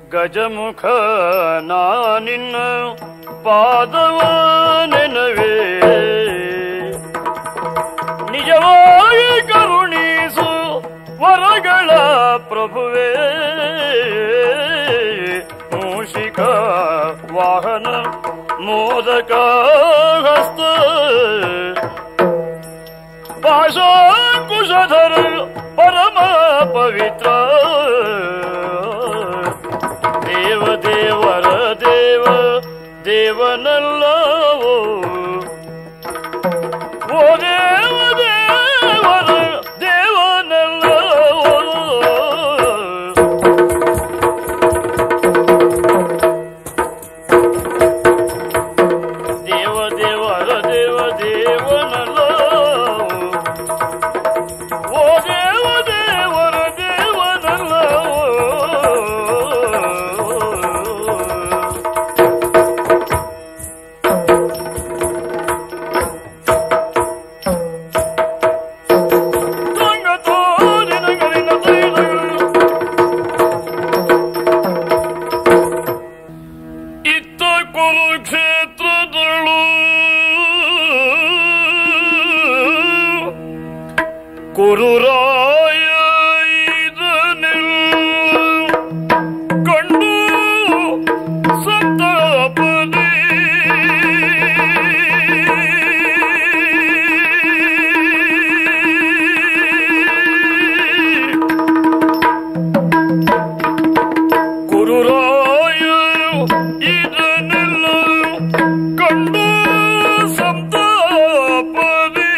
ಗಜಮುಖ ನಾನಿನ್ನ ಪಾದವ ನೆನವೇ ನಿಜವಾಗಿ ಕರುಣಿಸು ವರಗಳ ಪ್ರಭುವೇ ಮೂಷಿಕ ವಾಹನ ಮೋದಕ ಹಸ್ತ ಪಾಶಾಂಕುಶಧರ ಪರಮ ಪವಿತ್ರ ದೇವ ದೇವರ ದೇವ ದೇವನಲ್ಲವೋ ಓ ದೇವ ದೇವರ ದೇವನಲ್ಲವೋ ದೇವ ದೇವರ ದೇವ ದೇವನಲ್ಲೋ ಓ ದೇವ ದೇವರ ದೇವನಲ್ಲೋ ತಂಗ ತೋರಿನ ಗರಿನ ತೈಲಗಳು ಇತ್ತ ಕುರುಕ್ಷೇತ್ರದಳು ಕುರುರಾಯ ಇದನೆಲ್ಲ ಕಂಡು ಸಂತಾಪದಿ ಗುರುರಾಯ ಇದನ್ನೆಲ್ಲ ಕಂಡು ಸಂತಾಪದಿ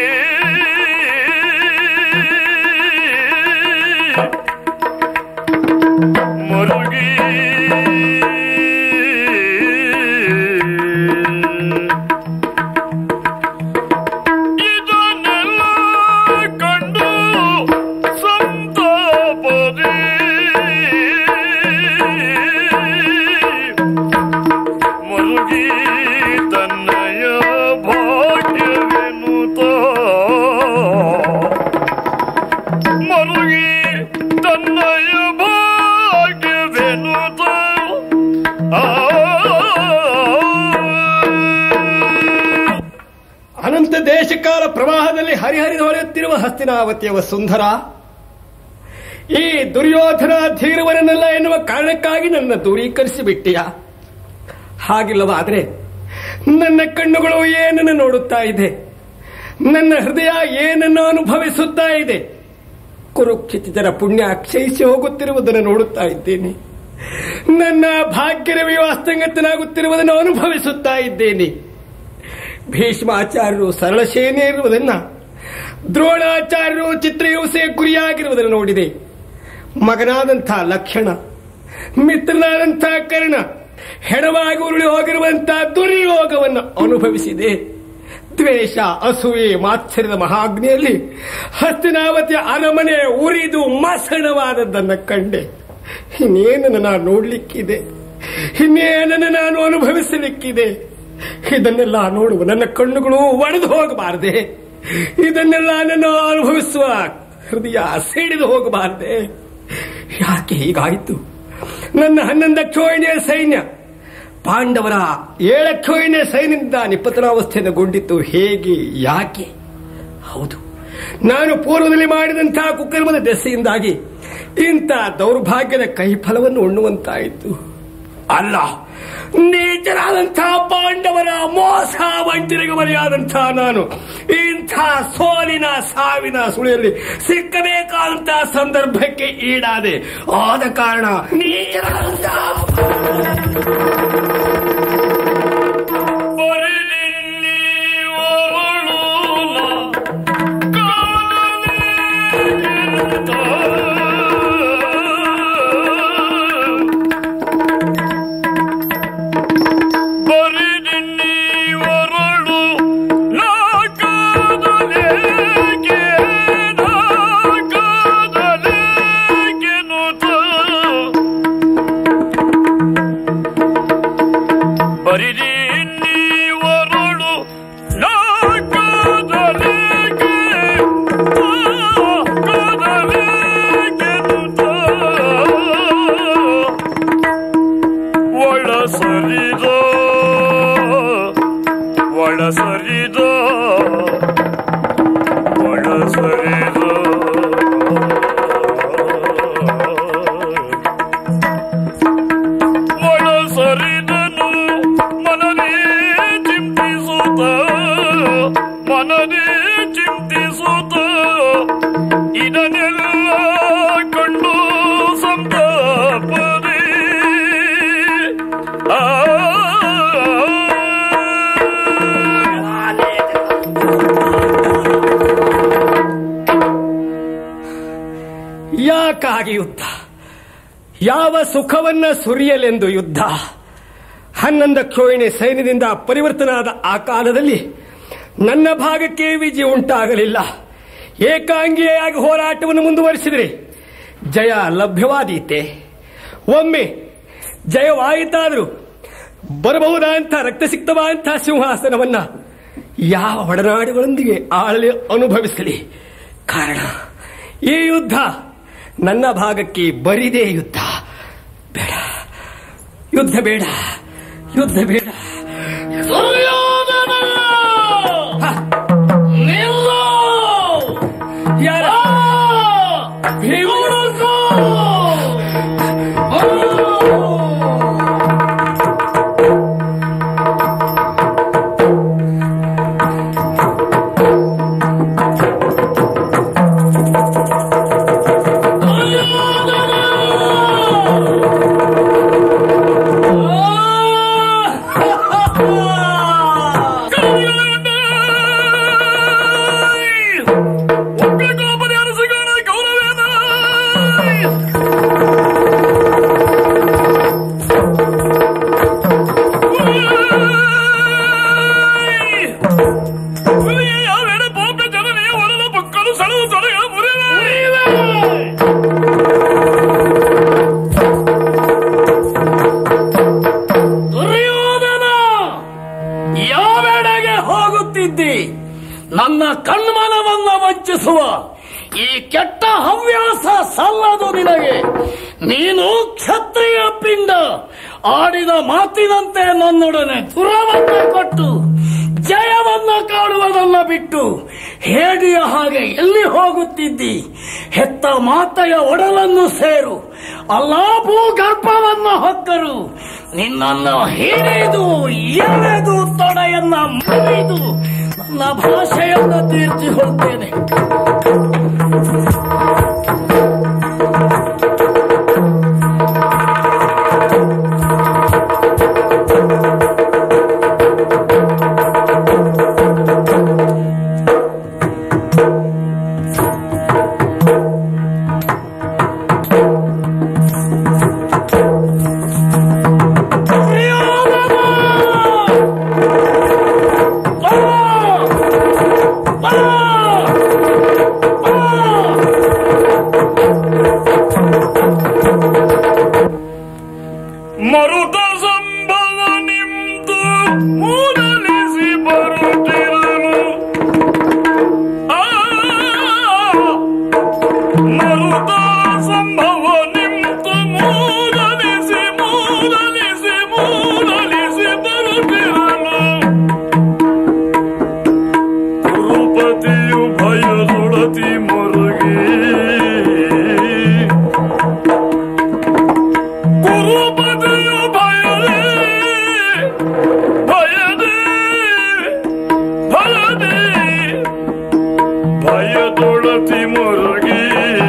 ಮರುಗಿ ಇದನ್ನೆಲ್ಲ ಕಂಡು ಸಂತಾಪದಿ ಮರುಗಿ ತನ್ನಯ ಭಾಗ್ಯವೆನುತ ಮರುಗಿ ತನ್ನಯ ಭಾಗ್ಯವೆನುತ ಆ ಅನಂತ ದೇಶಕಾಲ ಪ್ರವಾಹದಲ್ಲಿ ಹರಿಹರಿದು ಹೊಳೆಯುತ್ತಿರುವ ಹಸ್ತಿನಾವತಿಯವ ಸುಂದರ ಈ ದುರ್ಯೋಧನ ಧೀರವರನ್ನೆಲ್ಲ ಎನ್ನುವ ಕಾರಣಕ್ಕಾಗಿ ನನ್ನ ದೂರೀಕರಿಸಿ ಬಿಟ್ಟಿಯ ಹಾಗಿಲ್ಲವಾದ್ರೆ ನನ್ನ ಕಣ್ಣುಗಳು ಏನನ್ನು ನೋಡುತ್ತಾ ಇದೆ ನನ್ನ ಹೃದಯ ಏನನ್ನು ಅನುಭವಿಸುತ್ತಾ ಇದೆ ಕುರುಕ್ಷಿತಿತರ ಪುಣ್ಯ ಕ್ಷಯಿಸಿ ಹೋಗುತ್ತಿರುವುದನ್ನು ನೋಡುತ್ತಾ ಇದ್ದೇನೆ ನನ್ನ ಭಾಗ್ಯರವಿಯು ಅಸ್ತಂಗತನಾಗುತ್ತಿರುವುದನ್ನು ಅನುಭವಿಸುತ್ತಾ ಇದ್ದೇನೆ ಭೀಷ್ಮಾಚಾರ್ಯರು ಸರಳ ಸೇನೆ ಇರುವುದನ್ನ ದ್ರೋಣಾಚಾರ್ಯರು ಚಿತ್ರಹಿಂಸೆ ಗುರಿಯಾಗಿರುವುದನ್ನು ನೋಡಿದೆ ಮಗನಾದಂಥ ಲಕ್ಷಣ ಮಿತ್ರನಾದಂಥ ಕರ್ಣ ಹೆಣವಾಗಿ ಉರುಳಿ ಹೋಗಿರುವಂತಹ ದುರ್ಯೋಗವನ್ನು ಅನುಭವಿಸಿದೆ ದ್ವೇಷ ಅಸೂಯೆ ಮಾತ್ಸರ್ಯದ ಮಹಾಗ್ನಿಯಲ್ಲಿ ಹಸ್ತಿನಾವತಿಯ ಅರಮನೆ ಉರಿದು ಮಸಣವಾದದ್ದನ್ನು ಕಂಡೆ ಇನ್ನೇನನ್ನು ನಾನು ನೋಡ್ಲಿಕ್ಕಿದೆ ಇನ್ನೇನನ್ನು ನಾನು ಅನುಭವಿಸಲಿಕ್ಕಿದೆ ಇದನ್ನೆಲ್ಲ ನೋಡುವ ನನ್ನ ಕಣ್ಣುಗಳು ಒಡೆದು ಹೋಗಬಾರದೆ ಇದನ್ನೆಲ್ಲ ನನ್ನ ಅನುಭವಿಸುವ ಹೃದಯ ಸಿಡಿದು ಹೋಗಬಾರದೆ ಯಾಕೆ ಹೀಗಾಯಿತು ನನ್ನ ಹನ್ನೊಂದು ಕ್ಷೋಹಿಣಿಯ ಸೈನ್ಯ ಪಾಂಡವರ ಏಳ ಕ್ಷೋಹಿಣಿಯ ಸೈನ್ಯದಿಂದ ನಿಪತನಾವಸ್ಥೆಯನ್ನು ಗೊಂಡಿತ್ತು ಹೇಗೆ ಯಾಕೆ ಹೌದು ನಾನು ಪೂರ್ವದಲ್ಲಿ ಮಾಡಿದಂತಹ ಕುಕರ್ಮದ ದೆಸೆಯಿಂದಾಗಿ ಇಂಥ ದೌರ್ಭಾಗ್ಯದ ಕೈಫಲವನ್ನು ಉಣ್ಣುವಂತಾಯಿತು ಅಲ್ಲ ನೀಚರಾದಂತಹ ಪಾಂಡವರ ಮೋಸ ವಂಚನೆಗೆ ಬಲಿಯಾದಂತಹ ನಾನು ಇಂಥ ಸೋಲಿನ ಸಾವಿನ ಸುಳಿಯಲ್ಲಿ ಸಿಕ್ಕಬೇಕಾದಂತಹ ಸಂದರ್ಭಕ್ಕೆ ಈಡಾದೆ ಆದ ಕಾರಣ ನೀಚರಾದಂತಹ ಬರಿಲಿಲ್ಲಿ ಒರಳೂಲ ಕಾಲನೆಂತ. ಬರಿಲಿಲ್ಲಿ ಒರಳು ನಾಕಾದಲೇಕೆ ನಾಕಾದಲೇಕೆನುತ ಯಾಕೆ ಯುದ್ಧ ಯಾವ ಸುಖವನ್ನ ಸುರಿಯಲೆಂದು ಯುದ್ಧ ಹನ್ನೊಂದ ಕ್ಷೋಹಿಣಿ ಸೈನ್ಯದಿಂದ ಪರಿವರ್ತನಾದ ಆ ಕಾಲದಲ್ಲಿ ನನ್ನ ಭಾಗಕ್ಕೆ ವಿಜಯ ಉಂಟಾಗಲಿಲ್ಲ ಏಕಾಂಗಿಯಾಗಿ ಹೋರಾಟವನ್ನು ಮುಂದುವರಿಸಿದರೆ ಜಯ ಲಭ್ಯವಾದೀತೆ ಒಮ್ಮೆ ಜಯವಾಯಿತಾದರೂ ಬರಬಹುದಾದಂಥ ರಕ್ತಸಿಕ್ತವಾದಂಥ ಸಿಂಹಾಸನವನ್ನ ಯಾವ ಒಡನಾಡುಗಳೊಂದಿಗೆ ಆಳಲಿ ಅನುಭವಿಸಲಿ ಕಾರಣ ಈ ಯುದ್ಧ ನನ್ನ ಭಾಗಕ್ಕೆ ಬರಿದೇ ಯುದ್ಧ ಬೇಡ ಯುದ್ಧ ಬೇಡ ಯುದ್ಧ ಬೇಡ ದುರ್ಯೋಧನ ಹ, ನಿಲ್ಲು ಯಾರ ಭೀಮರಸು ಒಬ್ಬರಿಗೊಬ್ಬರೇ ಅರಸುಗಳ ಗೌರವೇನ ಯಾವೆಡೆ ಪಾಪ ಜನನೆಯ ಹೊರಲ ಬುಕ್ಕಲು ಸಳವು ತೊಡೆಗಳ ಮುರಿವೆ ದುರ್ಯೋಧನ ಯಾವೆಡೆಗೆ ಹೋಗುತ್ತಿದ್ದಿ ನನ್ನ ಕಣ್ಮನವನ್ನ ವಂಚಿಸುವ ಈ ಕೆಟ್ಟ ಹವ್ಯಾಸ ಸಲ್ಲದು ನಿನಗೆ ನೀನು ಕ್ಷತ್ರಿಯ ಪಿಂಡ ಆಡಿದ ಮಾತಿನಂತೆ ನನ್ನೊಡನೆ ಪುರವನ್ನ ಕೊಟ್ಟು ಜಯವನ್ನ ಕಾಣುವುದನ್ನ ಬಿಟ್ಟು ಹೇಡಿಯ ಹಾಗೆ ಎಲ್ಲಿ ಹೋಗುತ್ತಿದ್ದಿ ಹೆತ್ತ ಮಾತೆಯ ಒಡಲನ್ನು ಸೇರು ಅಲ್ಲ ಭೂಗರ್ಭವನ್ನು ಹೊಕ್ಕರು ನಿನ್ನನ್ನು ಹಿಡಿದು ಎಳೆದು ತೊಡೆಯನ್ನ ಮುರಿದು ನನ್ನ ಭಾಷೆಯನ್ನು ತೀರ್ಚಿಕೊಳ್ತೇನೆ ಮರುತ ಸಂಭವ ನಿಮ್ದು ಮೂದಲಿಸಿ ಬರುತ್ತಿರಲು ಆ ಮರುತ ಸಂಭವ ನಿಮ್ದು ಮೂದಲಿಸಿ ಮೂದಲಿಸಿ ಮೂದಲಿಸಿ ಬರುತ್ತಿರಲು ಕುರುಪತಿಯು ಭಯದೊಡತಿ ಮರುಗಿ ಕುರುಪತಿಯು ಭಯದೇ ಭಯದೇ ಭಯದೇ ಭಯದೊಡತಿ ಮರುಗಿ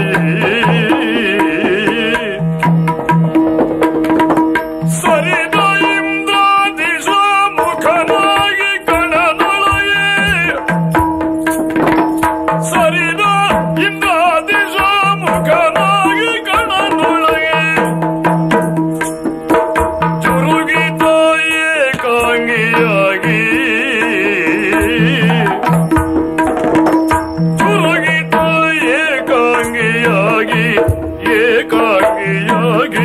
ಸರಿದ ಇಂದ್ರಾದಿಶ ಮುಖನಾಗಿ ಕಣನೊಳಗೆ ಸರಿದ ಇಂದ್ರಾದಿಶ ಮುಖನಾಗಿ ಕಣನೊಳಗೆ ಚುರುಗಿತ ಏಕಾಂಗಿಯಾಗಿ ಚುರುಗಿತ ಏಕಾಂಗಿಯಾಗಿ ಏಕಾಂಗಿಯಾಗಿ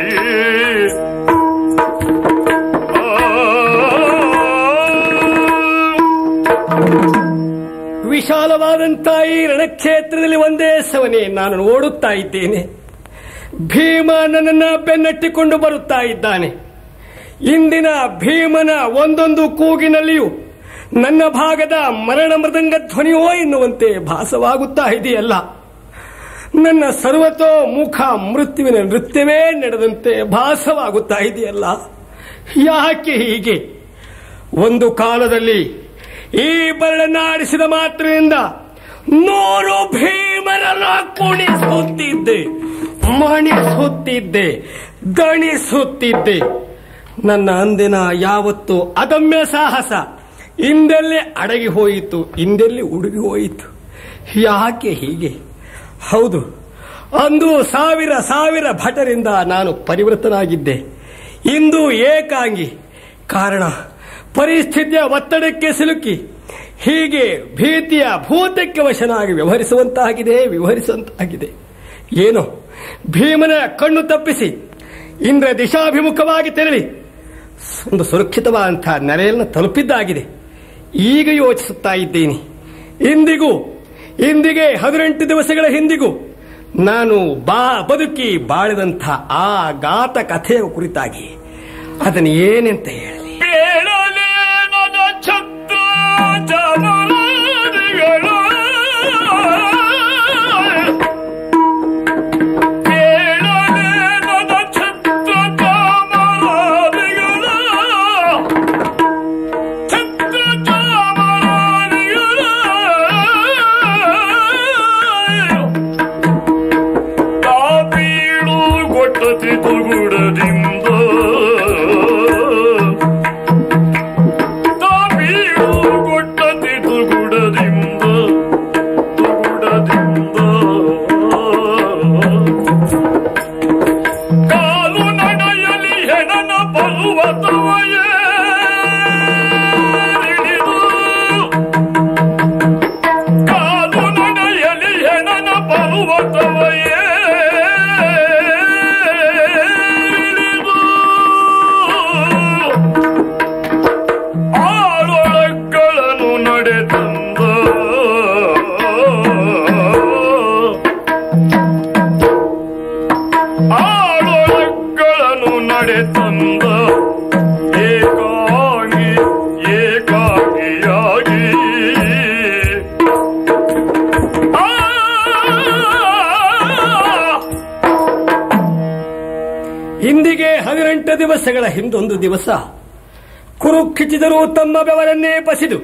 ವಿಶಾಲವಾದಂಥ ಈ ರಣಕ್ಷೇತ್ರದಲ್ಲಿ ಒಂದೇ ಸವನೆ ನಾನು ಓಡುತ್ತಾ ಇದ್ದೇನೆ ಭೀಮ ನನ್ನನ್ನ ಬೆನ್ನಟ್ಟಿಕೊಂಡು ಬರುತ್ತಾ ಇದ್ದಾನೆ ಇಂದಿನ ಭೀಮನ ಒಂದೊಂದು ಕೂಗಿನಲ್ಲಿಯೂ ನನ್ನ ಭಾಗದ ಮರಣ ಮೃದಂಗ ಧ್ವನಿಯೋ ಎನ್ನುವಂತೆ ಭಾಸವಾಗುತ್ತಾ ಇದೆಯಲ್ಲ ನನ್ನ ಸರ್ವತೋ ಮುಖ ಮೃತ್ಯುವಿನ ನೃತ್ಯವೇ ನಡೆದಂತೆ ಭಾಸವಾಗುತ್ತಾ ಇದೆಯಲ್ಲ ಯಾಕೆ ಹೀಗೆ ಒಂದು ಕಾಲದಲ್ಲಿ ಈ ಬರಡನ್ನಾಡಿಸಿದ ಮಾತ್ರದಿಂದ ನೂರು ಭೀಮರನ್ನ ಕುಣಿಸುತ್ತಿದ್ದೆ ಮಣಿಸುತ್ತಿದ್ದೆ ದಣಿಸುತ್ತಿದ್ದೆ ನನ್ನ ಅಂದಿನ ಯಾವತ್ತು ಅದಮ್ಯ ಸಾಹಸ ಇಂದೆಲ್ಲಿ ಅಡಗಿ ಹೋಯಿತು ಇಂದೆಲ್ಲಿ ಉಡುಗಿ ಹೋಯಿತು ಯಾಕೆ ಹೀಗೆ ಹೌದು ಅಂದು ಸಾವಿರ ಸಾವಿರ ಭಟರಿಂದ ನಾನು ಪರಿವೃತನಾಗಿದ್ದೆ ಇಂದು ಏಕಾಂಗಿ ಕಾರಣ ಪರಿಸ್ಥಿತಿಯ ಒತ್ತಡಕ್ಕೆ ಸಿಲುಕಿ ಹೀಗೆ ಭೀತಿಯ ಭೂತಕ್ಕೆ ವಶನಾಗಿ ವ್ಯವಹರಿಸುವಂತಾಗಿದೆ ವ್ಯವಹರಿಸುವಂತಾಗಿದೆ ಏನು ಭೀಮನ ಕಣ್ಣು ತಪ್ಪಿಸಿ ಇಂದ್ರ ದಿಶಾಭಿಮುಖವಾಗಿ ತೆರಳಿ ಒಂದು ಸುರಕ್ಷಿತವಾದಂತಹ ನೆಲೆಯನ್ನು ತಲುಪಿದ್ದಾಗಿದೆ ಈಗ ಯೋಚಿಸುತ್ತಾ ಇದ್ದೀನಿ ಇಂದಿಗೂ ಇಂದಿಗೆ ಹದಿನೆಂಟು ದಿವಸಗಳ ಹಿಂದಿಗೂ ನಾನು ಬಾ ಬದುಕಿ ಬಾಳಿದಂಥ ಆ ಗಾತ ಕಥೆಯ ಕುರಿತಾಗಿ ಅದನ್ನು ಏನೆಂತ ಹೇಳಲಿ ಕೇಳಲೇ ನನ್ನ ಛತ್ರ ಚಾಮರಾದಿಗಳ ಕೇಳಲೇ ನನ್ನ ಛತ್ರ ಚಾಮರಾದಿಗಳ ಛತ್ರ ಚಾಮರಾದಿಗಳ ತಾಪೀಳು ಗೊಟ್ಟತಿ ತುಗುಡದಿಂದ ತಾಪೀಳು ಗೊಟ್ಟತಿ ತುಗುಡದಿಂದ ತುಗುಡದಿಂದ ಕಾಲು ನಡೆಯಲಿ ಹೆಣನ ಪರ್ವತವಯೇ ಹಿಡಿದು ಕಾಲು ನಡೆಯಲಿ ಹೆಣನ ಪರ್ವತವಯೇ ಇಳಿದು ಆಳೊಳಗಳನ್ನು ನಡೆದಂದ ಆಳೊಳಗಳನ್ನು ನಡೆತಂದ ಏಕಾಂಗಿ ಏಕಾಂಗಿಯಾಗಿ ಆ ಇಂದಿಗೆ ಹದಿನೆಂಟು ದಿವಸಗಳ ಹಿಂದೊಂದು ದಿವಸ ಕುರುಕ್ಷಿಚಿದರು ತಮ್ಮ ಬೆವರನ್ನೇ ಬಸಿದು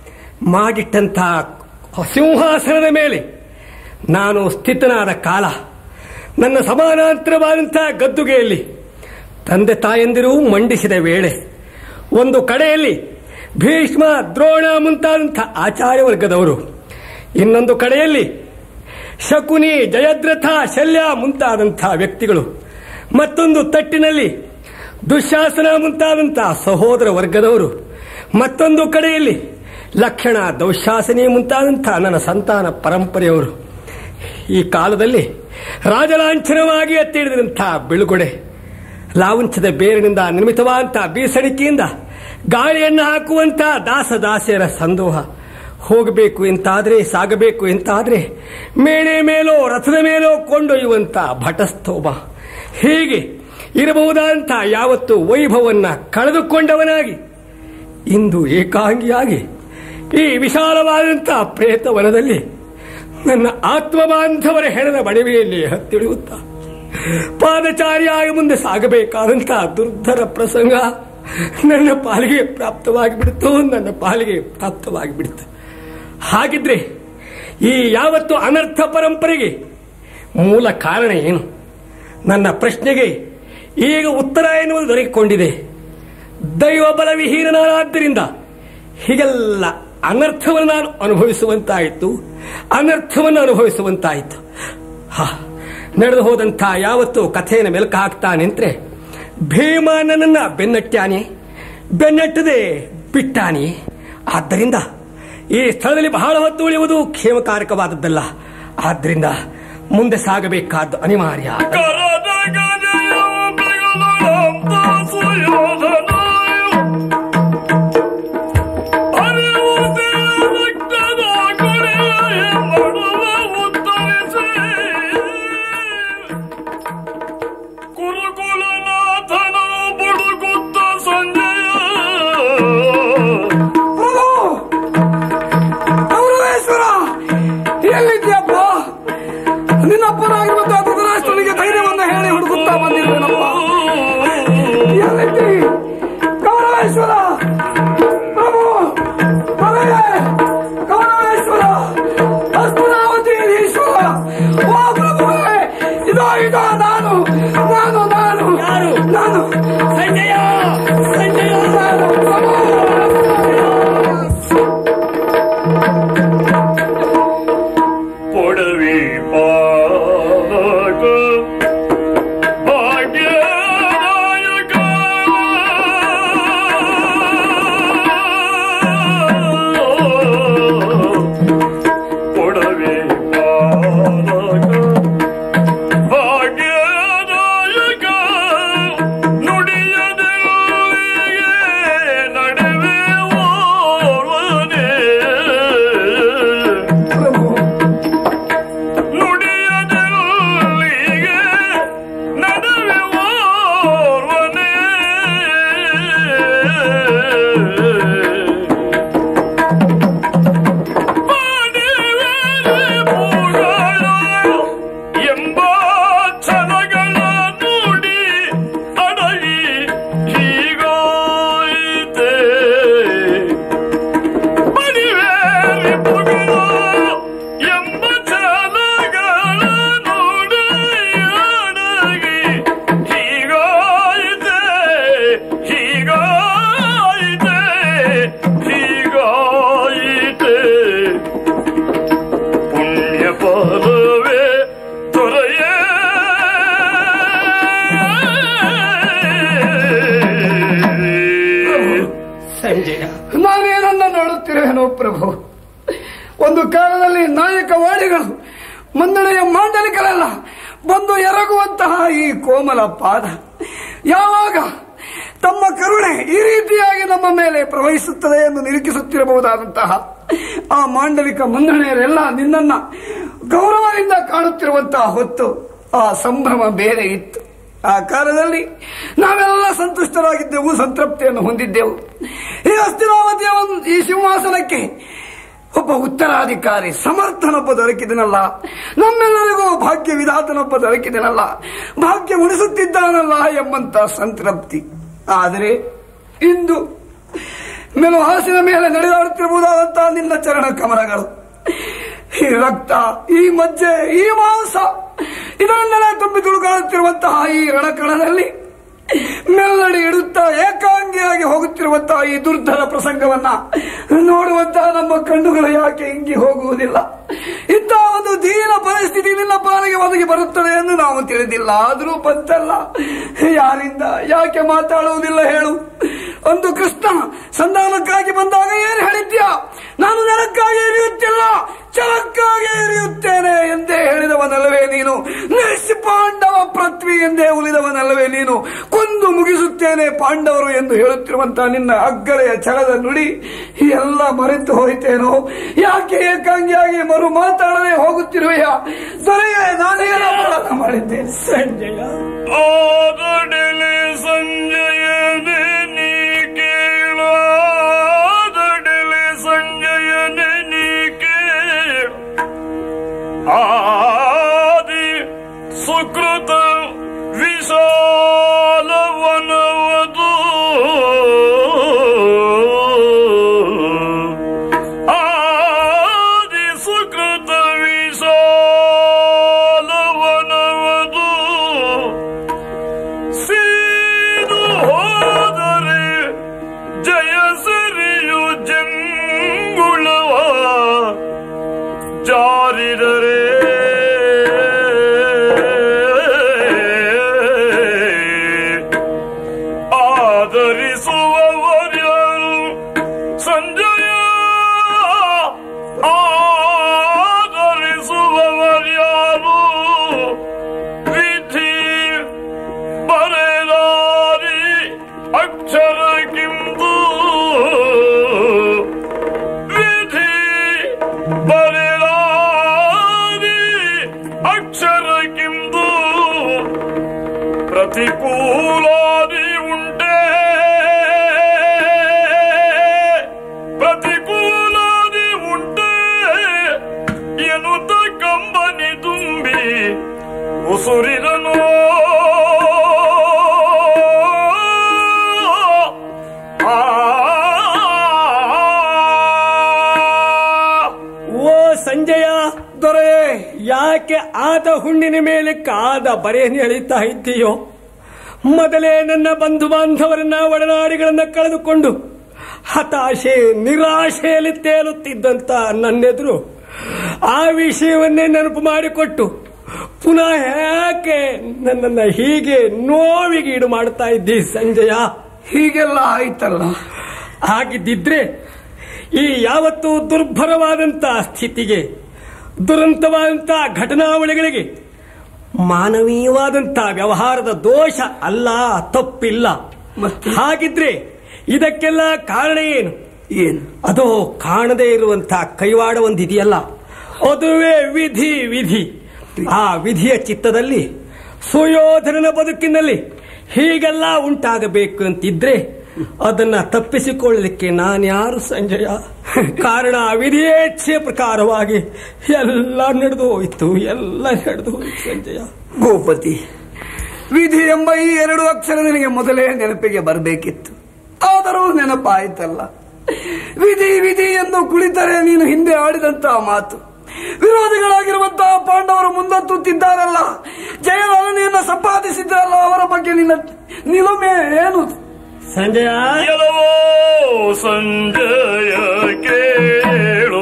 ಮಾಡಿಟ್ಟಂತಹ ಸಿಂಹಾಸನದ ಮೇಲೆ ನಾನು ಸ್ಥಿತನಾದ ಕಾಲ ನನ್ನ ಸಮಾನಾಂತರವಾದಂತಹ ಗದ್ದುಗೆಯಲ್ಲಿ ತಂದೆ ತಾಯಂದಿರು ಮಂಡಿಸಿದ ವೇಳೆ ಒಂದು ಕಡೆಯಲ್ಲಿ ಭೀಷ್ಮ ದ್ರೋಣ ಮುಂತಾದಂಥ ಆಚಾರ್ಯ ವರ್ಗದವರು ಇನ್ನೊಂದು ಕಡೆಯಲ್ಲಿ ಶಕುನಿ ಜಯದ್ರಥ ಶಲ್ಯ ಮುಂತಾದಂಥ ವ್ಯಕ್ತಿಗಳು ಮತ್ತೊಂದು ತಟ್ಟಿನಲ್ಲಿ ದುಶ್ಯಾಸನ ಮುಂತಾದಂಥ ಸಹೋದರ ವರ್ಗದವರು ಮತ್ತೊಂದು ಕಡೆಯಲ್ಲಿ ಲಕ್ಷಣ ದೌಶಾಸನಿ ಮುಂತಾದಂಥ ನನ್ನ ಸಂತಾನ ಪರಂಪರೆಯವರು ಈ ಕಾಲದಲ್ಲಿ ರಾಜಲಾಂಛನವಾಗಿ ಎತ್ತಿಡಿದಂಥ ಬಿಳುಗೊಡೆ ಲಾವಂಚದ ಬೇರಿನಿಂದ ನಿರ್ಮಿತವಾದಂಥ ಬೀಸಣಿಕೆಯಿಂದ ಗಾಳಿಯನ್ನು ಹಾಕುವಂಥ ದಾಸ ದಾಸಿಯರ ಸಂದೋಹ ಹೋಗಬೇಕು ಎಂತಾದ್ರೆ ಸಾಗಬೇಕು ಎಂತಾದ್ರೆ ಮೇಣೆ ಮೇಲೋ ರಥದ ಮೇಲೋ ಕೊಂಡೊಯ್ಯುವಂಥ ಭಟಸ್ತೋಮ ಹೀಗೆ ಇರಬಹುದಾದಂಥ ಯಾವತ್ತು ವೈಭವನ್ನ ಕಳೆದುಕೊಂಡವನಾಗಿ ಇಂದು ಏಕಾಂಗಿಯಾಗಿ ಈ ವಿಶಾಲವಾದಂಥ ಪ್ರೇತವನದಲ್ಲಿ ನನ್ನ ಆತ್ಮಬಾಂಧವರ ಹೆಣದ ಬಡವೆಯಲ್ಲಿ ಹತ್ತಿಳಿಯುತ್ತಾ ಪಾದಚಾರಿಯಾಗಿ ಮುಂದೆ ಸಾಗಬೇಕಾದಂಥ ದುರ್ಧರ ಪ್ರಸಂಗ ನನ್ನ ಪಾಲಿಗೆ ಪ್ರಾಪ್ತವಾಗಿ ಬಿಡ್ತು ನನ್ನ ಪಾಲಿಗೆ ಪ್ರಾಪ್ತವಾಗಿ ಬಿಡ್ತು ಹಾಗಿದ್ರೆ ಈ ಯಾವತ್ತು ಅನರ್ಥ ಪರಂಪರೆಗೆ ಮೂಲ ಕಾರಣ ಏನು ನನ್ನ ಪ್ರಶ್ನೆಗೆ ಈಗ ಉತ್ತರ ಎನ್ನುವುದು ದೊರಕಿಕೊಂಡಿದೆ ದೈವ ಬಲವಿಹೀನನಾದ್ದರಿಂದ ಹೀಗೆಲ್ಲ ಅನರ್ಥವನ್ನು ನಾನು ಅನುಭವಿಸುವಂತಾಯಿತು ಅನರ್ಥವನ್ನು ಅನುಭವಿಸುವಂತಾಯಿತು ಹಾ ನಡೆದು ಹೋದಂಥ ಯಾವತ್ತು ಕಥೆಯನ್ನು ಮೆಲುಕು ಹಾಕ್ತಾ ನಿಂತ್ರೆ ಭೀಮ ನನ್ನನ್ನ ಬೆನ್ನಟ್ಟ್ಯಾನೆ ಬೆನ್ನಟ್ಟದೆ ಬಿಟ್ಟಾನೆ ಆದ್ದರಿಂದ ಈ ಸ್ಥಳದಲ್ಲಿ ಬಹಳ ಹೊತ್ತು ಉಳಿಯುವುದು ಕ್ಷೇಮಕಾರಕವಾದದ್ದಲ್ಲ ಆದ್ದರಿಂದ ಮುಂದೆ ಸಾಗಬೇಕಾದ್ದು ಅನಿವಾರ್ಯ ಕರದ ಗಜೆಯ ಬೆಗಲಂತ ಸುಯೋಧನಾಯು ಹರಿವುದೇ ರಕ್ತದ ಕೊರೆಯ ಮಾಡುವ ಉತ್ತರಿಸಿ ಕುರುಕುಲನಾಥನ ಬುಡುಗುತ್ತ ಸಂಜಯ ಅಮರೇಶ್ವರ ಎಲ್ಲಿದ್ಯಪ್ಪ ನಿನ್ನಪ್ಪನಾಗಿರುವಂತಹ ಧೃತರಾಷ್ಟ್ರನಿಗೆ ಧೈರ್ಯವನ್ನ ಕಾಣುತ್ತಿರುವೆನೋ ಪ್ರಭು ಒಂದು ಕಾಲದಲ್ಲಿ ನಾಯಕವಾಡಿಗಳು ಮಂದಳೆಯ ಮಾಂಡಲಿಕರೆಲ್ಲ ಬಂದು ಎರಗುವಂತಹ ಈ ಕೋಮಲ ಪಾದ ಯಾವಾಗ ತಮ್ಮ ಕರುಣೆ ಈ ರೀತಿಯಾಗಿ ನಮ್ಮ ಮೇಲೆ ಪ್ರವಹಿಸುತ್ತದೆ ಎಂದು ನಿರೀಕ್ಷಿಸುತ್ತಿರಬಹುದಾದಂತಹ ಆ ಮಾಂಡಲಿಕ ಮಂದಣೆಯರೆಲ್ಲ ನಿನ್ನನ್ನ ಗೌರವದಿಂದ ಕಾಣುತ್ತಿರುವಂತಹ ಹೊತ್ತು ಆ ಸಂಭ್ರಮ ಬೇರೆ ಇತ್ತು ಆ ಕಾಲದಲ್ಲಿ ನಾವೆಲ್ಲ ಸಂತುಷ್ಟರಾಗಿದ್ದೆವು ಸಂತೃಪ್ತಿಯನ್ನು ಹೊಂದಿದ್ದೆವು ಈ ಹಸ್ತಿನಾವತಿಯ ಒಂದು ಈ ಸಿಂಹಾಸನಕ್ಕೆ ಒಬ್ಬ ಉತ್ತರಾಧಿಕಾರಿ ಸಮರ್ಥನೊಬ್ಬ ದೊರಕಿದನಲ್ಲ ನಮ್ಮೆಲ್ಲರಿಗೂ ಭಾಗ್ಯ ವಿಧಾತನೊಬ್ಬ ದೊರಕಿದನಲ್ಲ ಭಾಗ್ಯ ಉಳಿಸುತ್ತಿದ್ದಾನಲ್ಲ ಎಂಬಂತ ಸಂತೃಪ್ತಿ ಆದರೆ ಇಂದು ಮೆಲು ಹಾಸಿನ ಮೇಲೆ ನಡೆದಾಡುತ್ತಿರಬಹುದಾದಂತಹ ನಿನ್ನ ಚರಣ ಕಮಲಗಳು ಈ ರಕ್ತ ಈ ಮಜ್ಜೆ ಈ ಮಾಂಸ ಇದನ್ನೆಲ್ಲ ತುಂಬಿ ತುಳುಕಾಡುತ್ತಿರುವಂತಹ ಈ ರಣಕಣದಲ್ಲಿ ಮೆಲ್ಲಡಿ ಇಡುತ್ತಾ ಏಕಾಂಗಿಯಾಗಿ ಹೋಗುತ್ತಿರುವಂತಹ ಈ ದುರ್ಧರ ಪ್ರಸಂಗವನ್ನ ನೋಡುವಂತಹ ನಮ್ಮ ಕಣ್ಣುಗಳು ಯಾಕೆ ಹಿಂಗಿ ಹೋಗುವುದಿಲ್ಲ ಇಂತಹ ಒಂದು ದೀನ ಪರಿಸ್ಥಿತಿ ನಿನ್ನ ಪಾಲಿಗೆ ಒದಗಿ ಬರುತ್ತದೆ ಎಂದು ನಾವು ತಿಳಿದಿಲ್ಲ ಆದರೂ ಬಂತಲ್ಲ ಯಾರಿಂದ ಯಾಕೆ ಮಾತಾಡುವುದಿಲ್ಲ ಹೇಳು ಒಂದು ಕೃಷ್ಣ ಸಂಧಾನಕ್ಕಾಗಿ ಬಂದಾಗ ಏನು ಹೇಳಿದ್ಯಾ ನಾನು ನೆಲಕ್ಕಾಗಿ ಎರಿಯುತ್ತಿಲ್ಲ ಛಲಕ್ಕಾಗಿ ಎರಿಯುತ್ತೇನೆ ಎಂದೇ ಹೇಳಿದವನಲ್ಲವೇ ನೀನು ನಿಷ್ಪಾಂಡವ ಪೃಥ್ವಿ ಎಂದೇ ಉಳಿದವನಲ್ಲವೇ ನೀನು ಕೊಂದು ಮುಗಿಸುತ್ತೇನೆ ಪಾಂಡವರು ಎಂದು ಹೇಳುತ್ತಿರುವಂತಹ ನಿನ್ನ ಅಗ್ಗಳೆಯ ಛಲದ ನುಡಿ ಎಲ್ಲ ಮರೆತು ಹೋಯ್ತೇನೋ ಯಾಕೆ ಏಕಾಂಗಿಯಾಗಿ ಮರು ಮಾತಾಡದೆ ಹೋಗುತ್ತಿರುವೆಯಾ ದೊರೆಯೇ ನಾನೇನು ಅಪರಾಧ ಮಾಡಿದ್ದೇನೆ ಸಂಜಯ ಆದಡಲೆ ಸಂಜಯನೆ ನೀ ಕೇಳು ಆದಡಲೆ ಸಂಜಯನೆ ನೀ ಕೇಳು ಆದಿ ಸುಕೃತ ವಿಶಾಲವನವದು ಆದಿ ಸುಕೃತ ವಿಶಾಲವನವದು ಸೀದು ಹೋದರೆ ಜಯಸರಿಯು ಜಂಗುಳವ ಜಾರಿದರೆ ಆದರಿಸುವವರ್ಯಾರು ಸಂಜಯ ಆದರಿಸುವವರ್ಯಾರು ವಿಧಿ ಬರೆದಾರಿ ಅಕ್ಷರ ಕಿಂದು ವಿಧಿ ಬರೆದಾರಿ ಅಕ್ಷರ ಕಿಂದು ಪ್ರತಿಕೂಲಾದಿ ಉಂಟೆ ಪ್ರತಿಕೂಲಾದಿ ಉಂಟೆ ಎನ್ನುತ್ತ ಕಂಬನಿ ತುಂಬಿ ಉಸುರಿದನು ಆ ಓ ಸಂಜಯ ದೊರೆ ಯಾಕೆ ಆದ ಹುಣ್ಣಿನ ಮೇಲೆ ಕಾದ ಬರೆಯನ್ನು ಎಳಿತಾ ಇದ್ದೀಯೋ ಮೊದಲೇ ನನ್ನ ಬಂಧು ಬಾಂಧವರನ್ನ ಒಡನಾಡಿಗಳನ್ನ ಕಳೆದುಕೊಂಡು ಹತಾಶೆ ನಿರಾಶೆಯಲ್ಲಿ ತೇಲುತ್ತಿದ್ದಂತ ನನ್ನೆದುರು ಆ ವಿಷಯವನ್ನೇ ನೆನಪು ಮಾಡಿಕೊಟ್ಟು ಪುನಃ ಯಾಕೆ ನನ್ನನ್ನ ಹೀಗೆ ನೋವಿಗೆ ಈಡು ಮಾಡ್ತಾ ಇದ್ದಿ ಸಂಜಯ ಹೀಗೆಲ್ಲ ಆಯ್ತಲ್ಲ ಹಾಗಿದ್ದಿದ್ರೆ ಈ ಯಾವತ್ತು ದುರ್ಭರವಾದಂತ ಸ್ಥಿತಿಗೆ ದುರಂತವಾದಂತ ಘಟನಾವಳಿಗಳಿಗೆ ಮಾನವೀಯವಾದಂತ ವ್ಯವಹಾರದ ದೋಷ ಅಲ್ಲ ತಪ್ಪಿಲ್ಲ ಮತ್ತೆ? ಹಾಗಿದ್ರೆ ಇದಕ್ಕೆಲ್ಲ ಕಾರಣ ಏನು ಏನು ಅದು ಕಾಣದೇ ಇರುವಂತ ಕೈವಾಡ ಒಂದಿದೆಯಲ್ಲ ಅದುವೇ ವಿಧಿ ವಿಧಿ ಆ ವಿಧಿಯ ಚಿತ್ತದಲ್ಲಿ ಸುಯೋಧನನ ಬದುಕಿನಲ್ಲಿ ಹೀಗೆಲ್ಲ ಉಂಟಾಗಬೇಕು ಅಂತಿದ್ರೆ ಅದನ್ನ ತಪ್ಪಿಸಿಕೊಳ್ಳಲಿಕ್ಕೆ ನಾನ್ಯಾರು ಸಂಜಯ ಕಾರಣ ವಿಧಿಯೇಚ್ಛೆ ಪ್ರಕಾರವಾಗಿ ಎಲ್ಲ ನಡೆದು ಹೋಯ್ತು ಎಲ್ಲ ನಡೆದು ಹೋಯ್ತು ಸಂಜಯ ಭೂಪತಿ ವಿಧಿ ಎಂಬ ಈ ಎರಡು ಅಕ್ಷರ ನಿನಗೆ ಮೊದಲೇ ನೆನಪಿಗೆ ಬರಬೇಕಿತ್ತು ಆದರೂ ನೆನಪಾಯ್ತಲ್ಲ ವಿಧಿ ವಿಧಿ ಎಂದು ಕುಳಿತರೆ ನೀನು ಹಿಂದೆ ಆಡಿದಂತಹ ಮಾತು ವಿರೋಧಿಗಳಾಗಿರುವಂತಹ ಪಾಂಡವರು ಮುಂದತ್ತುತ್ತಿದ್ದಾರಲ್ಲ ಜಯಲಲನೆಯನ್ನು ಸಂಪಾದಿಸಿದ್ದಾರಲ್ಲ ಅವರ ಬಗ್ಗೆ ನಿನ್ನ ನಿಲುಮೆ ಏನು ಸಂಜಯ ಎಲ್ಲವೋ ಸಂಜಯ ಕೇಳು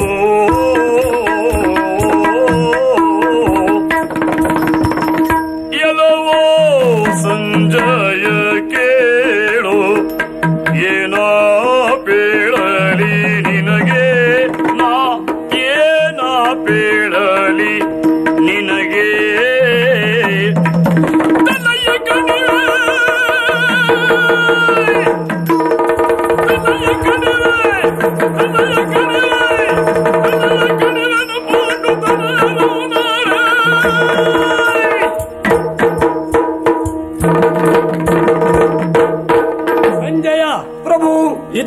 ಎಲ್ಲವೋ ಸಂಜಯ ಕೇಳು ಏನೋ ಬೀಳಲಿ ನಿನಗೆ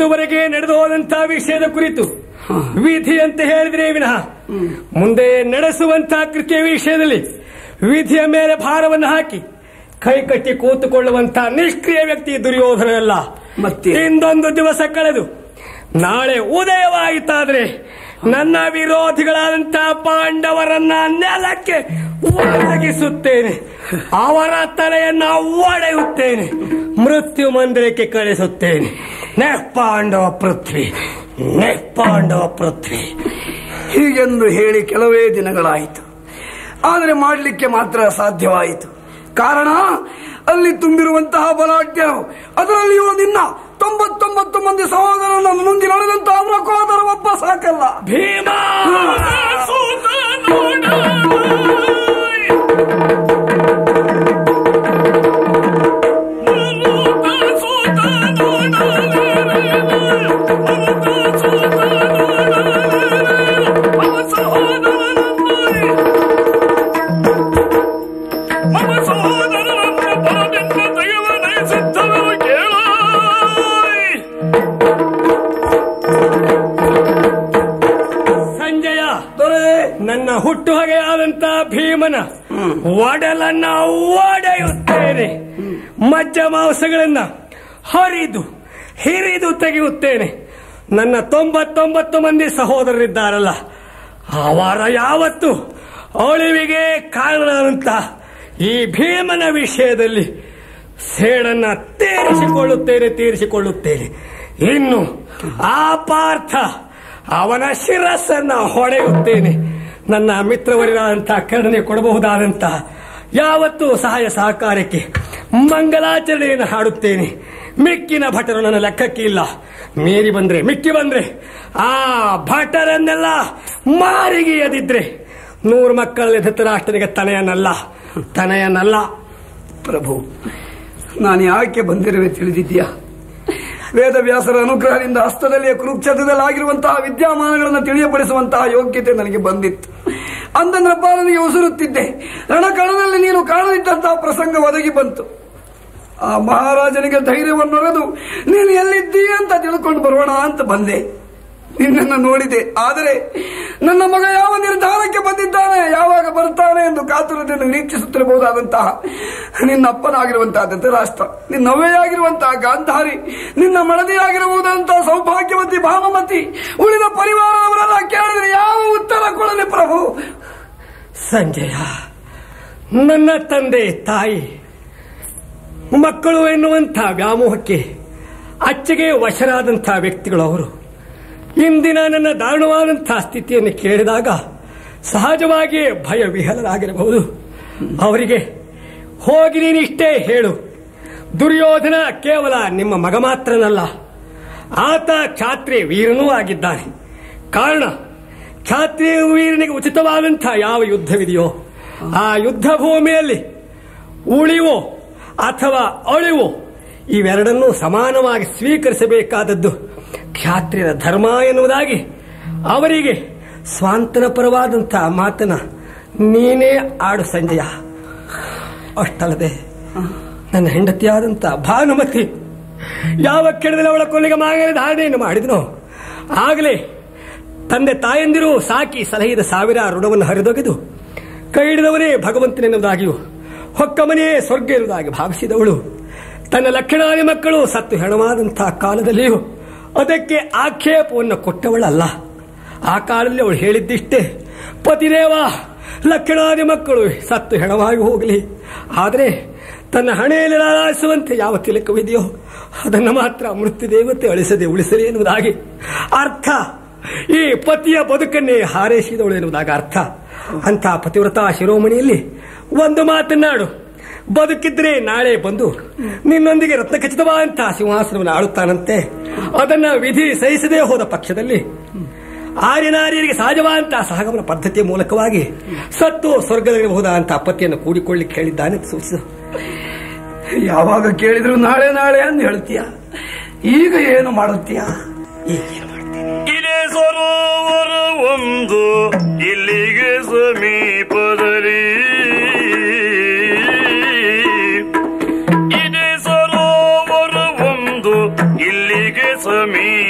ಇದುವರೆಗೆ ನಡೆದು ಹೋದಂತಹ ವಿಷಯದ ಕುರಿತು ವಿಧಿ ಅಂತ ಹೇಳಿದ್ರೆ ವಿನಃ ಮುಂದೆ ನಡೆಸುವಂತಹ ಕೃತಿಯ ವಿಷಯದಲ್ಲಿ ವಿಧಿಯ ಮೇಲೆ ಭಾರವನ್ನು ಹಾಕಿ ಕೈ ಕಟ್ಟಿ ಕೂತುಕೊಳ್ಳುವಂತಹ ನಿಷ್ಕ್ರಿಯ ವ್ಯಕ್ತಿ ದುರ್ಯೋಧನಲ್ಲ ಮತ್ತೆ? ಇಂದೊಂದು ದಿವಸ ಕಳೆದು ನಾಳೆ ಉದಯವಾಯಿತಾದ್ರೆ ನನ್ನ ವಿರೋಧಿಗಳಾದಂತಹ ಪಾಂಡವರನ್ನ ನೆಲಕ್ಕೆ ಒಣಗಿಸುತ್ತೇನೆ ಅವರ ತಲೆಯನ್ನ ಒಡೆಯುತ್ತೇನೆ ಮೃತ್ಯು ಮಂದಿರಕ್ಕೆ ಕಳಿಸುತ್ತೇನೆ ನೆ ಪಾಂಡವ ಪೃಥ್ವಿ ನೆ ಪಾಂಡವ ಪೃಥ್ವಿ ಹೀಗೆಂದು ಹೇಳಿ ಕೆಲವೇ ದಿನಗಳಾಯಿತು ಆದರೆ ಮಾಡಲಿಕ್ಕೆ ಮಾತ್ರ ಸಾಧ್ಯವಾಯಿತು ಕಾರಣ ಅಲ್ಲಿ ತುಂಬಿರುವಂತಹ ಬಲಾಢ್ಯರು ಅದರಲ್ಲಿಯೂ ನಿನ್ನ ತೊಂಬತ್ತೊಂಬತ್ತು ಮಂದಿ ಸಹೋದರನ ಮುಂದೆ ನಡೆದಂತಹ ಮೃಕೋದರ ಒಬ್ಬ ಸಾಕಲ್ಲ ಭೀಮ ಮಮ ಸಹೋದರರನ್ನು ಬರದಿಂದ ತೆಗೆವನೇ ಸಿದ್ಧವೆವು ಕೇಳಾಯ್ ಸಂಜಯ ದೊರೆ ನನ್ನ ಹುಟ್ಟು ಹೊಗೆಯಾದಂತ ಭೀಮನ ಒಡಲನ್ನ ಒಡೆಯುತ್ತೇನೆ ಮಜ್ಜ ಮಾಂಸಗಳನ್ನ ಹರಿದು ಹಿರಿದು ತೆಗೆಯುತ್ತೇನೆ ನನ್ನ ತೊಂಬತ್ತೊಂಬತ್ತು ಮಂದಿ ಸಹೋದರರಿದ್ದಾರಲ್ಲ ಅವರ ಯಾವತ್ತು ಅಳಿವಿಗೆ ಕಾರಣದಂತ ಈ ಭೀಮನ ವಿಷಯದಲ್ಲಿ ಸೇಡನ್ನ ತೀರಿಸಿಕೊಳ್ಳುತ್ತೇನೆ ತೀರಿಸಿಕೊಳ್ಳುತ್ತೇನೆ ಇನ್ನು ಆ ಪಾರ್ಥ ಅವನ ಶಿರಸ್ಸನ್ನ ಹೊಡೆಯುತ್ತೇನೆ ನನ್ನ ಮಿತ್ರವರಿಗಾದಂತಹ ಕರುಣೆ ಕೊಡಬಹುದಾದಂತಹ ಯಾವತ್ತೂ ಸಹಾಯ ಸಹಕಾರಕ್ಕೆ ಮಂಗಲಾಚರಣೆಯನ್ನು ಹಾಡುತ್ತೇನೆ ಮಿಕ್ಕಿನ ಭಟರು ನನ್ನ ಲೆಕ್ಕಕ್ಕೆ ಇಲ್ಲ ಮೀರಿ ಬಂದ್ರೆ ಮಿಕ್ಕಿ ಬಂದ್ರೆ ಆ ಭಟರನ್ನೆಲ್ಲ ಮಾರಿಗೆ ಎದಿದ್ರೆ ನೂರು ಮಕ್ಕಳಲ್ಲಿ ಧೃತರಾಷ್ಟ್ರನಿಗೆ ತನೆಯನ್ನಲ್ಲ ತನೆಯನ್ನಲ್ಲ ಪ್ರಭು ನಾನು ಯಾಕೆ ಬಂದಿರುವೆ ತಿಳಿದಿದ್ಯಾ ವೇದವ್ಯಾಸರ ಅನುಗ್ರಹದಿಂದ ಹಸ್ತದಲ್ಲಿಯೇ ಕುರುಕ್ಷೇತ್ರದಲ್ಲಿ ಆಗಿರುವಂತಹ ವಿದ್ಯಮಾನಗಳನ್ನು ತಿಳಿಯಪಡಿಸುವಂತಹ ಯೋಗ್ಯತೆ ನನಗೆ ಬಂದಿತ್ತು ಅಂದಂದ್ರಪ್ಪ ನನಗೆ ಉಸುರುತ್ತಿದ್ದೆ ರಣಕಣದಲ್ಲಿ ನೀನು ಕಾಣದಿದ್ದಂತಹ ಪ್ರಸಂಗ ಒದಗಿ ಬಂತು ಆ ಮಹಾರಾಜನಿಗೆ ಧೈರ್ಯವನ್ನೊರೆದು ನೀನು ಎಲ್ಲಿದ್ದೀ ಅಂತ ತಿಳ್ಕೊಂಡು ಬರೋಣ ಅಂತ ಬಂದೆ ನಿನ್ನನ್ನು ನೋಡಿದೆ ಆದರೆ ನನ್ನ ಮಗ ಯಾವ ನಿರ್ಧಾರಕ್ಕೆ ಬಂದಿದ್ದಾನೆ ಯಾವಾಗ ಬರ್ತಾನೆ ಎಂದು ಕಾತುರದಿಂದ ನಿರೀಕ್ಷಿಸುತ್ತಿರಬಹುದಾದಂತಹ ನಿನ್ನ ಅಪ್ಪನಾಗಿರುವಂತಹ ಧೃತರಾಷ್ಟ್ರ ನಿನ್ನವ್ವೆಯಾಗಿರುವಂತಹ ಗಾಂಧಾರಿ ನಿನ್ನ ಮಡದಿಯಾಗಿರಬಹುದಂತಹ ಸೌಭಾಗ್ಯವತಿ ಭಾಮಮತಿ ಉಳಿದ ಪರಿವಾರದವರೆಲ್ಲ ಕೇಳಿದ್ರೆ ಯಾವ ಉತ್ತರ ಕೊಡಲಿ ಪ್ರಭು ಸಂಜಯ ನನ್ನ ತಂದೆ ತಾಯಿ ಮಕ್ಕಳು ಎನ್ನುವಂಥ ವ್ಯಾಮೋಹಕ್ಕೆ ಅಚ್ಚಗೆ ವಶರಾದಂಥ ವ್ಯಕ್ತಿಗಳು ಅವರು ಇಂದಿನ ನನ್ನ ದಾರುಣವಾದಂತಹ ಸ್ಥಿತಿಯನ್ನು ಕೇಳಿದಾಗ ಸಹಜವಾಗಿಯೇ ಭಯ ವಿಹಲರಾಗಿರಬಹುದು ಅವರಿಗೆ ಹೋಗಿ ನೀನಿಷ್ಟೇ ಹೇಳು ದುರ್ಯೋಧನ ಕೇವಲ ನಿಮ್ಮ ಮಗ ಮಾತ್ರನಲ್ಲ ಆತ ಕ್ಷಾತ್ರಿ ವೀರನೂ ಆಗಿದ್ದಾನೆ ಕಾರಣ ಕ್ಷಾತ್ರಿಯ ವೀರನಿಗೆ ಉಚಿತವಾದಂತಹ ಯಾವ ಯುದ್ಧವಿದೆಯೋ ಆ ಯುದ್ಧ ಭೂಮಿಯಲ್ಲಿ ಉಳಿವೋ ಅಥವಾ ಅಳಿವೋ ಇವೆರಡನ್ನೂ ಸಮಾನವಾಗಿ ಸ್ವೀಕರಿಸಬೇಕಾದದ್ದು ಕ್ಷಾತ್ರಿಯರ ಧರ್ಮ ಎನ್ನುವುದಾಗಿ ಅವರಿಗೆ ಸ್ವಾಂತನ ಪರವಾದಂತಹ ಮಾತನ ನೀನೇ ಆಡು ಸಂಜಯ ಅಷ್ಟಲ್ಲದೆ ನನ್ನ ಹೆಂಡತಿಯಾದಂಥ ಭಾನುಮತಿ ಯಾವ ಕೆಡದಲ್ಲಿ ಅವಳ ಕೊಲ್ಲಿಗೆ ಮಾಗನ ಧಾರಣೆಯನ್ನು ಮಾಡಿದನೋ ಆಗಲೇ ತಂದೆ ತಾಯಂದಿರು ಸಾಕಿ ಸಲಹಿದ ಸಾವಿರ ಋಣವನ್ನು ಹರಿದೊಗೆದು ಕೈ ಹಿಡಿದವನೇ ಭಗವಂತನೆನ್ನುವುದಾಗಿಯೂ ಹೊಕ್ಕ ಮನೆಯೇ ಸ್ವರ್ಗ ಎನ್ನುವುದಾಗಿ ಭಾವಿಸಿದವಳು ತನ್ನ ಲಕ್ಷಣಾದಿ ಮಕ್ಕಳು ಸತ್ತು ಹೆಣವಾದಂತಹ ಕಾಲದಲ್ಲಿಯೂ ಅದಕ್ಕೆ ಆಕ್ಷೇಪವನ್ನು ಕೊಟ್ಟವಳಲ್ಲ ಆ ಕಾಲದಲ್ಲಿ ಅವಳು ಹೇಳಿದ್ದಿಷ್ಟೇ ಪತಿದೇವ ಲಕ್ಷಣಾದಿ ಮಕ್ಕಳು ಸತ್ತು ಹೆಣವಾಗಿ ಹೋಗಲಿ ಆದರೆ ತನ್ನ ಹಣೆಯಲ್ಲಿ ಲಾಲಿಸುವಂತೆ ಯಾವ ತಿಲಕವಿದೆಯೋ ಅದನ್ನು ಮಾತ್ರ ಮೃತ್ಯು ದೇವತೆ ಅಳಿಸದೆ ಉಳಿಸಲಿ ಎನ್ನುವುದಾಗಿ ಅರ್ಥ ಈ ಪತಿಯ ಬದುಕನ್ನೇ ಹಾರೈಸಿದವಳು ಎನ್ನುವುದಾಗ ಅರ್ಥ ಅಂತ ಪತಿವ್ರತ ಶಿರೋಮಣಿಯಲ್ಲಿ ಒಂದು ಮಾತನ್ನಾಡು ಬದುಕಿದ್ರೆ ನಾಳೆ ಬಂದು ನಿನ್ನೊಂದಿಗೆ ರತ್ನಖಚಿತವಾದಂತಹ ಸಿಂಹಾಸನವನ್ನು ಆಳುತ್ತಾನಂತೆ ಅದನ್ನ ವಿಧಿ ಸಹಿಸದೇ ಹೋದ ಪಕ್ಷದಲ್ಲಿ ಆರ್ಯನಾರ್ಯರಿಗೆ ಸಹಜವಾದಂತಹ ಸಹಗಮನ ಪದ್ಧತಿಯ ಮೂಲಕವಾಗಿ ಸತ್ತು ಸ್ವರ್ಗದಲ್ಲಿರಬಹುದಾದಂತಹ ಪತಿಯನ್ನು ಕೂಡಿಕೊಳ್ಳಿಕ್ಕೆ ಹೇಳಿದ್ದಾನೆ ಅಂತ ಸೂಚಿಸು ಯಾವಾಗ ಕೇಳಿದ್ರು ನಾಳೆ ನಾಳೆ ಅಂತ ಹೇಳ್ತೀಯ ಈಗ ಏನು ಮಾಡುತ್ತೀಯ ಈಗೇನು ಮಾಡ್ತೇನೆ ಇದೇ ಸರೋವರ ಒಂದು ಇಲ್ಲಿಗೆ ಸಮೀಪದಲ್ಲಿ ಇದೇ ಸರೋವರ ಒಂದು ಇಲ್ಲಿಗೆ ಸಮೀಪ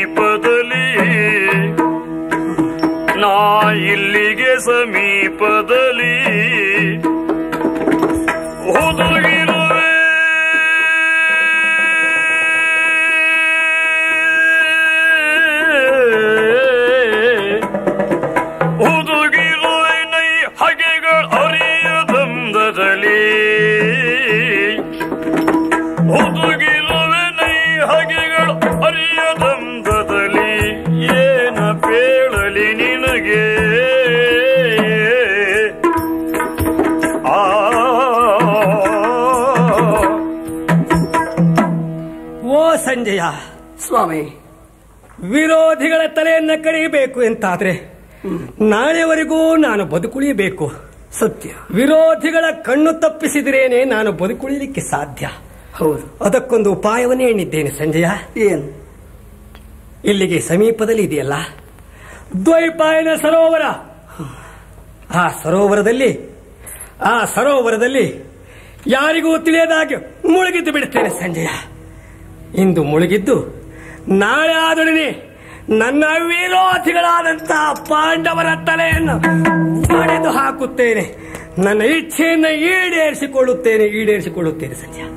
ಸಂಜಯ ಸ್ವಾಮಿ ವಿರೋಧಿಗಳ ತಲೆಯನ್ನ ಕಡಿಯಬೇಕು ಎಂತಾದ್ರೆ ನಾಳೆವರೆಗೂ ನಾನು ಬದುಕುಳಿಯಬೇಕು ಸತ್ಯ ವಿರೋಧಿಗಳ ಕಣ್ಣು ತಪ್ಪಿಸಿದ್ರೇನೆ ನಾನು ಬದುಕುಳಿಲಿಕ್ಕೆ ಸಾಧ್ಯ ಹೌದು ಅದಕ್ಕೊಂದು ಉಪಾಯವನ್ನೇ ಎಣ್ಣಿದ್ದೇನೆ ಸಂಜಯ ಏನು ಇಲ್ಲಿಗೆ ಸಮೀಪದಲ್ಲಿ ಇದೆಯಲ್ಲ ದ್ವೈಪಾಯನ ಸರೋವರ ಆ ಸರೋವರದಲ್ಲಿ ಆ ಸರೋವರದಲ್ಲಿ ಯಾರಿಗೂ ತಿಳಿಯದಾಗೆ ಮುಳುಗಿದ್ದು ಬಿಡುತ್ತೇನೆ ಸಂಜಯ ಇಂದು ಮುಳುಗಿದ್ದು ನಾಳೆ ಆದೊಡನೆ ನನ್ನ ವಿರೋಧಿಗಳಾದಂತಹ ಪಾಂಡವರ ತಲೆಯನ್ನು ಒಡೆದು ಹಾಕುತ್ತೇನೆ ನನ್ನ ಇಚ್ಛೆಯನ್ನು ಈಡೇರಿಸಿಕೊಳ್ಳುತ್ತೇನೆ ಈಡೇರಿಸಿಕೊಳ್ಳುತ್ತೇನೆ ಸಂಜಯ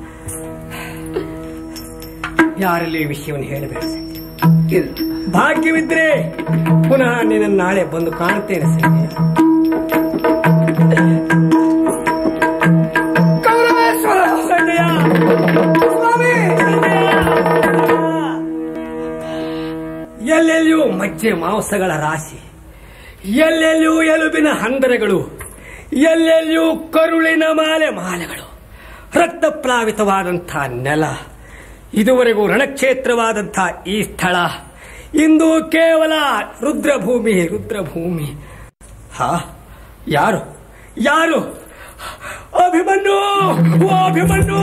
ಯಾರಲ್ಲಿ ಈ ವಿಷಯವನ್ನು ಹೇಳಬೇಡ ಸಂಜಯ ಇಲ್ಲ ಭಾಗ್ಯವಿದ್ರೆ ಪುನಃ ನಿನ್ನ ನಾಳೆ ಬಂದು ಕಾಣ್ತೇನೆ ಸಂಜಯ ಕೌರವೇಶ್ವರ ಸಂಜಯ ಸ್ವಾಮಿ ಎಲ್ಲೆಲ್ಲಿಯೂ ಮಜ್ಜೆ ಮಾಂಸಗಳ ರಾಶಿ ಎಲ್ಲೆಲ್ಲಿಯೂ ಎಲುಬಿನ ಹಂದರಗಳು ಎಲ್ಲೆಲ್ಲಿಯೂ ಕರುಳಿನ ಮಾಲೆ ಮಾಲೆಗಳು ರಕ್ತಪ್ಲಾವಿತವಾದಂಥ ನೆಲ ಇದುವರೆಗೂ ರಣಕ್ಷೇತ್ರವಾದಂಥ ಈ ಸ್ಥಳ ಇಂದು ಕೇವಲ ರುದ್ರಭೂಮಿ ರುದ್ರಭೂಮಿ ಹಾ ಯಾರು ಯಾರು ಅಭಿಮನ್ಯು ಓ ಅಭಿಮನ್ಯು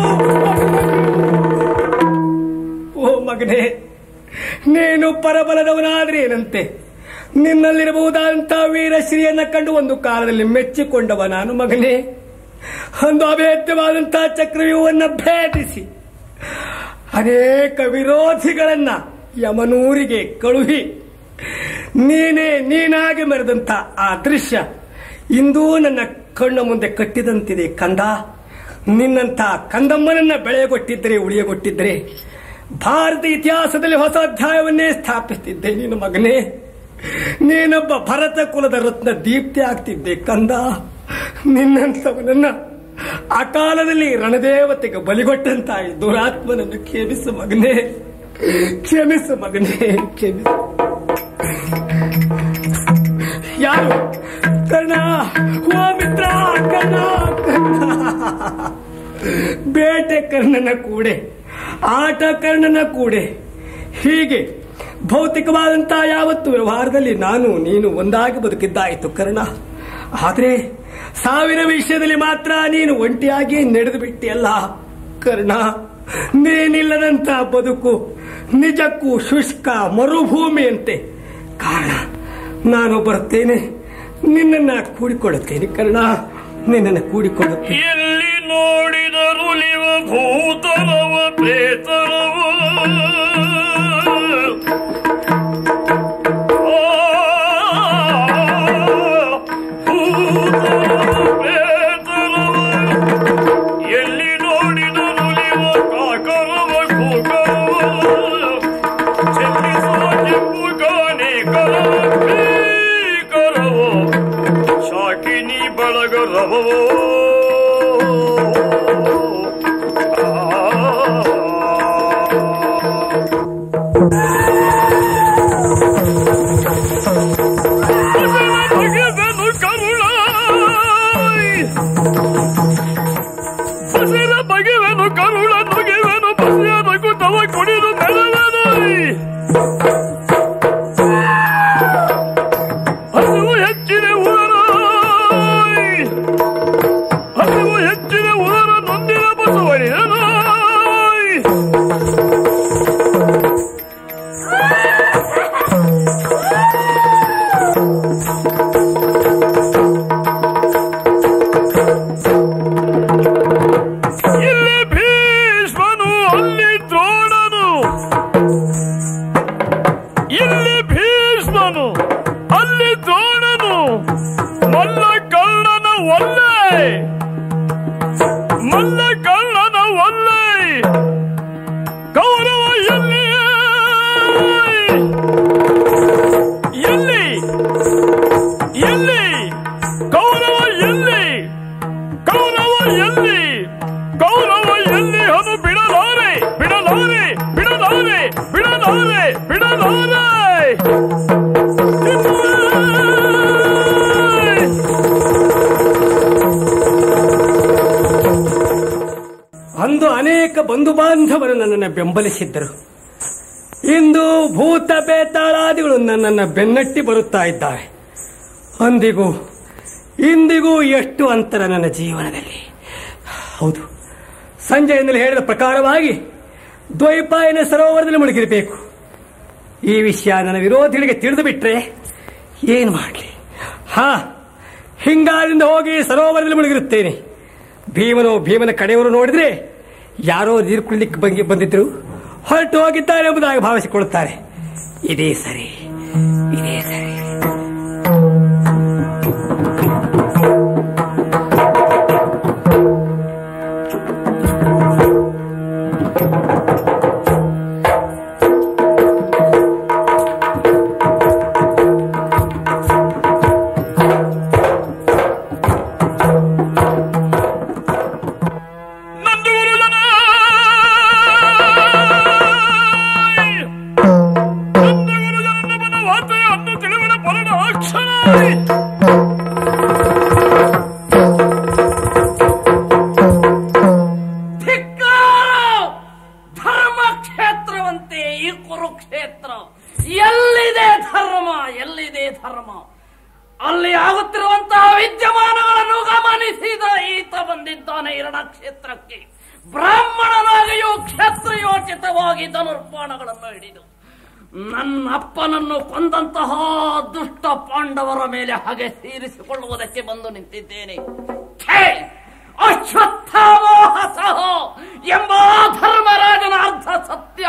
ಓ ಮಗನೇ ನೀನು ಪರಬಲದವನಾದ್ರೇನಂತೆ ನಿನ್ನಲ್ಲಿರಬಹುದಾದಂಥ ವೀರಶ್ರೀಯನ್ನ ಕಂಡು ಒಂದು ಕಾಲದಲ್ಲಿ ಮೆಚ್ಚಿಕೊಂಡವ ನಾನು ಮಗನೇ ಒಂದು ಅಭೇದ್ಯವಾದಂತಹ ಚಕ್ರವ್ಯೂಹವನ್ನ ಭೇದಿಸಿ ಅನೇಕ ವಿರೋಧಿಗಳನ್ನ ಯಮನೂರಿಗೆ ಕಳುಹಿ ನೀನೇ ನೀನಾಗಿ ಮೆರೆದಂತ ಆ ದೃಶ್ಯ ಇಂದೂ ನನ್ನ ಕಣ್ಣ ಮುಂದೆ ಕಟ್ಟಿದಂತಿದೆ ಕಂದ ನಿನ್ನಂತ ಕಂದಮ್ಮನನ್ನ ಬೆಳೆಯಗೊಟ್ಟಿದ್ದರೆ ಉಳಿಯಗೊಟ್ಟಿದ್ದರೆ ಭಾರತ ಇತಿಹಾಸದಲ್ಲಿ ಹೊಸ ಅಧ್ಯಾಯವನ್ನೇ ಸ್ಥಾಪಿಸುತ್ತಿದ್ದೆ ನೀನು ಮಗನೇ ನೀನೊಬ್ಬ ಭರತ ಕುಲದ ರತ್ನ ದೀಪ್ತಿ ಆಗ್ತಿದ್ದೆ ಕಂದ ನಿನ್ನಂತವನನ್ನ ಅಕಾಲದಲ್ಲಿ ರಣದೇವತೆಗೆ ಬಲಿಗೊಟ್ಟಂತ ಈ ದುರಾತ್ಮನನ್ನು ಕ್ಷಮಿಸು ಮಗನೇ ಕ್ಷಮಿಸು ಮಗನೇ ಕ್ಷಮಿಸು ಯಾರು ಕರ್ಣ ಓ ಮಿತ್ರ ಕರ್ಣ ಕರ್ಣ ಬೇಟೆ ಕರ್ಣನ ಕೂಡೆ ಆಟ ಕರ್ಣನ ಕೂಡೆ ಹೀಗೆ ಭೌತಿಕವಾದಂತಹ ಯಾವತ್ತು ವ್ಯವಹಾರದಲ್ಲಿ ನಾನು ನೀನು ಒಂದಾಗಿ ಬದುಕಿದ್ದಾಯಿತು ಕರ್ಣ ಆದ್ರೆ ಸಾವಿರ ವಿಷಯದಲ್ಲಿ ಮಾತ್ರ ನೀನು ಒಂಟಿಯಾಗಿ ನಡೆದು ಬಿಟ್ಟಿಯಲ್ಲ ಕರ್ಣ ನೀನಿಲ್ಲದಂತ ಬದುಕು ನಿಜಕ್ಕೂ ಶುಷ್ಕ ಮರುಭೂಮಿಯಂತೆ ಕಾರಣ ನಾನು ಬರುತ್ತೇನೆ ನಿನ್ನನ್ನ ಕೂಡಿಕೊಳ್ಳುತ್ತೇನೆ ಕರ್ಣ ನಿನ್ನನ್ನು ಕೂಡಿಕೊಳ್ಳುತ್ತೇನೆ ಎಲ್ಲಿ ನೋಡಿದರು ಲಿವ ಭೂತರವ ಪ್ರೇತರವ ಎಲ್ಲಿ ನೋಡಿದರು ಲಿವ ಕಾಕರವ ಕೂಕರವ ಚೆಲ್ಲಿಸುವ ಕೆಂಪು ಗಾನೆ ಕರವ ಕರವೋ ಶಾಕಿನಿ ಬಳಗರವೋ ಬಗೆದನು ಕರುಳ ಬಸಿರ ಬಗೆವನು ಕರುಳ ನುಗೆವನು ಬಸಿಯ ನಗುತ್ತವ ಕುಡಿದು ಮೆಲವನು ಹಸಿವು ಹೆಚ್ಚಿನ ಉದರ ಹಸಿವು ಹೆಚ್ಚಿನ ಉದರ ನೊಂದಿನ ಬಸವಳಿದನು ಇಲ್ಲಿ ಭೀಷ್ಮನು ಅಲ್ಲಿ ದ್ರೋಣನು ಇಲ್ಲಿ ಭೀಷ್ಮನು ಅಲ್ಲಿ ದ್ರೋಣನು ಮಲ್ಲ ಕರ್ಣನ ಒಲ್ಲೆ ಮಲ್ಲ ಕರ್ಣನ ಒಲ್ಲೆ ಕೌರವ ಎಲ್ಲಿ ಎಲ್ಲಿ ಎಲ್ಲಿ ಕೌರವ ಎಲ್ಲಿ ಕೌರವ ಎಲ್ಲಿ ಕೌರವ ಎಲ್ಲಿ ಅದು ಬಿಡಲಾರೆ ಬಿಡಲಾರೆ ಬಿಡಲಾರೆ ಬಿಡಲಾರೆ ಬಿಡಲಾರೆ ಅಂದು ಅನೇಕ ಬಂಧು ಬಾಂಧವರು ನನ್ನನ್ನು ಬೆಂಬಲಿಸಿದ್ದರು ಇಂದು ಭೂತ ಬೇತಾಳಾದಿಗಳು ನನ್ನನ್ನು ಬೆನ್ನಟ್ಟಿ ಬರುತ್ತಾ ಇದ್ದಾವೆ ಅಂದಿಗೂ ಇಂದಿಗೂ ಎಷ್ಟು ಅಂತರ ನನ್ನ ಜೀವನದಲ್ಲಿ ಹೌದು ಸಂಜೆಯಿಂದಲೇ ಹೇಳಿದ ಪ್ರಕಾರವಾಗಿ ದ್ವೈಪಾಯನ ಸರೋವರದಲ್ಲಿ ಮುಳುಗಿರಬೇಕು ಈ ವಿಷಯ ನನ್ನ ವಿರೋಧಿಗಳಿಗೆ ತಿಳಿದು ಬಿಟ್ರೆ ಏನು ಮಾಡಲಿ ಹಾ ಹಿಂಗಾರಿಂದ ಹೋಗಿ ಸರೋವರದಲ್ಲಿ ಮುಳುಗಿರುತ್ತೇನೆ ಭೀಮನು ಭೀಮನ ಕಡೆಯವರು ನೋಡಿದ್ರೆ ಯಾರೋ ನೀರು ಕುಡಿಲಿಕ್ಕೆ ಬಂಗಿ ಬಂದಿದ್ರು ಹೊರಟು ಹೋಗಿದ್ದಾರೆ ಎಂಬುದಾಗಿ ಭಾವಿಸಿಕೊಳ್ಳುತ್ತಾರೆ ಇದೇ ಸರಿ ಇದೇ ಸರಿ ನಂದೂರು ಜನ ನಂದೂರು ಜನನ ವಾರ್ತೆಯನ್ನು ತಿಳಿವಿನ ಪರಣ ಅಕ್ಷರ ಧಿಕ್ಕಾರ ಧರ್ಮಕ್ಷೇತ್ರವಂತೆ ಈ ಕುರುಕ್ಷೇತ್ರ ಎಲ್ಲಿದೆ ಧರ್ಮ ಎಲ್ಲಿದೆ ಧರ್ಮ ಅಲ್ಲಿ ಆಗುತ್ತಿರುವಂತಹ ವಿದ್ಯಮಾನಗಳನ್ನು ಗಮನಿಸಿದ ಈತ ಬಂದಿದ್ದಾನೆ ಇರಣ ಕ್ಷೇತ್ರಕ್ಕೆ ಬ್ರಾಹ್ಮಣನಾಗಿಯೂ ಕ್ಷೇತ್ರಯೋಚಿತವಾಗಿ ಧನುರ್ಪಾಣಗಳನ್ನು ಹಿಡಿದು ನನ್ನ ಅಪ್ಪನನ್ನು ಕೊಂದಂತಹ ದುಷ್ಟ ಪಾಂಡವರ ಮೇಲೆ ಹಾಗೆ ತೀರಿಸಿಕೊಳ್ಳುವುದಕ್ಕೆ ಬಂದು ನಿಂತಿದ್ದೇನೆ ಛೇ! ಅಶ್ವತ್ಥಾಮೋಹಸಃ ಎಂಬ ಧರ್ಮರಾಜನ ಅರ್ಧ ಸತ್ಯ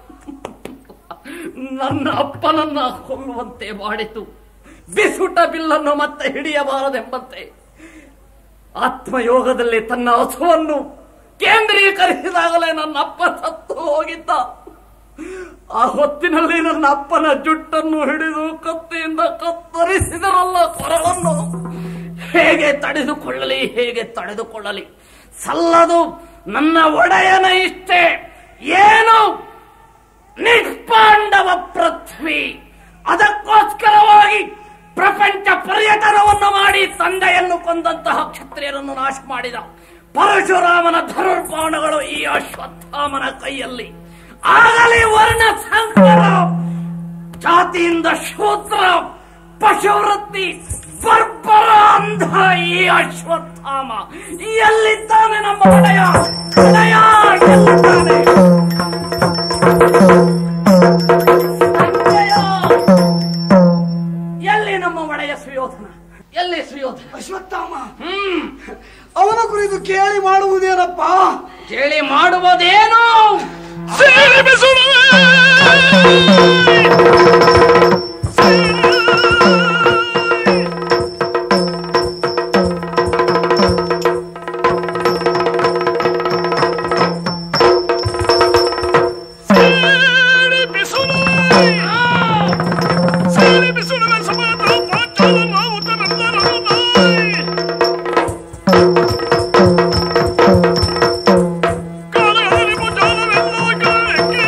ನನ್ನ ಅಪ್ಪನನ್ನ ಕೊಲ್ಲುವಂತೆ ಮಾಡಿತು ಬಿಸುಟ ಬಿಲ್ಲನ್ನು ಮತ್ತೆ ಹಿಡಿಯಬಾರದೆಂಬಂತೆ ಆತ್ಮಯೋಗದಲ್ಲಿ ತನ್ನ ಹಸುವನ್ನು ಕೇಂದ್ರೀಕರಿಸಿದಾಗಲೇ ನನ್ನ ಅಪ್ಪ ಸತ್ತು ಹೋಗಿದ್ದ ಆ ಹೊತ್ತಿನಲ್ಲಿ ನನ್ನ ಅಪ್ಪನ ಜುಟ್ಟನ್ನು ಹಿಡಿದು ಕತ್ತಿಯಿಂದ ಕತ್ತರಿಸಿದರಲ್ಲ ಕೊರವನ್ನು ಹೇಗೆ ತಡೆದುಕೊಳ್ಳಲಿ ಹೇಗೆ ತಡೆದುಕೊಳ್ಳಲಿ ಸಲ್ಲದು ನನ್ನ ಒಡೆಯನ ಇಷ್ಟೇ ಏನು ನಿಷ್ಪಾಂಡವ ಪೃಥ್ವಿ ಅದಕ್ಕೋಸ್ಕರವಾಗಿ ಪ್ರಪಂಚ ಪರ್ಯಟನವನ್ನು ಮಾಡಿ ತಂದೆಯನ್ನು ಕೊಂದಂತಹ ಕ್ಷತ್ರಿಯರನ್ನು ನಾಶ ಮಾಡಿದ ಪರಶುರಾಮನ ಧನುರ್ಬಾಣಗಳು ಈ ಅಶ್ವತ್ಥಾಮನ ಕೈಯಲ್ಲಿ ಆಗಲಿ ವರ್ಣ ಸಂಕರ ಜಾತಿಯಿಂದ ಶೂದ್ರ ಪಶುವೃತ್ತಿ ಬರ್ಬರ ಅಂಧ ಈ ಅಶ್ವತ್ಥಾಮ ಎಲ್ಲಿದ್ದಾನೆ ನಮ್ಮ ಒಡೆಯ ಒಡೆಯ ಎಲ್ಲಿದ್ದಾನೆ ಸಂಜಯ! ಎಲ್ಲಿ ನಮ್ಮ ಒಡೆಯ ಸುಯೋಧನ ಎಲ್ಲಿ ಸುಯೋಧನ ಅಶ್ವತ್ಥಾಮ ಹ್ಮ್ ಅವನ ಕುರಿತು ಕೇಳಿ ಮಾಡುವುದೇನಪ್ಪ ಕೇಳಿ ಮಾಡುವುದೇನು ಸೇರಿ ಬಿಸುಡುವೆ ಸೇರಿ ಬಿಸುಡುವೆ ಸೇರಿ ಬಿಸುಡುವೆ ಸಮಾನ ಪಾಂಚಾಲ ಮಾವುತ ನಂದನರುನಾಯಿ. ಕಾಲಗಳಲ್ಲಿ ಮುಂಜಾನವೆಲ್ಲ ಕಾಲಕ್ಕೆ.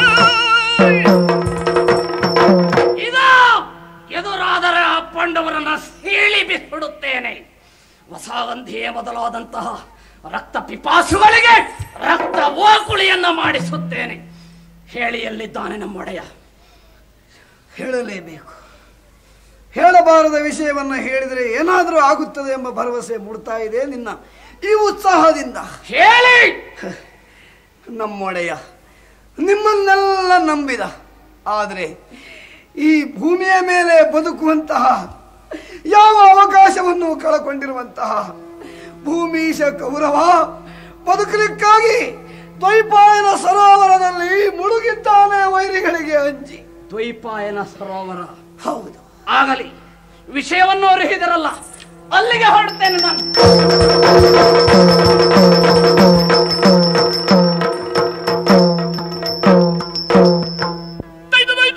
ಇದ ಎದುರಾದರೆ ಆ ಪಾಂಡವರನ್ನ ಸೀಳಿ ಬಿಸಿಡುತ್ತೇನೆ ವಸಾಗಂಧಿಯೇ ಮೊದಲಾದಂತಹ ರಕ್ತ ಪಿಪಾಸುಗಳಿಗೆ ರಕ್ತ ಓಕುಳಿಯನ್ನ ಮಾಡಿಸುತ್ತೇನೆ ಹೇಳಿ ಎಲ್ಲಿದ್ದಾನೆ ನಮ್ಮೊಡೆಯ ಹೇಳಲೇಬೇಕು ಹೇಳಬಾರದ ವಿಷಯವನ್ನ ಹೇಳಿದರೆ ಏನಾದರೂ ಆಗುತ್ತದೆ ಎಂಬ ಭರವಸೆ ಮೂಡ್ತಾ ಇದೆ ನಿನ್ನ ಈ ಉತ್ಸಾಹದಿಂದ ಹೇಳಿ ನಮ್ಮೊಡೆಯ ನಿಮ್ಮನ್ನೆಲ್ಲ ನಂಬಿದ ಆದರೆ ಈ ಭೂಮಿಯ ಮೇಲೆ ಬದುಕುವಂತಹ ಯಾವ ಅವಕಾಶವನ್ನು ಕಳಕೊಂಡಿರುವಂತಹ ಭೂಮೀಶ ಕೌರವ ಬದುಕಲಿಕ್ಕಾಗಿ ದ್ವೈಪಾಯನ ಸರೋವರದಲ್ಲಿ ಮುಳುಗಿದ್ದಾನೆ ವೈರಿಗಳಿಗೆ ಅಂಜಿ ದ್ವೈಪಾಯನ ಸರೋವರ ಹೌದು ಆಗಲಿ ವಿಷಯವನ್ನು ಅರಿಹಿದರಲ್ಲ ಅಲ್ಲಿಗೆ ಹೊರಡ್ತೇನೆ ನಾನು ದೈತ ದೈತ.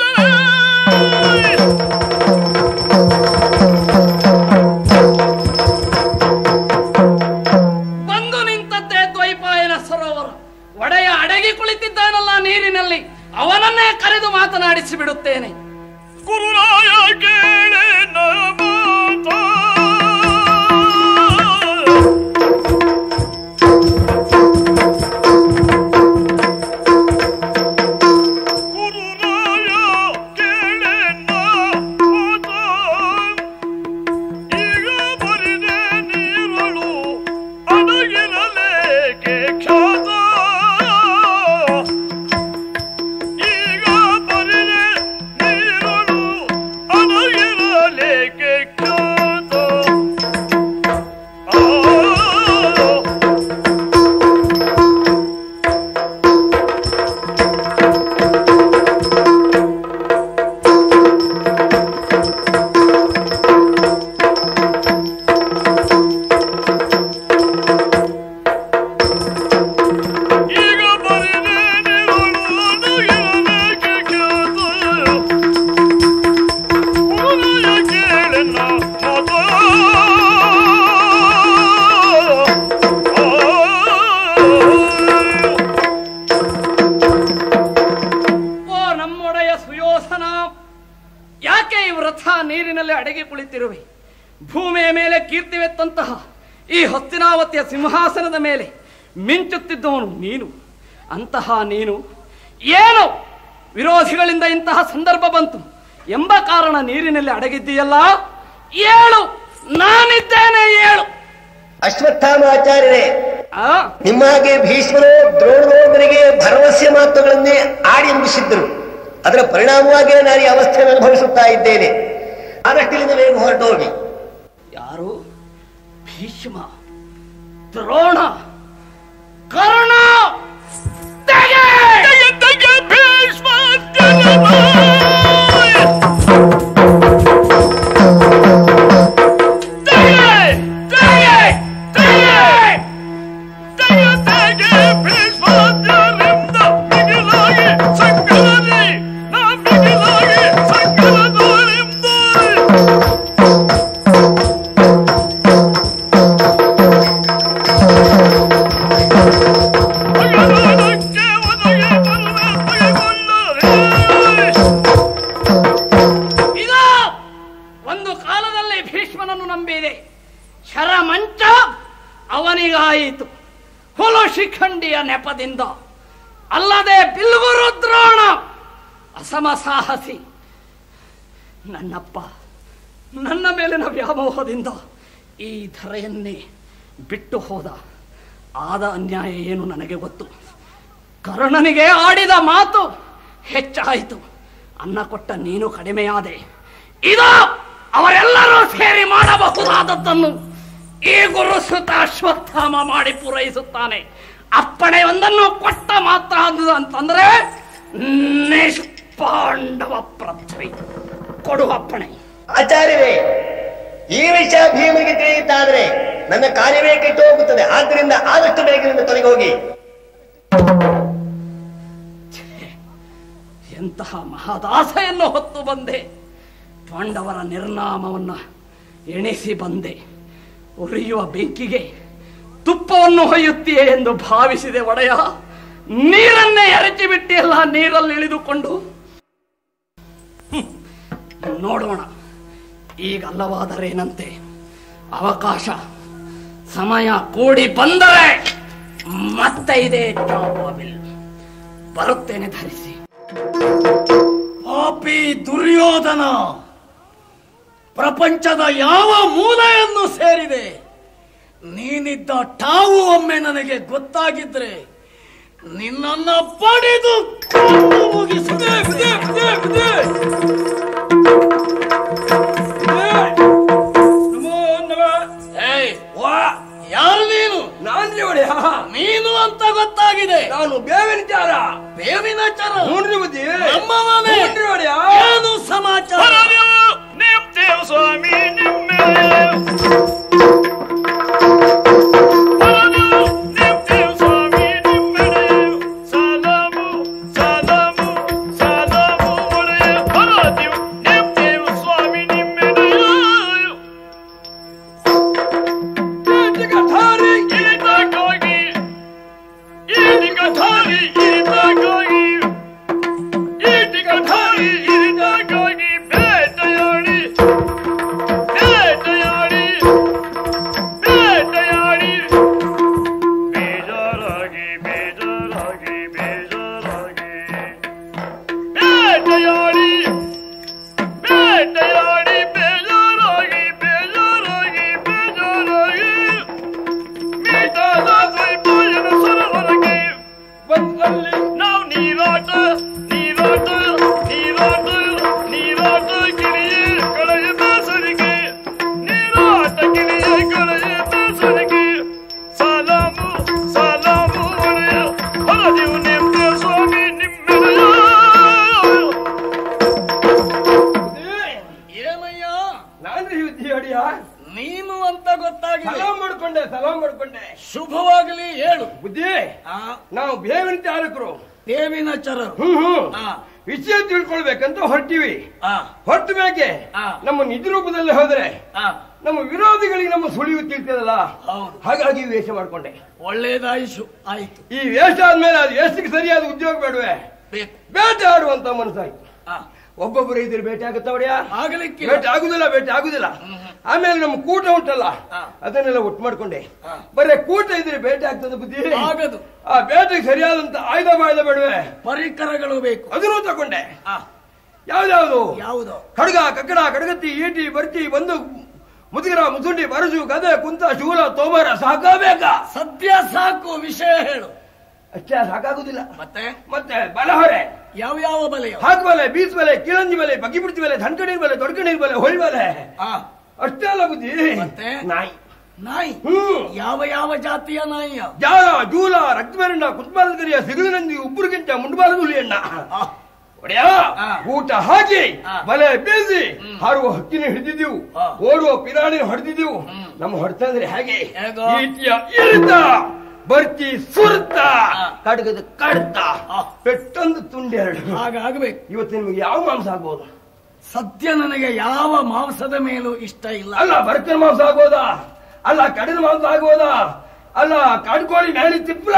ಬಂದು ನಿಂತದ್ದೇ ದ್ವೈಪಾಯನ ಸರೋವರ ಒಡೆಯ ಅಡಗಿ ಕುಳಿತಿದ್ದಾನಲ್ಲ ನೀರಿನಲ್ಲಿ ಅವನನ್ನೇ ಕರೆದು ಮಾತನಾಡಿಸಿ ಬಿಡುತ್ತೇನೆ ಗುರುರಾಯ ಕೇಳೆ ನಮಾತ. ಗುರುರಾಯ ಅಡಗಿ ಕುಳಿತಿರುವೆ ಭೂಮಿಯ ಮೇಲೆ ಕೀರ್ತಿವೆತ್ತಂತಹ ಈ ಹೊತ್ತಿನಾವತಿಯ ಸಿಂಹಾಸನದ ಮೇಲೆ ಮಿಂಚುತ್ತಿದ್ದವನು ನೀನು ಅಂತಹ ನೀನು ಏನು ವಿರೋಧಿಗಳಿಂದ ಇಂತಹ ಸಂದರ್ಭ ಬಂತು ಎಂಬ ಕಾರಣ ನೀರಿನಲ್ಲಿ ಅಡಗಿದ್ದೀಯಲ್ಲ ಏಳು ನಾನಿದ್ದೇನೆ ಏಳು ಅಶ್ವತ್ಥಾಮಾಚಾರ್ಯರೇ ಆ ನಿಮ್ಮ ಹಾಗೆ ಭೀಷ್ಮರು ದ್ರೋಣೋದರಿಗೆ ಭರವಸೆ ಮಾತುಗಳನ್ನೇ ಆಡಿ ಎಂಬಿಸಿದ್ದರು ಅದರ ಪರಿಣಾಮವಾಗಿ ನಾನು ಈ ಅವಸ್ಥೆಯನ್ನು ಅನುಭವಿಸುತ್ತಾ ಇದ್ದೇನೆ ಆದಷ್ಟು ಇಲ್ಲಿಂದ ಬೇಗ ಹೊರಟು ಹೋಗಿ ಯಾರು ಭೀಷ್ಮ ದ್ರೋಣ ಕರ್ಣ ತೆಗೆ! ಇದು ಒಂದು ಕಾಲದಲ್ಲಿ ಭೀಷ್ಮನನ್ನು ನಂಬಿದೆ ಶರಮಂಚ ಅವನಿಗಾಯಿತು ಹುಲು ಶಿಖಂಡಿಯ ನೆಪದಿಂದ ಅಲ್ಲದೆ ಬಿಲ್ಗುರು ದ್ರೋಣ ಅಸಮ ಸಾಹಸಿ ನನ್ನಪ್ಪ ನನ್ನ ಮೇಲಿನ ವ್ಯಾಮೋಹದಿಂದ ಈ ಧರೆಯನ್ನೇ ಬಿಟ್ಟು ಹೋದ ಆದ ಅನ್ಯಾಯ ಏನು ನನಗೆ ಗೊತ್ತು ಕರ್ಣನಿಗೆ ಆಡಿದ ಮಾತು ಹೆಚ್ಚಾಯಿತು ಅನ್ನ ಕೊಟ್ಟ ನೀನು ಕಡಿಮೆಯಾದೆ ಇದು ಅವರೆಲ್ಲರೂ ಸೇರಿ ಮಾಡಬಹುದಾದದ್ದನ್ನು ಈ ಗುರುಸುತ ಅಶ್ವತ್ಥಾಮ ಮಾಡಿ ಪೂರೈಸುತ್ತಾನೆ ಅಪ್ಪಣೆ ಒಂದನ್ನು ಕೊಟ್ಟ ಮಾತ್ರ ಅದು ಅಂತಂದ್ರೆ ನಿಷ್ಪಾಂಡವ ಪೃಥ್ವಿ ಕೊಡು ಅಪ್ಪಣೆ ಆಚಾರ್ಯವೇ ಈ ವಿಷಯ ಭೀಮನಿಗೆ ತಿಳಿಯುತ್ತಾದರೆ ನನ್ನ ಕಾರ್ಯವೇ ಕೆಟ್ಟು ಹೋಗುತ್ತದೆ ಆದ್ದರಿಂದ ಆದಷ್ಟು ಬೇಗದಿಂದ ತೊಲಗಿ ಹೋಗಿ ಎಂತಹ ಮಹದಾಸೆಯನ್ನು ಹೊತ್ತು ಬಂದೆ ಪಾಂಡವರ ನಿರ್ನಾಮವನ್ನ ಎಣಿಸಿ ಬಂದೆ ಉರಿಯುವ ಬೆಂಕಿಗೆ ತುಪ್ಪವನ್ನು ಹೊಯ್ಯುತ್ತೀಯೇ ಎಂದು ಭಾವಿಸಿದೆ ಒಡೆಯ ನೀರನ್ನೇ ಎರಚಿ ಬಿಟ್ಟಿಯಲ್ಲ ನೀರಲ್ಲಿ ಇಳಿದುಕೊಂಡು ಹ್ಮ್. ನೋಡೋಣ ಈಗ ಅಲ್ಲವಾದರೇನಂತೆ ಅವಕಾಶ ಸಮಯ ಕೂಡಿ ಬಂದರೆ ಮತ್ತೆ ಇದೆ ಜಾಬಾಬಿಲ್ ಬರುತ್ತೇನೆ ಧರಿಸಿ ಪಾಪಿ ದುರ್ಯೋಧನ ಪ್ರಪಂಚದ ಯಾವ ಮೂಲೆಯನ್ನು ಸೇರಿದೆ ನೀನಿದ್ದ ಟಾವು ಒಮ್ಮೆ ನನಗೆ ಗೊತ್ತಾಗಿದ್ರೆ ನಿನ್ನನ್ನ ಪಡೆದು ಕೊಂದು ಮುಗಿಸಿದೆ ಬಿದೆ, ಬಿದೆ, ಬಿದೆ. ನಮೋ ನಮಃ. ಏಯ್, ವಾ, ಯಾರು ನೀನು ನಾನ್ರಿ ಒಡೆಯ ನೀನು ಅಂತ ಗೊತ್ತಾಗಿದೆ ನಾನು ಬೇವಿನ ಚಾರ ಬೇವಿನ ಚರ ನೋಡ್ರಿ ಬುದ್ಧಿ ನಮ್ಮವನೇ ನೋಡ್ರಿ ಒಡೆಯ ಏನು ಸಮಾಚಾರ ನಿಮ್ದೇವ್ ಸ್ವಾಮಿ ನಿಮ್ಮೆ ನಿಮ್ದೇವ್ ಸ್ವಾಮಿ ನಿಮ್ಮೆಡೆ ಸಲಾಮು ಸಲಾಮು ಸಲಾಮು ಒಡೆಯ ಪರದಿವ್ ನಿಮ್ದೇವ್ ಸ್ವಾಮಿ ನಿಮ್ಮೆಡೆಯ ಕಠಾರಿ ಇದಕ್ಕಾಗಿ ಇದಕ್ಕಾಗಿ ಇದಕ್ಕಾಗಿ ಇದಕ್ಕಾಗಿ ಇದಕ್ಕಾಗಿ ಬೇಟೆಯಾಡಿ ಬೇಟೆಯಾಡಿ ಬೇಟೆಯಾಡಿ ಬೇಜಾರಾಗಿ ಬೇಜಾರಾಗಿ ಬೇಜಾರಾಗಿ ಬೇಟೆಯಾಡಿ ಬೇಟೆಯಾಡಿ ಬೇಜಾರಾಗಿ ಬೇಜಾರಾಗಿ ಬೇಜಾರಾಗಿ ಮೀಟಾದ ದ್ವೈಪಾಯನ ಸರೋವರಕ್ಕೆ ಬಂದಲ್ಲಿ ನಾವು ನೀರಾಟ ನೀರಾಟ ನೀರಾಟ ನೀರಾಟ ಗಿಳಿಯೇ ಕಳೆಯ ಬೇಸರಿಗೆ ನೀರಾಟ ಗಿಳಿಯೇ ಕಳೆಯ ಬೇಸರಿಗೆ ಸಲಾಮು ಸಲಾಮು ಒಡೆಯ ಹೊರದಿವು ನಿಮ್ದೆ ಸ್ವಾಮಿ ನಿಮ್ಮೆಡೆಯ ಏನಯ್ಯ ನಾನ್ರಿ ಬುದ್ಧಿ ಒಡೆಯ ನೀನು ಅಂತ ಗೊತ್ತಾಗಿದೆ ಸಲಾಮ್ ಮಾಡ್ಕೊಂಡೆ ಸಲಾಮ್ ಮಾಡ್ಕೊಂಡೆ ಶುಭವಾಗಲಿ ಹೇಳು ಬುದ್ಧಿ ಆ, ನಾವು ಬೇವಿನ ಚಾಲಕರು ಬೇವಿನ ಚರ ಹ್ಮ್ ಹ್ಮ್ ಆ. ವಿಷಯ ತಿಳ್ಕೊಳ್ಬೇಕಂತ ಹೊರಟಿವಿ ಆ, ಹೊರಟ ಮೇಲೆ ಆ. ನಮ್ಮ ನಿಜ ರೂಪದಲ್ಲಿ ಹೋದ್ರೆ ಆ, ನಮ್ಮ ವಿರೋಧಿಗಳಿಗೆ ನಮ್ಮ ಸುಳಿವು ತಿಳ್ತದಲ್ಲ ಹೌದು. ಹಾಗಾಗಿ ಈ ವೇಷ ಮಾಡ್ಕೊಂಡೆ ಒಳ್ಳೇದಾಯ್ತು ಆಯ್ತು ಈ ವೇಷ ಆದ್ಮೇಲೆ ಅದು ವೇಷಕ್ಕೆ ಸರಿಯಾದ ಉದ್ಯೋಗ ಬೇಡವೆ ಬೇಕು ಬೇಟೆ ಆಡುವಂತ ಮನಸ್ಸಾಯ್ತು ಆ, ಒಬ್ಬೊಬ್ಬರು ಇದ್ರೆ ಭೇಟಿ ಆಗುತ್ತಾ ಒಡೆಯ ಆಗಲಿಕ್ಕಿಲ್ಲ ಭೇಟಿ ಆಗುದಿಲ್ಲ ಭೇಟಿ ಆಗುದಿಲ್ಲ ಆಮೇಲೆ ನಮ್ಮ ಕೂಟ ಉಂಟಲ್ಲ ಹಾ. ಅದನ್ನೆಲ್ಲ ಒಟ್ಟು ಮಾಡ್ಕೊಂಡೆ ಹಾ. ಬರೇ ಕೂಟ ಇದ್ರೆ ಭೇಟಿ ಆಗ್ತದೆ ಬುದ್ಧಿ ಆಗದು ಆ ಬೇಟೆಗೆ ಸರಿಯಾದಂತ ಆಯುಧ ಬಾಯ್ದ ಬೇಡವೆ ಪರಿಕರಗಳು ಬೇಕು ಅದನ್ನು ತಗೊಂಡೆ ಆ, ಯಾವ್ದಾವ್ದು ಯಾವುದು ಖಡ್ಗ ಕಕ್ಕಡ ಕಡಗತ್ತಿ ಈಟಿ ಬರ್ತಿ ಬಂದು ಮುದುಗಿರ ಮುಸುಂಡಿ ಬರಸು ಗದೆ ಕುಂತ ಶೂಲ ತೋಮರ ಸಾಕಬೇಕಾ ಸದ್ಯ ಸಾಕು ವಿಷಯ ಹೇಳು ಅಷ್ಟೇ ಸಾಕಾಗುದಿಲ್ಲ ಮತ್ತೆ ಮತ್ತೆ ಬಲಹೊರೆ ಯಾವ ಯಾವ ಬಲೆಯ ಹಾಕ್ ಬಲೆ ಬೀಸ್ ಬಲೆ ಕಿಳಂಜಿ ಬಲೆ ಬಗ್ಗಿ ಬಿಡ್ತಿ ಬಲೆ ಧನ್ಕಣಿ ಬಲೆ ದೊಡ್ಕಣಿ ಬಲೆ ಹೊಳ್ ಬಲೆ ಆ, ಅಷ್ಟೇ ಅಲ್ಲ ಬುದ್ಧಿ ಮತ್ತೆ? ನಾಯಿ ನಾಯಿ ಹ್ಮ್ ಯಾವ ಯಾವ ಜಾತಿಯ ನಾಯಿಯ ಜಾಲ ಜೂಲ ರಕ್ತಬೆರಣ್ಣ ಕುತ್ಬಾಲಗರಿಯ ಸಿಗುಲಿನಂದಿ ಉಬ್ಬರಿಗಿಂತ ಮುಂಡ್ಬಾಲಗುಲಿಯಣ್ಣ ಆ, ಒಡೆಯ ಆ. ಊಟ ಹಾಕಿ ಆ. ಬಲೆ ಬೀಸಿ ಹಾರುವ ಹಕ್ಕಿನ ಹಿಡಿದಿದ್ದೆವು ಆ. ಓಡುವ ಪಿರಾಣಿ ಹೊಡೆದಿದ್ದೆವು ನಮ್ಮ ಹೊಡೆತಂದ್ರೆ ಹೇಗೆ ಹೇಗೋ? ಈಟಿಯ ಇರಿತ ಬರ್ತಿ ಸುರ್ತ ಆ. ಕಡಗದ ಕಡ್ತ ಆ. ಪೆಟ್ಟೊಂದು ತುಂಡೆರಡು ಹಾಗಾಗ್ಬೇಕು ಇವತ್ತು ನಿಮಗೆ ಯಾವ ಮಾಂಸ ಆಗ್ಬೋದು ಸದ್ಯ ನನಗೆ ಯಾವ ಮಾಂಸದ ಮೇಲೂ ಇಷ್ಟ ಇಲ್ಲ ಅಲ್ಲ ಬರ್ಕನ್ ಮಾಂಸ ಆಗ್ಬೋದಾ ಅಲ್ಲ ಕಡಿದ ಮಾಂಸ ಆಗ್ಬೋದಾ ಅಲ್ಲ ಕಾಡ್ಕೋಳಿ ಮ್ಯಾಲಿ ತಿಪ್ಪಲ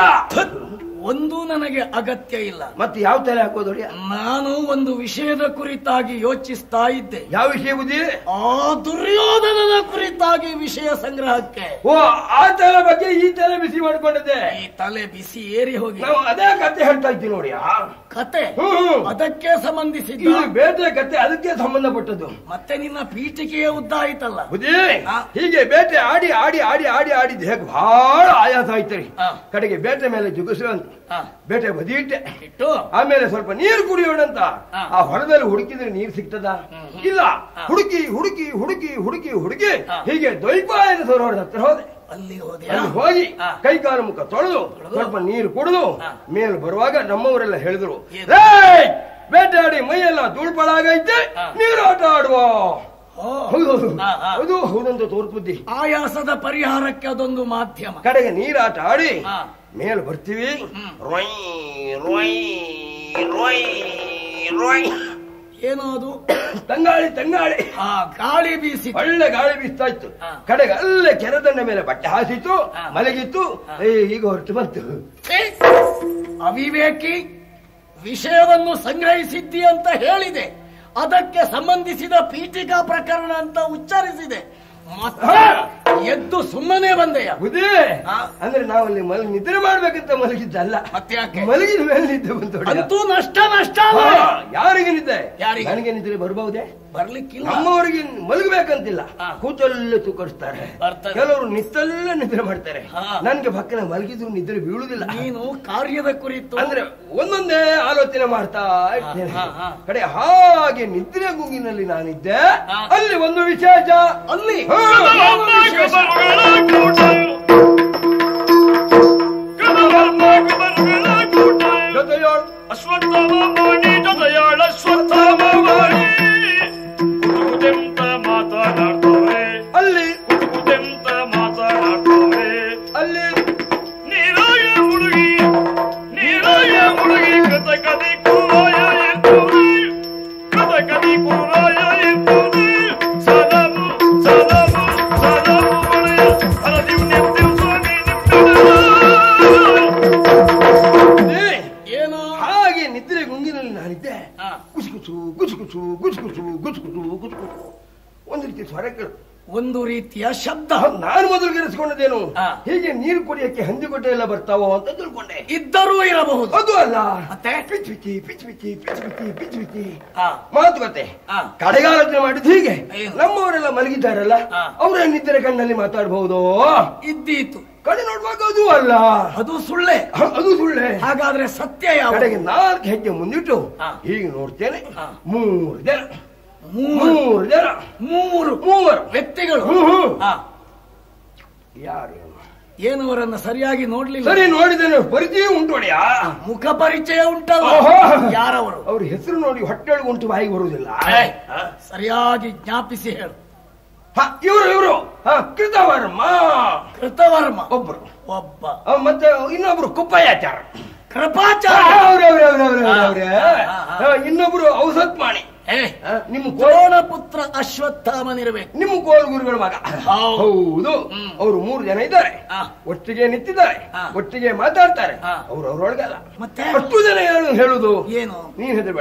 ಒಂದು ನನಗೆ ಅಗತ್ಯ ಇಲ್ಲ ಮತ್ತೆ ಯಾವ ತಲೆ ಹಾಕೋದು ಒಡೆಯ ನಾನು ಒಂದು ವಿಷಯದ ಕುರಿತಾಗಿ ಯೋಚಿಸ್ತಾ ಇದ್ದೆ ಯಾವ ವಿಷಯ ಬುದ್ಧಿ ಆ ದುರ್ಯೋಧನನ ಕುರಿತಾಗಿ ವಿಷಯ ಸಂಗ್ರಹಕ್ಕೆ ಓ ಆ ತಲೆ ಬಗ್ಗೆ ಈ ತಲೆ ಬಿಸಿ ಮಾಡ್ಕೊಂಡಿದ್ದೆ ಈ ತಲೆ ಬಿಸಿ ಏರಿ ಹೋಗಿ ನಾವು ಅದೇ ಕತೆ ಹೇಳ್ತಾ ಇದ್ದೀವಿ ನೋಡಿ ಕತೆ ಹ್ಮ್. ಅದಕ್ಕೆ ಸಂಬಂಧಿಸಿದ್ದ ಇದು ಬೇಟೆ ಕತೆ ಅದಕ್ಕೆ ಸಂಬಂಧಪಟ್ಟದ್ದು ಮತ್ತೆ ನಿನ್ನ ಪೀಠಿಕೆಯ ಉದ್ದ ಆಯ್ತಲ್ಲ ಬುದ್ಧಿ ಹಾ. ಹೀಗೆ ಬೇಟೆ ಆಡಿ ಆಡಿ ಆಡಿ ಆಡಿ ಆಡಿದ್ ಹೇಗೆ ಬಹಳ ಆಯಾಸ ಆಯ್ತರಿ ಹಾ. ಕಡೆಗೆ ಬೇಟೆ ಮೇಲೆ ಜುಗುಸು ಅಂತ ಹಾ. ಬೇಟೆ ಬದಿ ಇಟ್ಟೆ ಇಟ್ಟು ಆಮೇಲೆ ಸ್ವಲ್ಪ ನೀರು ಕುಡಿಯೋಣ ಅಂತ ಹಾ. ಆ ಹೊಲದಲ್ಲಿ ಹುಡುಕಿದ್ರೆ ನೀರು ಸಿಗ್ತದ ಇಲ್ಲ ಹುಡುಕಿ ಹುಡುಕಿ ಹುಡುಕಿ ಹುಡುಕಿ ಹುಡುಕಿ ಹಾ. ಹೀಗೆ ದ್ವೈಪಾಯನ ಸರೋವರದ ಹತ್ರ ಹೋದೆ ಅಲ್ಲಿ ಹೋದೆ ಅಲ್ಲಿ ಹೋಗಿ ಹಾ. ಕೈ ಕಾಲು ಮುಖ ತೊಳೆದು ಸ್ವಲ್ಪ ನೀರು ಕುಡಿದು ಹಾ. ಮೇಲೆ ಬರುವಾಗ ನಮ್ಮವರೆಲ್ಲ ಹೇಳಿದ್ರು ಏನು? "ರೇಯ್, ಬೇಟೆಯಾಡಿ ಮೈಯೆಲ್ಲ ಧೂಳ್ಪಳಾಗೈತೆ ಹಾ. ನೀರಾಟ ಆಡುವ ಓ, ಹೌದು ಹೌದು ಹಾ, ಹಾ. ಹೌದು ಹೌದಂತ ತೋರ್ಪು ಬುದ್ಧಿ ಆಯಾಸದ ಪರಿಹಾರಕ್ಕೆ ಅದೊಂದು ಮಾಧ್ಯಮ ಕಡೆಗೆ ನೀರಾಟ ಆಡಿ ಹಾ. ಮೇಲೆ ಬರ್ತೀವಿ ರೊಯ್ ರೊಯ್ ರೊಯ್ ರೊಯ್ ಏನು ಅದು ತಂಗಾಳಿ ತಂಗಾಳಿ ಆ ಗಾಳಿ ಬೀಸಿ ಒಳ್ಳೆ ಗಾಳಿ ಬೀಸ್ತಾ ಇತ್ತು ಹಾ. ಕಡೆಗೆ ಅಲ್ಲೇ ಕೆರೆದಂಡ ಮೇಲೆ ಬಟ್ಟೆ ಹಾಸಿತ್ತು ಹಾ. ಮಲಗಿತ್ತು ಏ ಈಗ ಹೊರಟು ಬಂತು ಅವಿವೇಕಿ ವಿಷಯವನ್ನು ಸಂಗ್ರಹಿಸಿದ್ದಿ ಅಂತ ಹೇಳಿದೆ ಅದಕ್ಕೆ ಸಂಬಂಧಿಸಿದ ಪೀಠಿಕಾ ಪ್ರಕರಣ ಅಂತ ಉಚ್ಚರಿಸಿದೆ ಮತ್ತೆ ಎದ್ದು ಸುಮ್ಮನೆ ಬಂದೆಯ ಬುದ್ಧಿ ಹಾ. ಅಂದ್ರೆ ನಾವಲ್ಲಿ ಮಲ್ ನಿದ್ರೆ ಮಾಡ್ಬೇಕಂತ ಮಲಗಿದ್ದಲ್ಲ ಮತ್ತೆ ಯಾಕೆ ಮಲಗಿದ ಮೇಲೆ ನಿದ್ದೆ ಬಂತು ಹೊಡೆಯ. ಅಂತೂ ನಷ್ಟ ನಷ್ಟ ಹಾ, ಅಲ್ವೇ? ಯಾರಿಗೆ ನಿದ್ದೆ ಯಾರಿಗೆ? ನನಗೆ ನಿದ್ರೆ ಬರಬಹುದೇ ಬರ್ಲಿಕ್ಕಿಲ್ಲ ನಮ್ಮವರಿಗೆ ಮಲಗಬೇಕಂತಿಲ್ಲ ಹಾ. ಕೂತಲ್ಲೇ ತೂಕಡಿಸ್ತಾರೆ ಬರ್ತಾರೆ. ಕೆಲವರು ನಿತ್ತಲ್ಲೇ ನಿದ್ರೆ ಮಾಡ್ತಾರೆ ಹಾ. ನನ್ಗೆ ಪಕ್ಕನ ಮಲಗಿದ್ರು ನಿದ್ರೆ ಬೀಳುದಿಲ್ಲ ನೀನು ಕಾರ್ಯದ ಕುರಿತು ಅಂದ್ರೆ ಒಂದೊಂದೇ ಆಲೋಚನೆ ಮಾಡ್ತಾ ಇರ್ತೇನೆ ಹಾ, ಹಾ. ಕಡೆ ಹಾಗೆ ನಿದ್ರೆ ಗುಂಗಿನಲ್ಲಿ ನಾನಿದ್ದೆ ಹಾ. ಅಲ್ಲಿ ಒಂದು ವಿಶೇಷ ಅಲ್ಲಿ ಹಾ. ಏನು ವಿಶೇಷ? ಜೊತೆಯೋಳ್ ಅಶ್ವತ್ಥಾಮವಾಣಿ ಜೊತೆಯಾಳ ಅಶ್ವತ್ಥಾಮವಾಣಿ ಕುಟುಕುದೆಂತ ಮಾತನಾಡ್ತವ್ರೆ ಅಲ್ಲಿ ಕುಟುಕುದೆಂತ ಮಾತನಾಡ್ತವ್ರೆ ಅಲ್ಲಿ ನೀರಾಯ ಹುಡುಗಿ ನೀರಾಯ ಹುಡುಗಿ ಕಥ ಕದಿ ಕೂರಾಯ ಎತ್ತವ್ರೆ ಕಥ ಕದಿ ಕೂರಾಯ ಎತ್ತವ್ರೆ ಸಲಾಮು ಸಲಾಮು ಸಲಾಮು ಒಳೆಯ ಹರದಿವ್ ನಿತ್ಯಂ ಸ್ವಾಮಿ ನಿತ್ಯ ಏ, ಏನು ಹಾಗೆ ನಿದ್ರೆ ಗುಂಗಿನಲ್ಲಿ ನಾನಿದ್ದೆ ಹಾ. ಕುಸುಕುಸು ಗುಸುಗುಸು ಗುಸುಗುಸು ಗುಸುಗುಸು ಗುಸುಗುಸು ಒಂದು ರೀತಿ ಸ್ವರಗಳು ಒಂದು ರೀತಿಯ ಶಬ್ದ ಹೌದು, ನಾನು ಮೊದಲು ಗೆರೆಸ್ಕೊಂಡದೇನು ಹಾ. ಹೀಗೆ ನೀರು ಕುಡಿಯಕ್ಕೆ ಹಂದಿಗೊಡ್ಡೆ ಎಲ್ಲ ಬರ್ತಾವೋ ಅಂತ ತಿಳ್ಕೊಂಡೆ ಇದ್ದರೂ ಇರಬಹುದು ಅದು ಅಲ್ಲ ಮತ್ತೆ? ಪಿಚ್ ಪಿಚಿ ಪಿಚ್ ಪಿಚಿ ಪಿಚ್ ಪಿಚಿ ಪಿಚ್ ಪಿಚಿ ಆ, ಮಾತುಕತೆ ಹಾ. ಕಡೆಗಾಲೋಚನೆ ಮಾಡಿದ್ದು ಹೀಗೆ ಏನು? ನಮ್ಮವರೆಲ್ಲ ಮಲಗಿದ್ದಾರಲ್ಲ ಹಾ. ಅವರೇನಿದ್ದರೆ ಕಣ್ಣಲ್ಲಿ ಮಾತಾಡಬಹುದು ಇದ್ದೀತು ಕಡೆ ನೋಡುವಾಗ ಅದು ಅಲ್ಲ ಅದು ಸುಳ್ಳೆ ಹ, ಅದು ಸುಳ್ಳೆ ಹಾಗಾದ್ರೆ ಸತ್ಯ ಯಾವ ಕಡೆಗೆ ನಾಲ್ಕು ಹೆಜ್ಜೆ ಮುಂದಿಟ್ಟು ಹಾ. ಹೀಗೆ ನೋಡ್ತೇನೆ ಹಾ. ಮೂರು ಜನ ಮೂರು ಮೂರು ಜನ ಮೂರು ಮೂವರು ವ್ಯಕ್ತಿಗಳು ಹ್ಮ್, ಹ್ಮ್. ಆ, ಯಾರು ಏನು ಅವರನ್ನ ಸರಿಯಾಗಿ ನೋಡ್ಲಿಲ್ಲ ಸರಿ ನೋಡಿದ್ದೇನೆ ಪರಿಚಯ ಉಂಟು ಒಡೆಯ ಮುಖ ಪರಿಚಯ ಉಂಟಲ್ಲ ಓಹೋ. ಯಾರವರು ಅವ್ರ ಹೆಸರು ನೋಡಿ ಹೊಟ್ಟೆೊಳಗೆ ಉಂಟು ಬಾಯಿಗೆ ಬರುವುದಿಲ್ಲ ಏ, ಸರಿಯಾಗಿ ಜ್ಞಾಪಿಸಿ ಹೇಳು ಹ, ಇವರು ಇವರು ಹ, ಕೃತವರ್ಮ ಕೃತವರ್ಮ ಒಬ್ರು ಒಬ್ಬ ಹ, ಮತ್ತೆ ಇನ್ನೊಬ್ರು ಕುಪ್ಪಯ್ಯಾಚಾರ ಕೃಪಾಚಾರ್ಯ ಅವ್ರವ್ರವ್ರವ್ರವ್ರೆ. ಹಾ, ಹಾ, ಹ, ಇನ್ನೊಬ್ರು ಔಸತ್ಮಾಣಿ ಏ ಹ, ನಿಮ್ಮ ಕೋಲ ದ್ರೋಣ ಪುತ್ರ ಅಶ್ವತ್ಥಾಮನಿರಬೇಕು ನಿಮ್ಮ ಕೋಲ್ ಗುರುಗಳ ಮಗ ಹೌದು. ಹೌದು ಹ್ಮ್. ಅವರು ಮೂರು ಜನ ಇದ್ದಾರೆ ಹಾ. ಒಟ್ಟಿಗೆ ನಿಂತಿದ್ದಾರೆ ಹಾ. ಒಟ್ಟಿಗೆ ಮಾತಾಡ್ತಾರೆ ಹಾ. ಅವ್ರು ಅವ್ರೊಳಗಲ್ಲ ಮತ್ತೆ ಅಷ್ಟು ಜನ ಏನು ಹೇಳುದು ಏನು ನೀನ್ ಹೆದರ್ಬೇಡ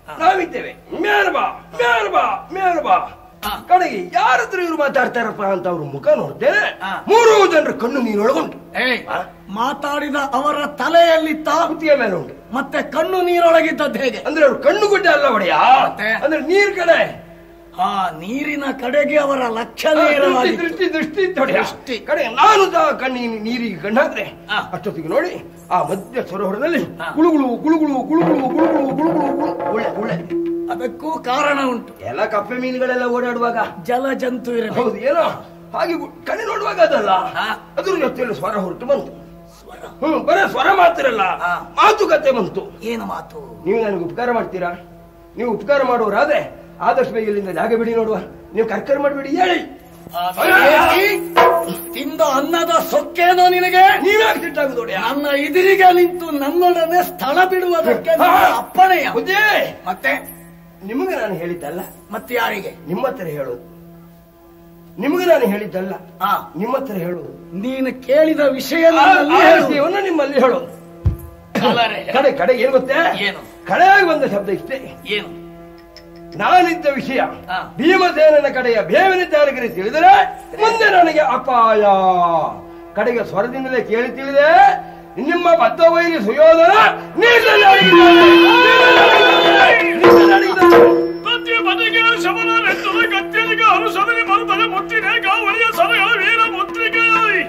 ನಾವಿದ್ದೇವೆ ಮೇಲ್ ಬಾ ಮೇಲ್ ಬಾ ಮೇಲ್ ಬಾ ಕಡೆಗೆ ಯಾರ ಹತ್ರ ಇವ್ರು ಮಾತಾಡ್ತಾರಪ್ಪ ಅಂತ ಅವ್ರ ಮುಖ ನೋಡ್ತೇನೆ ಮೂರು ಜನರ ಕಣ್ಣು ನೀರೊಳಗುಂಟು ಏಯ್ ಮಾತಾಡಿದ ಅವರ ತಲೆಯಲ್ಲಿತ್ತ ಕುತ್ತಿಗೆ ಮೇಲೆ ಉಂಟು ಮತ್ತೆ ಕಣ್ಣು ನೀರೊಳಗಿದ್ದದ್ದು ಹೇಗೆ ಅಂದ್ರೆ ಅವ್ರು ಕಣ್ಣು ಗುಡ್ಡ ಅಲ್ಲ ಒಡೆಯ ಮತ್ತೆ? ಅಂದ್ರೆ ನೀರ್ ಕಡೆ ಆ ನೀರಿನ ಕಡೆಗೆ ಅವರ ಲಕ್ಷ್ಯ ಆ, ದೃಷ್ಟಿ ನೇರವಾಗಿತ್ತು ದೃಷ್ಟಿ ದೃಷ್ಟಿ ಇತ್ತು ಒಡೆಯ. ದೃಷ್ಟಿ. ಕಡೆ ನಾನು ಸಹ ಕಣ್ಣಿನ ನೀರಿಗೆ ಕಣ್ಣಾದ್ರೆ ಅಷ್ಟೊತ್ತಿಗೆ ನೋಡಿ ಆ ಮಧ್ಯ ಸರೋವರದಲ್ಲಿ ಗುಳುಗುಳು ಗುಳುಗುಳು ಗುಳುಗುಳು ಗುಳುಗುಳು ಗುಳುಗುಳು ಗುಳು ಗುಳ್ಳೆ ಗುಳ್ಳೆ ಅದಕ್ಕೂ ಕಾರಣ ಉಂಟು ಎಲ್ಲ ಕಪ್ಪೆ ಮೀನುಗಳೆಲ್ಲ ಓಡಾಡುವಾಗ ಜಲ ಜಂತು ಇರಬೇಕು ಹೌದು ಏನೋ ಹಾಗೆ ಗು- ಕಣ್ಣು ನೋಡುವಾಗ ಅದಲ್ಲ ಅದ್ರ ಜೊತೆಯಲ್ಲಿ ಸ್ವರ ಹೊರಟು ಬಂತು ಹ್ಮ್ ಬರೇ ಸ್ವರ ಮಾತ್ರಲ್ಲ ಮಾತುಕತೆ ಬಂತು ಏನು ಮಾತು ನೀವು ನನಗೆ ಉಪಕಾರ ಮಾಡ್ತೀರಾ ನೀವು ಉಪಕಾರ ಮಾಡುವರಾದ್ರೆ ಆದಷ್ಟು ಬೇಗ ಇಲ್ಲಿಂದ ಜಾಗ ಬಿಡಿ ನೋಡುವ ನೀವು ಕರ್ಕರ್ ಮಾಡಬೇಡಿ ಹೇಳಿ ತಿಂದ ಅನ್ನದ ಸೊಕ್ಕೇನೋ ನಿನಗೆ ನೀವ್ಯಾಕೆ ಸಿಟ್ಟಾಗುದು ನೋಡಿ ನನ್ನ ಎದುರಿಗೆ ನಿಂತು ನನ್ನೊಡನೆ ಸ್ಥಳ ಬಿಡುವುದಕ್ಕೆ ನಿನ್ನ ಅಪ್ಪಣೆಯ ಬುದ್ಧಿ ಮತ್ತೆ ನಿಮಗೆ ನಾನು ಹೇಳಿದ್ದಲ್ಲ ಮತ್ತೆ ಯಾರಿಗೆ ನಿಮ್ಮ ಹತ್ರ ಹೇಳೋದು ನಿಮಗೆ ನಾನು ಹೇಳಿದ್ದಲ್ಲ ಆ ನಿಮ್ಮ ಹತ್ರ ಹೇಳೋದು ನೀನು ಕೇಳಿದ ವಿಷಯ ಆ- ನನ್ನಲ್ಲಿ ಆ ಹೇಳು. ವಿಷಯವನ್ನು ನಿಮ್ಮಲ್ಲಿ ಹೇಳೋದು ಕಲರೆ. ಕಡೆ ಕಡೆ ಏನ್ ಗೊತ್ತೇ ಏನು? ಕಡೆಯಾಗಿ ಬಂದ ಶಬ್ದ ಇಷ್ಟೇ ಏನು ನಾನಿದ್ದ ವಿಷಯ ಆ. ಭೀಮಸೇನನ ಕಡೆಯ ಬೇವನಿದ್ದಾರಿಗೆ ತಿಳಿದರೆ ಮುಂದೆ ನನಗೆ ಅಪಾಯ ಕಡೆಗೆ ಸ್ವರದಿಂದಲೇ ಕೇಳಿ ತಿಳಿದೆ ನಿಮ್ಮ ಬದ್ಧ ವೈರಿ ಸುಯೋಧನ ನೀರಿನಲ್ಲಿ ಅಡಗಿದ್ದಾನೆ. ನೀರಿನಲ್ಲಿ ಅಡಗಿದ್ದಾನೆ. ಪ್ರತಿ ಬದಿಗೆ ಶಮನ ನೆತ್ತದ ಕತ್ತಲಿಗೆ ಅನುಸರಣೆ ಮರುತಲೆ ಮುತ್ತಿದೆ ಗಾವಳಿಯ ಸರಗಳ ವೀರ ಮುದ್ರಿಕೆ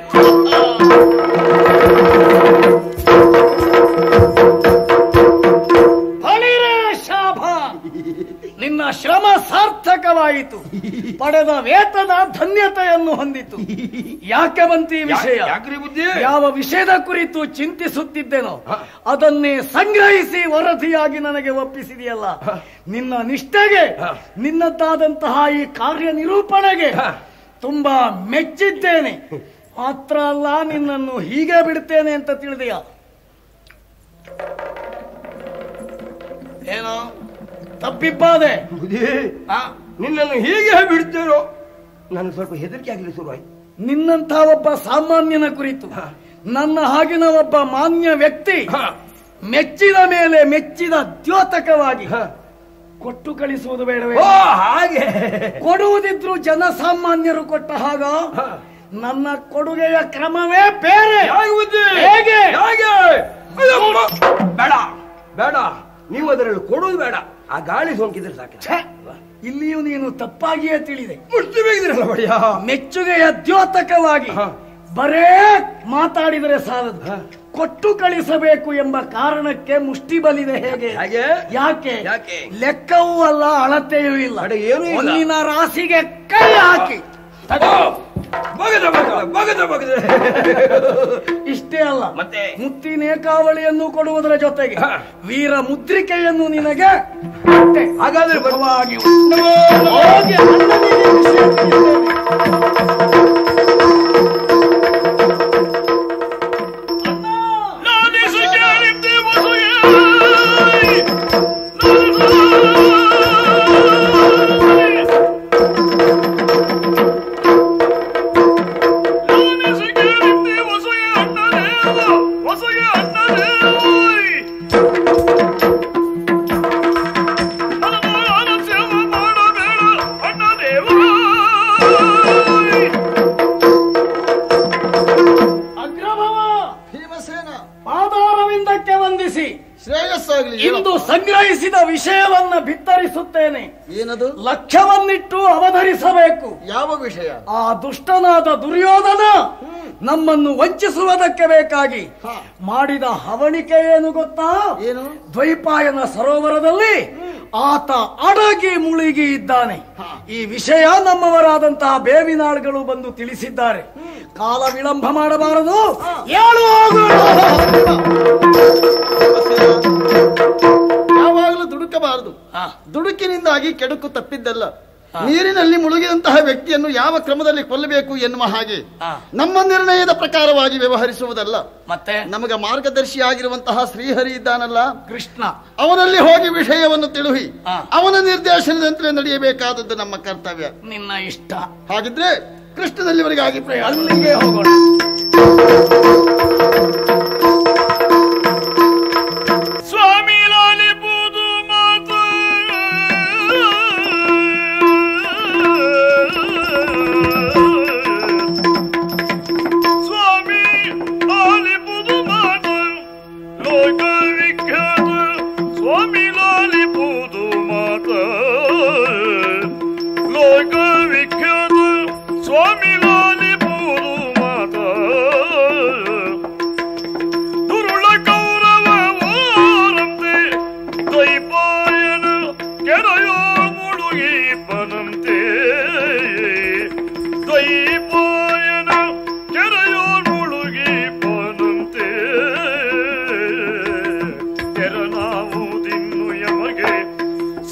ಬಳಿರೆ ಶಾಪ ನಿನ್ನ ಶ್ರಮ ಸಾರ್ಥಕವಾಯಿತು ಪಡೆದ ವೇತನ ಧನ್ಯತೆಯನ್ನು ಹೊಂದಿತು ಯಾಕೆ ಬಂತು ಈ ವಿಷಯ ಯಾಕ್ರಿ ಬುದ್ಧಿ ಯಾವ ವಿಷಯದ ಕುರಿತು ಚಿಂತಿಸುತ್ತಿದ್ದೇನೋ ಅದನ್ನೇ ಸಂಗ್ರಹಿಸಿ ವರದಿಯಾಗಿ ನನಗೆ ಒಪ್ಪಿಸಿದೆಯಲ್ಲ ನಿನ್ನ ನಿಷ್ಠೆಗೆ ನಿನ್ನದ್ದಾದಂತಹ ಈ ಕಾರ್ಯ ನಿರೂಪಣೆಗೆ ತುಂಬಾ ಮೆಚ್ಚಿದ್ದೇನೆ ಮಾತ್ರ ಅಲ್ಲ ನಿನ್ನನ್ನು ಹೀಗೆ ಬಿಡ್ತೇನೆ ಅಂತ ತಿಳಿದೆಯ ಏನೋ ತಪ್ಪಿಬ್ಬಾದೆ ಬುದ್ಧಿ ಆ, ನಿನ್ನನ್ನು ಹೀಗೆ ಬಿಡ್ತೇನೋ ನಾನು ಸ್ವಲ್ಪ ಹೆದರಿಕೆ ಆಗಲಿ ಶುರುವಾಯ್ತು ನಿನ್ನಂಥ ಒಬ್ಬ ಸಾಮಾನ್ಯನ ಕುರಿತು ನನ್ನ ಹಾಗಿನ ಒಬ್ಬ ಮಾನ್ಯ ವ್ಯಕ್ತಿ ಹ. ಮೆಚ್ಚಿದ ಮೇಲೆ ಮೆಚ್ಚಿದ ದ್ಯೋತಕವಾಗಿ ಹ. ಕೊಟ್ಟು ಕಳಿಸುವುದು ಬೇಡವೇ ಓ ಹಾಗೆ ಕೊಡುವುದಿದ್ರು ಜನಸಾಮಾನ್ಯರು ಕೊಟ್ಟ ಹಾಗ ಹ. ನನ್ನ ಕೊಡುಗೆಯ ಕ್ರಮವೇ ಬೇರೆ ಯಾಕೆ ಬುದ್ಧಿ ಹೇಗೆ? ಹೇಗೆ ಅಯ್ಯಮ್ಮ. ಬೇಡ ಬೇಡ ನೀವು ಅದರಲ್ಲಿ ಕೊಡೋದು ಬೇಡ ಆ ಗಾಳಿ ಸೋಂಕಿದ್ರೆ ಸಾಕು ಛೆ, ಇಲ್ಲಿಯೂ ನೀನು ತಪ್ಪಾಗಿಯೇ ತಿಳಿದೆ ಮುಟ್ಟಿ ಬೇಕಿದ್ರಲ್ಲ ಬಡಿಯ ಮೆಚ್ಚುಗೆಯ ದ್ಯೋತಕವಾಗಿ ಹ. ಬರೇ ಮಾತಾಡಿದರೆ ಸಾಲದು ಹ. ಕೊಟ್ಟು ಕಳಿಸಬೇಕು ಎಂಬ ಕಾರಣಕ್ಕೆ ಮುಷ್ಟಿ ಬಲಿದೆ ಹೇಗೆ ಹೇಗೆ? ಯಾಕೆ ಯಾಕೆ? ಲೆಕ್ಕವೂ ಅಲ್ಲ ಅಳತೆಯೂ ಇಲ್ಲ ಅಡೆ, ಏನೂ ಇಲ್ಲ. ಒಂದಿನ ರಾಶಿಗೆ ಕೈ ಹಾಕಿ ಬಗದ ಬಗದ ಬಗದ ಬಗದ ಇಷ್ಟೇ ಅಲ್ಲ ಮತ್ತೆ? ಮುತ್ತಿನೇಕಾವಳಿಯನ್ನು ಕೊಡುವುದರ ಜೊತೆಗೆ ಹ. ವೀರ ಮುದ್ರಿಕೆಯನ್ನು ನಿನಗೆ ಕೊಟ್ಟೆ. ಹಾಗಾದ್ರೆ ಸುಖವಾಗಿ ನಮೋ ನಮೋ. ಹೋಗಿ ಅನ್ನನಿಗೆ ವಿಷಯ ತಿಳಿಸ್ತೇನೆ. ನಾನಿಸು ಕೇಳಿದ್ದೆ ಮೊಸಗೆ ನಾನಿಸು ಕೇಳಿದ್ದೆ ಮೊಸಗೆ ಅಣ್ಣನೇ ಮೊಸಗೆ ಅಣ್ಣನೇ ನನ್ನ ಸೇವೆ ಮಾಡಬೇಡ ಅಣ್ಣ ದೇವ ಅಗ್ರಭವ ಭೀಮಸೇನ ಪಾದಾರವಿಂದಕ್ಕೆ ವಂದಿಸಿ ಶ್ರೇಯಸ್ಸಾಗ್ಲಿ ಇಂದು ಸಂಗ್ರಹಿಸಿದ ವಿಷಯವನ್ನ ಬಿತ್ತರಿಸುತ್ತೇನೆ ಏನದು ಲಕ್ಷ್ಯವನ್ನಿಟ್ಟು ಅವಧರಿಸಬೇಕು ಯಾವ ವಿಷಯ ಆ ದುಷ್ಟನಾದ ದುರ್ಯೋಧನ ನಮ್ಮನ್ನು ವಂಚಿಸುವುದಕ್ಕೆ ಬೇಕಾಗಿ ಹ. ಮಾಡಿದ ಹವಣಿಕೆ ಏನು ಗೊತ್ತಾ ಏನು ದ್ವೈಪಾಯನ ಸರೋವರದಲ್ಲಿ ಆತ ಅಡಗಿ ಮುಳುಗಿ ಇದ್ದಾನೆ ಈ ವಿಷಯ ನಮ್ಮವರಾದಂತಹ ಬೇವಿನಾಳುಗಳು ಬಂದು ತಿಳಿಸಿದ್ದಾರೆ ಕಾಲ ವಿಳಂಬ ಮಾಡಬಾರದು ಏಳು ಹೋಗೋಣ. ಯಾವಾಗಲೂ ದುಡುಕಬಾರದು ಆ, ದುಡುಕಿನಿಂದಾಗಿ ಕೆಡುಕು ತಪ್ಪಿದ್ದಲ್ಲ ನೀರಿನಲ್ಲಿ ಮುಳುಗಿದಂತಹ ವ್ಯಕ್ತಿಯನ್ನು ಯಾವ ಕ್ರಮದಲ್ಲಿ ಕೊಲ್ಲಬೇಕು ಎನ್ನುವ ಹಾಗೆ ಆ. ನಮ್ಮ ನಿರ್ಣಯದ ಪ್ರಕಾರವಾಗಿ ವ್ಯವಹರಿಸುವುದಲ್ಲ ಮತ್ತೆ ನಮಗೆ ಮಾರ್ಗದರ್ಶಿಯಾಗಿರುವಂತಹ ಶ್ರೀಹರಿ ಇದ್ದಾನಲ್ಲ ಕೃಷ್ಣ ಅವನಲ್ಲಿ ಹೋಗಿ ವಿಷಯವನ್ನು ತಿಳುಹಿ ಆ. ಅವನ ನಿರ್ದೇಶನದಂತೆ ನಡೆಯಬೇಕಾದದ್ದು ನಮ್ಮ ಕರ್ತವ್ಯ ನಿನ್ನ ಇಷ್ಟ ಹಾಗಿದ್ರೆ ಕೃಷ್ಣದಲ್ಲಿವರೆಗಾಗಿ ಪ್ರಯಾಣ ಅಲ್ಲಿಗೆ ಹೋಗೋಣ ಸ್ವಾಮಿ ಲಾಲಿಪುದು ಮಾತು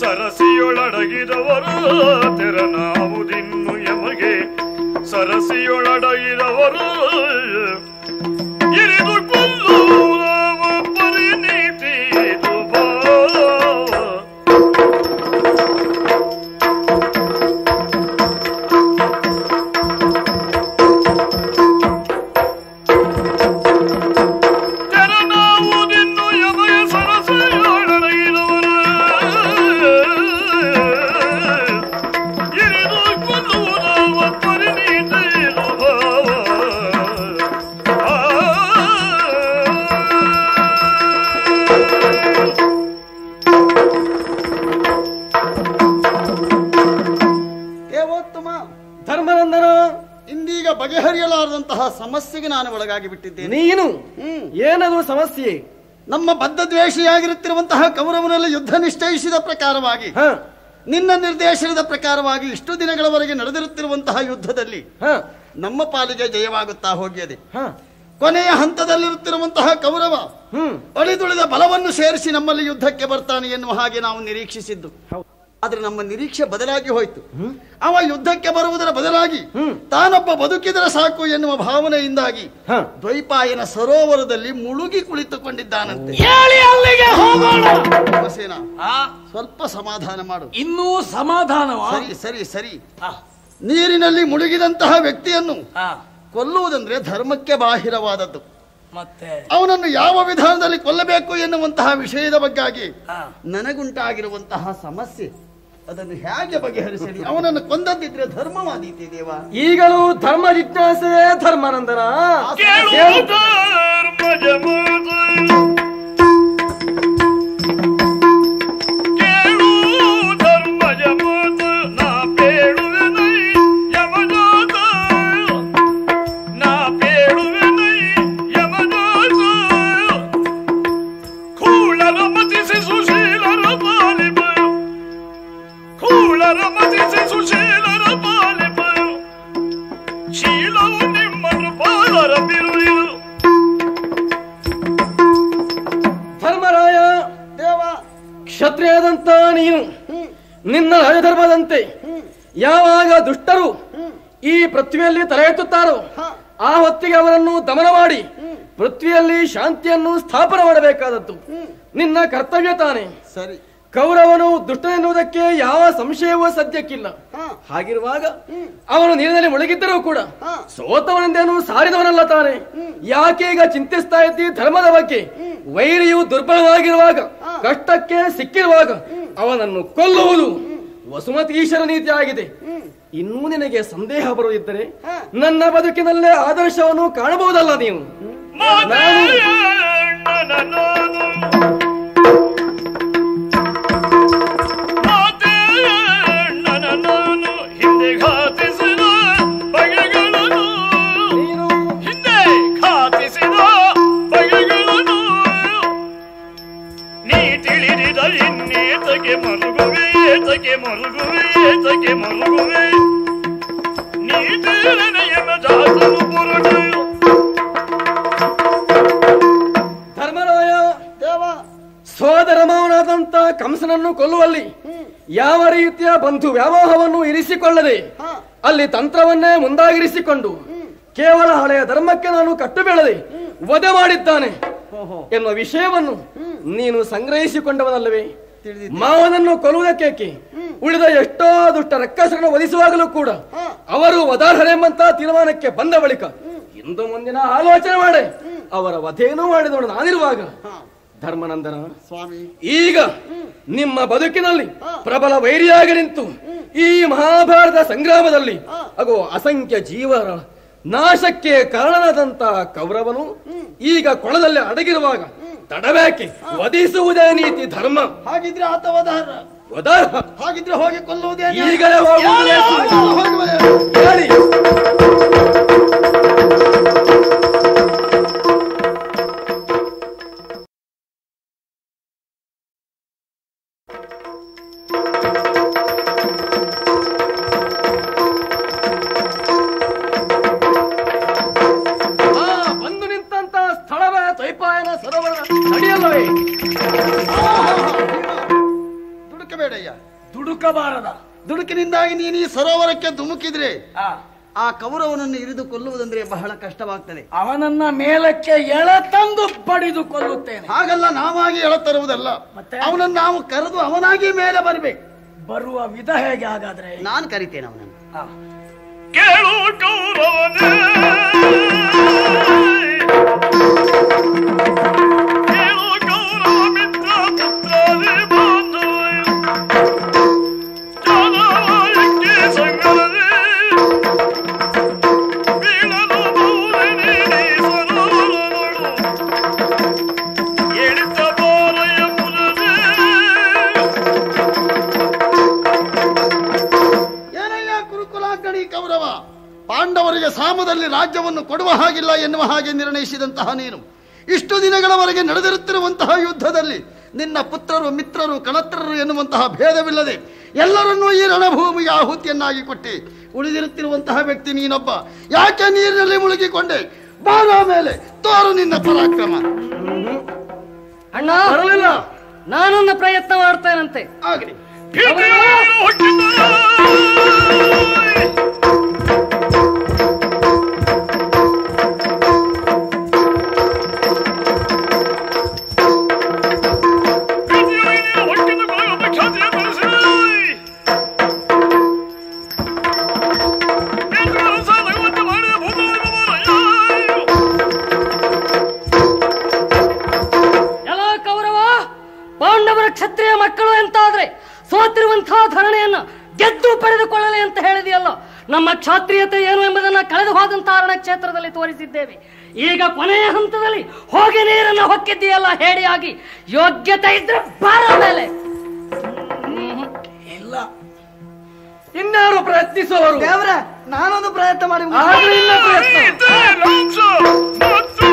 ಸರಸಿಯೊಳಡಗಿದವರು ತೆರನಾವುದಿನ್ನು ಯಮಗೆ ಸರಸಿಯೊಳಡಗಿದವರು ಇರಿದು ಕೊಲ್ಲುವ ಪರಿನೀತಿ ಇದು ಭಾವ. ತೆರನಾವುದಿನ್ನು ಯಮಯ ಸರಸೆಯೊಳಗಿದವರು ಇರಿದು ಕೊಲ್ಲುವುದವ ಪರಿಣೀತಿ ಇದು ಭಾವ. ಆ ದೇವೋತ್ತಮ ಧರ್ಮನಂದನ ಇಂದೀಗ ಬಗೆಹರಿಯಲಾರದಂತಹ ಸಮಸ್ಯೆಗೆ ನಾನು ಒಳಗಾಗಿ ಬಿಟ್ಟಿದ್ದೇನೆ ನೀನು ಹ್ಮ್. ಏನದು ಸಮಸ್ಯೆ ನಮ್ಮ ಬದ್ಧ ದ್ವೇಷಿಯಾಗಿರುತ್ತಿರುವಂತಹ ಕೌರವನಲ್ಲಿ ಯುದ್ಧ ನಿಶ್ಚಯಿಸಿದ ಪ್ರಕಾರವಾಗಿ ಹ ನಿನ್ನ ನಿರ್ದೇಶನದ ಪ್ರಕಾರವಾಗಿ ಇಷ್ಟು ದಿನಗಳವರೆಗೆ ನಡೆದಿರುತ್ತಿರುವಂತಹ ಯುದ್ಧದಲ್ಲಿ ಹ ನಮ್ಮ ಪಾಲಿಗೆ ಜಯವಾಗುತ್ತಾ ಹೋಗಿದೆ ಹ ಕೊನೆಯ ಹಂತದಲ್ಲಿರುತ್ತಿರುವಂತಹ ಕೌರವ ಹ್ಮ್ ಅಳಿದುಳಿದ ಬಲವನ್ನು ಸೇರಿಸಿ ನಮ್ಮಲ್ಲಿ ಯುದ್ಧಕ್ಕೆ ಬರ್ತಾನೆ ಎನ್ನುವ ಹಾಗೆ ನಾವು ನಿರೀಕ್ಷಿಸಿದ್ದು ಆದ್ರೆ ನಮ್ಮ ನಿರೀಕ್ಷೆ ಬದಲಾಗಿ ಹೋಯ್ತು ಅವ ಯುದ್ಧಕ್ಕೆ ಬರುವುದರ ಬದಲಾಗಿ ತಾನೊಬ್ಬ ಬದುಕಿದರೆ ಸಾಕು ಎನ್ನುವ ಭಾವನೆಯಿಂದಾಗಿ ಹ. ದ್ವೈಪಾಯನ ಸರೋವರದಲ್ಲಿ ಮುಳುಗಿ ಕುಳಿತುಕೊಂಡಿದ್ದಾನಂತೆ ಹೇಳಿ ಅಲ್ಲಿಗೆ ಹೋಗೋಣ ಭೀಮಸೇನ ಆ, ಸ್ವಲ್ಪ ಸಮಾಧಾನ ಮಾಡು ಇನ್ನೂ ಸಮಾಧಾನವಾ ಸರಿ ಸರಿ ಸರಿ ಆ, ನೀರಿನಲ್ಲಿ ಮುಳುಗಿದಂತಹ ವ್ಯಕ್ತಿಯನ್ನು ಆ, ಕೊಲ್ಲುವುದಂದ್ರೆ ಧರ್ಮಕ್ಕೆ ಬಾಹಿರವಾದದ್ದು ಮತ್ತೆ ಅವನನ್ನು ಯಾವ ವಿಧಾನದಲ್ಲಿ ಕೊಲ್ಲಬೇಕು ಎನ್ನುವಂತಹ ವಿಷಯದ ಬಗ್ಗಾಗಿ ಆ, ನನಗುಂಟಾಗಿರುವಂತಹ ಸಮಸ್ಯೆ ಅದನ್ನು ಹೇಗೆ ಬಗೆಹರಿಸಲಿ ಅವನನ್ನು ಕೊಂದದ್ದಿದ್ರೆ ಧರ್ಮವಾದೀತೆ ದೇವ ಈಗಲೂ ಧರ್ಮ ಜಿಜ್ಞಾಸೆ ಧರ್ಮಾನಂದನ ಕೇಳು ಧರ್ಮಜ ಮಾತು. ಕೇಳು ಧರ್ಮಜ ಮಾತು. ನಾ ಬೇಡುವೆನೈ ಯಮಜಾತ. ನಾ ಬೇಡುವೆನೈ ಯಮಜಾತ. ಕೂಳರ ಮತಿಸಿ ಸುಶೀಲರ ಪಾಲಿಪಯು ಕೂಳರ ಮತಿಸಿ ಸುಶೀಲರ ಪಾಲಿಪಯು ಶೀಲವು ನಿಮ್ಮನ್ನು ಪಾಲರ ಬಿರುವಿರು ಧರ್ಮರಾಯ ದೇವ ಕ್ಷತ್ರಿಯದಂತ ನೀನು ನಿನ್ನ ರಾಜಧರ್ಮದಂತೆ ಯಾವಾಗ ದುಷ್ಟರು ಈ ಪೃಥ್ವಿಯಲ್ಲಿ ತಲೆ ಎತ್ತುತ್ತಾರೋ ಆ ಹೊತ್ತಿಗೆ ಅವರನ್ನು ದಮನ ಮಾಡಿ ಪೃಥ್ವಿಯಲ್ಲಿ ಶಾಂತಿಯನ್ನು ಸ್ಥಾಪನೆ ಮಾಡಬೇಕಾದದ್ದು ನಿನ್ನ ಕರ್ತವ್ಯ ತಾನೆ ಸರಿ ಕೌರವನು ದುಷ್ಟನೆನ್ನುವುದಕ್ಕೆ ಯಾವ ಸಂಶಯವೂ ಸದ್ಯಕ್ಕಿಲ್ಲ ಹಾಗಿರುವಾಗ ಅವನು ನೀರಿನಲ್ಲಿ ಮುಳುಗಿದ್ದರೂ ಕೂಡ ಸೋತವನೆಂದೇನು ಸಾರಿದವನಲ್ಲ ತಾನೆ ಯಾಕೆ ಈಗ ಚಿಂತಿಸ್ತಾ ಇದ್ದಿ ಧರ್ಮದ ಬಗ್ಗೆ ವೈರಿಯು ದುರ್ಬಲವಾಗಿರುವಾಗ ಕಷ್ಟಕ್ಕೆ ಸಿಕ್ಕಿರುವಾಗ ಅವನನ್ನು ಕೊಲ್ಲುವುದು ವಸುಮತೀಶ್ವರ ನೀತಿ ಆಗಿದೆ ಇನ್ನೂ ನಿನಗೆ ಸಂದೇಹ ಬರುತ್ತಿದ್ದರೆ ನನ್ನ ಬದುಕಿನಲ್ಲೇ ಆದರ್ಶವನ್ನು ಕಾಣಬಹುದಲ್ಲ ನೀವು ಮಾತೆಯಣ್ಣನ ನಾನು ಮಾತೆಯಣ್ಣನ ನಾನು ಹಿಂದೆ ಘಾತಿಸಿದ ಬಗೆಗಳನ್ನು ನೀನು ಹಿಂದೆ ಘಾತಿಸಿದ ಬಗೆಗಳನ್ನು ನೀ ತಿಳಿದಿದ ಇನ್ನೇತಗೆ ಮರುಗುವೆ ಏತಗೆ ಮರುಗುವೆ ಏತಗೆ ಮರುಗುವೆ ನೀ ತಿಳಿದನೆಯಮ ಜಾತನು ಪುರುಷರು ಧರ್ಮರಾಯ ದೇವ ಸೋದರ ಮಾವನಾದಂತ ಕಂಸನನ್ನು ಕೊಲ್ಲುವಲ್ಲಿ ಯಾವ ರೀತಿಯ ಬಂಧು ವ್ಯಾಮೋಹವನ್ನು ಇರಿಸಿಕೊಳ್ಳದೆ ಅಲ್ಲಿ ತಂತ್ರವನ್ನೇ ಮುಂದಾಗಿರಿಸಿಕೊಂಡು ಕೇವಲ ಹಳೆಯ ಧರ್ಮಕ್ಕೆ ನಾನು ಕಟ್ಟು ಬೀಳದೆ ವಧೆ ಮಾಡಿದ್ದಾನೆ ಎನ್ನುವ ವಿಷಯವನ್ನು ನೀನು ಸಂಗ್ರಹಿಸಿಕೊಂಡವನಲ್ಲವೇ ಮಾವನನ್ನು ಕೊಲ್ಲುವುದಕ್ಕೆ ಉಳಿದ ಎಷ್ಟೋ ದುಷ್ಟ ರಕ್ಕಸರನ್ನು ವಧಿಸುವಾಗಲೂ ಕೂಡ ಅವರು ವಧಾರ್ಹರೆಂಬಂತ ತೀರ್ಮಾನಕ್ಕೆ ಬಂದ ಬಳಿಕ ಇಂದು ಮುಂದಿನ ಆಲೋಚನೆ ಮಾಡೆ ಅವರ ವಧೆಯನ್ನು ಮಾಡಿದವನು ನಾನಿರುವಾಗ ಧರ್ಮನಂದನ ಸ್ವಾಮಿ ಈಗ ನಿಮ್ಮ ಬದುಕಿನಲ್ಲಿ ಪ್ರಬಲ ವೈರಿಯಾಗಿ ನಿಂತು ಈ ಮಹಾಭಾರತ ಸಂಗ್ರಾಮದಲ್ಲಿ ಅಗೋ ಅಸಂಖ್ಯ ಜೀವರ ನಾಶಕ್ಕೆ ಕಾರಣನಾದಂತ ಕೌರವನು ಈಗ ಕೊಳದಲ್ಲಿ ಅಡಗಿರುವಾಗ ತಡಬೇಕೆ ವಧಿಸುವುದೇ ನೀತಿ ಧರ್ಮ ಹಾಗಿದ್ರೆ ಆತ ವಧಾರ ವದಾರ್ಹ ಹಾಗಿದ್ರೆ ಹೋಗಿ ಕೊಲ್ಲುವುದೇ ನ್ಯಾಯ. ಈಗಲೇ ಹೋಗುವುದೇ ಸೂಕ್ತ. ಹೋಗುವುದೇ. ಹೇಳಿ ಆ, ಬಂದು ನಿಂತಂತ ಸ್ಥಳವೇ ದ್ವೈಪಾಯನ ಸರೋವರ ನಡೆಯಲ್ಲವೇ ದುಡುಕಬೇಡ ಬೇಡಯ್ಯ ದುಡುಕಬಾರದ ದುಡುಕಿನಿಂದಾಗಿ ನೀನು ಈ ಸರೋವರಕ್ಕೆ ಧುಮುಕಿದ್ರೆ ಆ, ಆ ಕೌರವನನ್ನು ಇರಿದು ಕೊಲ್ಲುವುದಂದ್ರೆ ಬಹಳ ಕಷ್ಟವಾಗ್ತದೆ ಅವನನ್ನ ಮೇಲಕ್ಕೆ ಎಳೆತಂದು ಬಡಿದು ಕೊಲ್ಲುತ್ತೇನೆ ಹಾಗಲ್ಲ ನಾವಾಗಿ ಎಳತರುವುದಲ್ಲ ಮತ್ತೆ? ಅವನನ್ನು ನಾವು ಕರೆದು ಅವನಾಗಿ ಮೇಲೆ ಬರಬೇಕು ಬರುವ ವಿಧ ಹೇಗೆ ಹಾಗಾದ್ರೆ ನಾನು ಕರಿತೇನೆ ಅವನನ್ನು ಆ, ಕೇಳು ಕೌರವನೇ ಕೇಳು ಕೌರವ ಮಿತ್ರ ಪುತ್ರಾದಿ ಬಾಂಧವರೇ. ಜಾನವಾಯಕ್ಕೆ ಸಂಗರದೆ ಬೀಳಲು ಬಹುರಿ ನೀಡಿ ಸರೋವರದೊಳು. ಎಳಿತ ಬಾರ ಎಂಬುದೇ ಏನಯ್ಯ ಕುರುಕುಲಾಗ್ರಣಿ ಕೌರವ ಪಾಂಡವರಿಗೆ ಸಾಮದಲ್ಲಿ ರಾಜ್ಯವನ್ನು ಕೊಡುವ ಹಾಗಿಲ್ಲ ಎನ್ನುವ ಹಾಗೆ ನಿರ್ಣಯಿಸಿದಂತಹ ನೀನು ಇಷ್ಟು ದಿನಗಳವರೆಗೆ ನಡೆದಿರುತ್ತಿರುವಂತಹ ಯುದ್ಧದಲ್ಲಿ ನಿನ್ನ ಪುತ್ರರು ಮಿತ್ರರು ಕಳತ್ರರು ಎನ್ನುವಂತಹ ಭೇದವಿಲ್ಲದೆ ಎಲ್ಲರನ್ನೂ ಈ ರಣಭೂಮಿಗೆ ಆಹುತಿಯನ್ನಾಗಿ ಕೊಟ್ಟಿ ಉಳಿದಿರುತ್ತಿರುವಂತಹ ವ್ಯಕ್ತಿ ನೀನೊಬ್ಬ ಯಾಕೆ ನೀರಿನಲ್ಲಿ ಮುಳುಗಿಕೊಂಡೆ ಬಾಲ ಮೇಲೆ ತೋರು ನಿನ್ನ ಪರಾಕ್ರಮ ಅಣ್ಣ ಬರಲಿಲ್ಲ ನಾನೊಂದು ಪ್ರಯತ್ನ ಮಾಡ್ತೇನಂತೆ ಆಗಲಿ ಭೀತಿಯನ್ನು ಹುಟ್ಟಿದ ಭೀತಿಯನ್ನು ಹುಟ್ಟಿದ ಕೊಲಗಪ್ಪ ಖ್ಯಾತಿಯ ಬೆಳೆಸಿದೆ. ಬೇಂದ್ರ ಸಾಧಕವಂತೆ ಮಾಡಿದ ಭೂತಾಳಗಮನಯ್ಯ. ಎಲ್ಲ ಕೌರವ ಪಾಂಡವರ ಕ್ಷತ್ರಿಯ ಮಕ್ಕಳು ಎಂತಾದ್ರೆ ಸೋತಿರುವಂತಹ ಧರಣಿಯನ್ನ ಗೆದ್ದು ಪಡೆದುಕೊಳ್ಳಲಿ ಅಂತ ಹೇಳಿದೆಯಲ್ಲ ನಮ್ಮ ಕ್ಷಾತ್ರಿಯತೆ ಏನು ಎಂಬುದನ್ನ ಕಳೆದು ಹೋದಂತಹ ರಣಕ್ಷೇತ್ರದಲ್ಲಿ ತೋರಿಸಿದ್ದೇವೆ ಈಗ ಕೊನೆಯ ಹಂತದಲ್ಲಿ ಹೋಗಿ ನೀರನ್ನ ಹೊಕ್ಕಿದ್ದೀಯಲ್ಲ ಹೇಡಿಯಾಗಿ ಯೋಗ್ಯತೆ ಇದ್ರೆ ಬಾರ ಮೇಲೆ ಇಲ್ಲ ಇನ್ಯಾರು ಪ್ರಯತ್ನಿಸುವವರು ದೇವ್ರೆ ನಾನೊಂದು ಪ್ರಯತ್ನ ಮಾಡಿ ಆದ್ರೂ ಇನ್ನ ಪ್ರಯತ್ನ ಈತೆ ಲಾಂಛ ಮತ್ತು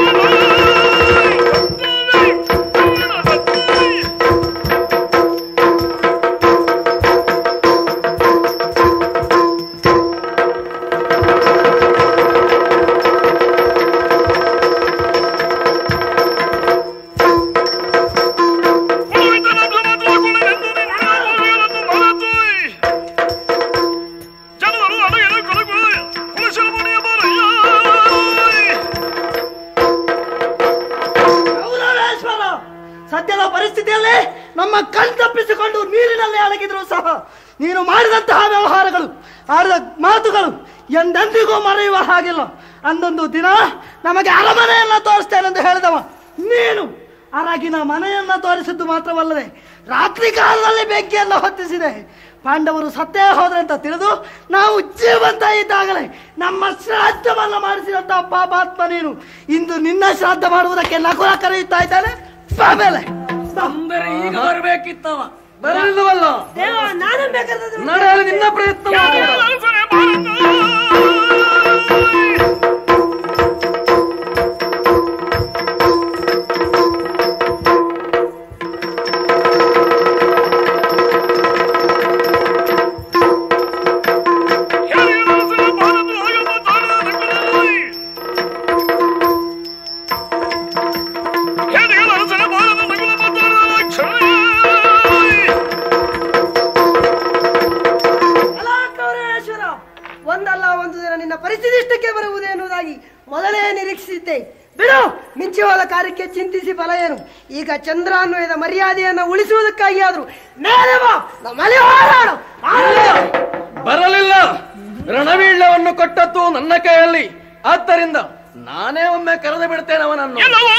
ಜನರು ಅಡಗಿದ ಕೊಲಗುಳ ಕುಲಶಲಮಣಿಯ ಬಾರಯ್ಯ ಕೌರವೇಶ್ವರ ಸದ್ಯದ ಪರಿಸ್ಥಿತಿಯಲ್ಲಿ ನಮ್ಮ ಕಣ್ ತಪ್ಪಿಸಿಕೊಂಡು ನೀರಿನಲ್ಲಿ ಅಡಗಿದ್ರು ಸಹ ನೀನು ಮಾಡಿದಂತಹ ವ್ಯವಹಾರಗಳು ಆಡಿದ ಮಾತುಗಳು ಎಂದೆಂದಿಗೂ ಮರೆಯುವ ಹಾಗಿಲ್ಲ ಅಂದೊಂದು ದಿನ ನಮಗೆ ಅರಮನೆಯನ್ನ ತೋರಿಸ್ತೇನೆ ಎಂದು ಹೇಳಿದವ ನೀನು ಅರಗಿನ ಮನೆಯನ್ನ ತೋರಿಸಿದ್ದು ಮಾತ್ರವಲ್ಲದೆ ರಾತ್ರಿ ಕಾಲದಲ್ಲಿ ಬೆಂಕಿಯನ್ನು ಹೊತ್ತಿಸಿದೆ ಪಾಂಡವರು ಸತ್ತೇ ಹೋದ್ರೆ ಅಂತ ತಿಳಿದು ನಾವು ಜೀವಂತ ಇದ್ದಾಗಲೇ ನಮ್ಮ ಶ್ರಾದ್ದವನ್ನ ಮಾಡಿಸಿದಂತಹ ಪಾಪಾತ್ಮ ನೀನು ಇಂದು ನಿನ್ನ ಶ್ರಾದ್ದ ಮಾಡುವುದಕ್ಕೆ ನಕುಲ ಕರೆಯುತ್ತಾ ಇದ್ದಾನೆ ಆಮೇಲೆ ಅಂದರೆ ಈಗ ಬರ್ಬೇಕಿತ್ತವ ಬರಲಿಲ್ಲವಲ್ಲ ನಾನು ಬೇಕಾದ್ರೆ ನಡೆಯಲು ನಿನ್ನ ಪ್ರಯತ್ನ ಮಾಡು. ಅಲ್ಲ ಕೌರವೇಶ್ವರ ಒಂದಲ್ಲ ಒಂದು ದಿನ ನಿನ್ನ ಪರಿಸ್ಥಿತಿ ಇಷ್ಟಕ್ಕೆ ಬರುವುದು ಎನ್ನುವುದಾಗಿ ಮೊದಲೇ ನಿರೀಕ್ಷಿಸಿದ್ದೆ ಬಿಡು ಮಿಂಚಿ ಹೋದ ಕಾರ್ಯಕ್ಕೆ ಚಿಂತಿಸಿ ಫಲ ಏನು ಈಗ ಚಂದ್ರ ಅನ್ವಯದ ಮರ್ಯಾದೆಯನ್ನ ಉಳಿಸುವುದಕ್ಕಾಗಿ ಆದ್ರೂ ಮೇಲೆ ಬಾ ನಮ್ಮಲ್ಲಿ ಹೋರಾಡು ಆಡು. ಬರಲಿಲ್ಲ ರಣವೀಳ್ಯವನ್ನು ಕೊಟ್ಟದ್ದು ನನ್ನ ಕೈಯಲ್ಲಿ ಆದ್ದರಿಂದ ನಾನೇ ಒಮ್ಮೆ ಕರೆದು ಬಿಡ್ತೇನೆ ಅವನನ್ನು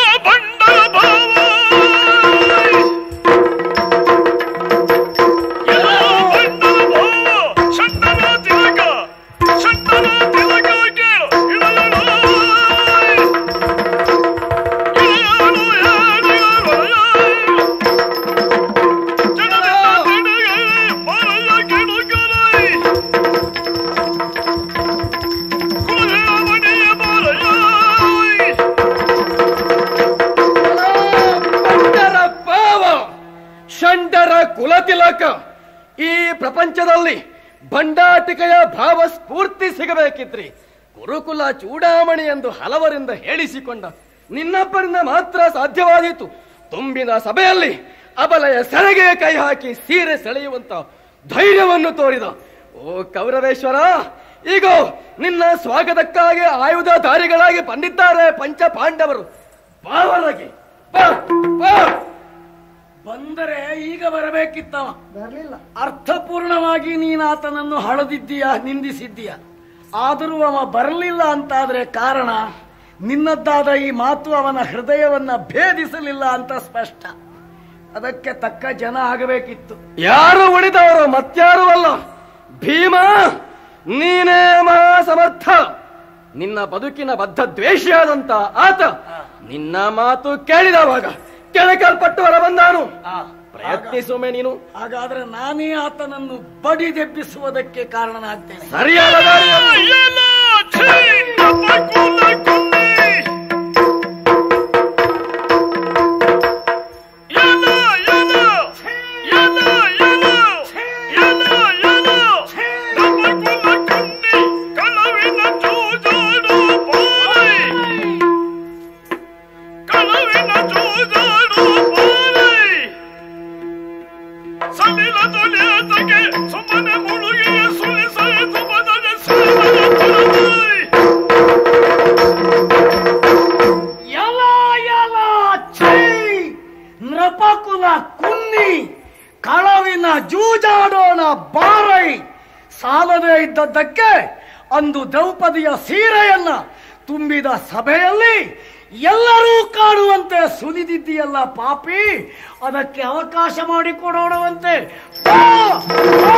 ಷಂಡರ ಪಾವ ಷಂಡರ ಕುಲತಿಲಕ ಈ ಪ್ರಪಂಚದಲ್ಲಿ ಭಂಡಾಟಿಕೆಯ ಭಾವ ಸ್ಫೂರ್ತಿ ಸಿಗಬೇಕಿದ್ರಿ ಗುರುಕುಲ ಚೂಡಾಮಣಿ ಎಂದು ಹಲವರಿಂದ ಹೇಳಿಸಿಕೊಂಡ ನಿನ್ನೊಬ್ಬರಿಂದ ಮಾತ್ರ ಸಾಧ್ಯವಾದೀತು ತುಂಬಿದ ಸಭೆಯಲ್ಲಿ ಅಬಲೆಯ ಸೆರಗೆ ಕೈ ಹಾಕಿ ಸೀರೆ ಸೆಳೆಯುವಂತ ಧೈರ್ಯವನ್ನು ತೋರಿದ ಓ ಕೌರವೇಶ್ವರ ಈಗ ನಿನ್ನ ಸ್ವಾಗತಕ್ಕಾಗಿ ಆಯುಧಧಾರಿಗಳಾಗಿ ಬಂದಿದ್ದಾರೆ ಪಂಚ ಪಾಂಡವರು ಬಾವರಾಗಿ ಬಾ, ಬಾ. ಬಂದರೆ ಈಗ ಬರಬೇಕಿತ್ತವ ಬರ್ಲಿಲ್ಲ ಅರ್ಥಪೂರ್ಣವಾಗಿ ನೀನು ಆತನನ್ನು ಹಳದಿದ್ದೀಯ ನಿಂದಿಸಿದ್ದೀಯ ಆದರೂ ಅವ ಬರಲಿಲ್ಲ ಅಂತಾದ್ರೆ ಕಾರಣ ನಿನ್ನದ್ದಾದ ಈ ಮಾತು ಅವನ ಹೃದಯವನ್ನ ಭೇದಿಸಲಿಲ್ಲ ಅಂತ ಸ್ಪಷ್ಟ ಅದಕ್ಕೆ ತಕ್ಕ ಜನ ಆಗಬೇಕಿತ್ತು ಯಾರು ಉಳಿದವರು ಮತ್ಯಾರು ಅಲ್ಲ ಭೀಮ ನೀನೇ ಮಹಾಸಮರ್ಥ ನಿನ್ನ ಬದುಕಿನ ಬದ್ಧ ದ್ವೇಷಿಯಾದಂತ ಆತ ನಿನ್ನ ಮಾತು ಕೇಳಿದವಾಗ ಕೆಳಕಲ್ಪಟ್ಟು ಹೊರ ಬಂದಾನು ಪ್ರಯತ್ನಿಸುಮೆ ನೀನು ಹಾಗಾದ್ರೆ ನಾನೇ ಆತನನ್ನು ಬಡಿದೆಬ್ಬಿಸುವುದಕ್ಕೆ ಕಾರಣನಾಗ್ತೇನೆ ಸರಿಯಾದ ದಾರಿಯಲ್ಲಿ ಎಲ್ಲ ಛೀ, ನಮ್ಮ ಕುಲ ಕುಂದಿ. ಎಲ್ಲ, ಎಲ್ಲ, ಎಲ್ಲ, ಎಲ್ಲ, ಎಲ್ಲ, ಎಲ್ಲ, ನಮ್ಮ ಕುಲ ಕುಂದಿ. ಕಳವಿನ ಜೂಜಾಡು ಬಾರಿ. ಕಳವಿನ ಜೂಜಾಡು ಬಾರಿ. ಸಲಿಲ ತೊಲೆಯತಗೆ ಸುಮ್ಮನೆ ಮುಳುಗಿಯ ಸುಳಿಸಲೆ ತುಮದನೆ ಸುಳಿಸಲೆ ತುಳಬಾರಿ. ಯಲ ಯಲ ಛೈ ನೃಪಕುಲ ಕುನ್ನಿ ಕಳವಿನ ಜೂಜಾಡೋಣ ಬಾರೈ ಸಾಲದೇ ಇದ್ದದ್ದಕ್ಕೆ ಅಂದು ದ್ರೌಪದಿಯ ಸೀರೆಯನ್ನ ತುಂಬಿದ ಸಭೆಯಲ್ಲಿ ಎಲ್ಲರೂ ಕಾಣುವಂತೆ ಸುಲಿದಿದ್ದೀಯಲ್ಲ ಪಾಪಿ ಅದಕ್ಕೆ ಅವಕಾಶ ಮಾಡಿಕೊಡೋಣವಂತೆ ಬಾ, ಬಾ.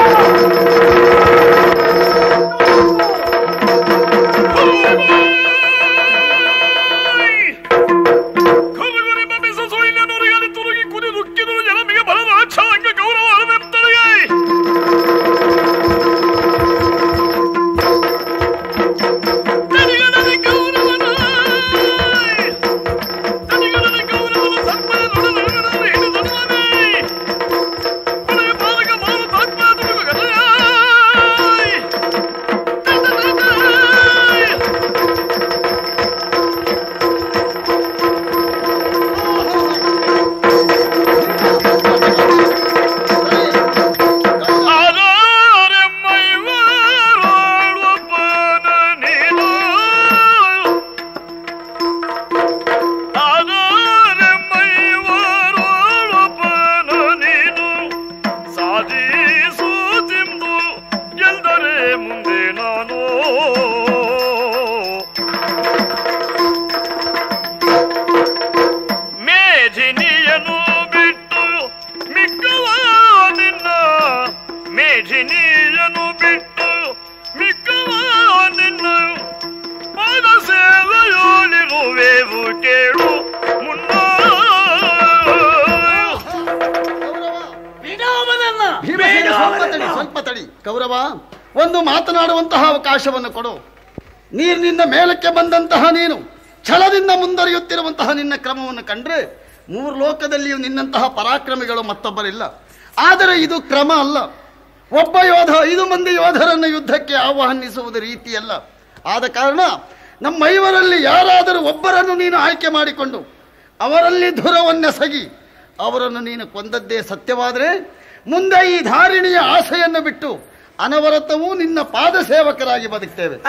ಕರುಗರಿ ಬಬ್ಬಿಸ ಸೊಯ್ಲ ನುರಿಗಲಿ ತುರುಗಿ ಕುದಿದು ಕಿದುರು ಜನಮಿಗೆ ಬಲದ ಅಕ್ಷಾಂಗ ಗೌರವ ಅಳವೆತ್ತಳಿಗೆ ತನಿಗಣನೆ ಗೌರವನ ತನಿಗಣನೆ ಗೌರವನ ಸರ್ಪದ ನುಡಿದರುಗಳನ್ನು ಹಿಡಿದನುವನೇ ಕೊನೆಯ ಪಾಲಕ ಮಾರು ತಾತ್ಮ ತುಡುಗು ಗದಯಾಯ್ ಮುಂದೆ ನಾನು ಮೇಧಿನಿಯನು ಬಿಟ್ಟು ಮಿಕ್ಕವ ನಿನ್ನ ಮೇಧಿನಿಯನು ಬಿಟ್ಟು ಮಿಕ್ಕವ ನಿನ್ನ ಪಾದ ಸೇವೆಯೋಳಿರುವೆವು ಕೇಳು ಮುನ್ನ ಬಿಡಾವನನ್ನ ಭೀಮಸೇನ ಸ್ವಲ್ಪ ತಡಿ ಸ್ವಲ್ಪ ತಡಿ ಕೌರವ ಒಂದು ಮಾತನಾಡುವಂತಹ ಅವಕಾಶವನ್ನು ಕೊಡು ನೀರಿನಿಂದ ಮೇಲಕ್ಕೆ ಬಂದಂತಹ ನೀನು ಛಲದಿಂದ ಮುಂದುವರಿಯುತ್ತಿರುವಂತಹ ನಿನ್ನ ಕ್ರಮವನ್ನು ಕಂಡ್ರೆ ಮೂರು ಲೋಕದಲ್ಲಿಯೂ ನಿನ್ನಂತಹ ಪರಾಕ್ರಮಿಗಳು ಮತ್ತೊಬ್ಬರಿಲ್ಲ ಆದರೆ ಇದು ಕ್ರಮ ಅಲ್ಲ ಒಬ್ಬ ಯೋಧ ಐದು ಮಂದಿ ಯೋಧರನ್ನು ಯುದ್ಧಕ್ಕೆ ಆಹ್ವಾನಿಸುವುದು ರೀತಿಯಲ್ಲ ಆದ ಕಾರಣ ನಮ್ಮ ಐವರಲ್ಲಿ ಯಾರಾದರೂ ಒಬ್ಬರನ್ನು ನೀನು ಆಯ್ಕೆ ಮಾಡಿಕೊಂಡು ಅವರಲ್ಲಿ ಧುರವನ್ನೆಸಗಿ ಅವರನ್ನು ನೀನು ಕೊಂದದ್ದೇ ಸತ್ಯವಾದರೆ ಮುಂದೆ ಈ ಧಾರಿಣಿಯ ಆಸೆಯನ್ನು ಬಿಟ್ಟು ಅನವರತವೂ ನಿನ್ನ ಪಾದ ಸೇವಕರಾಗಿ ಬದುಕ್ತೇವೆ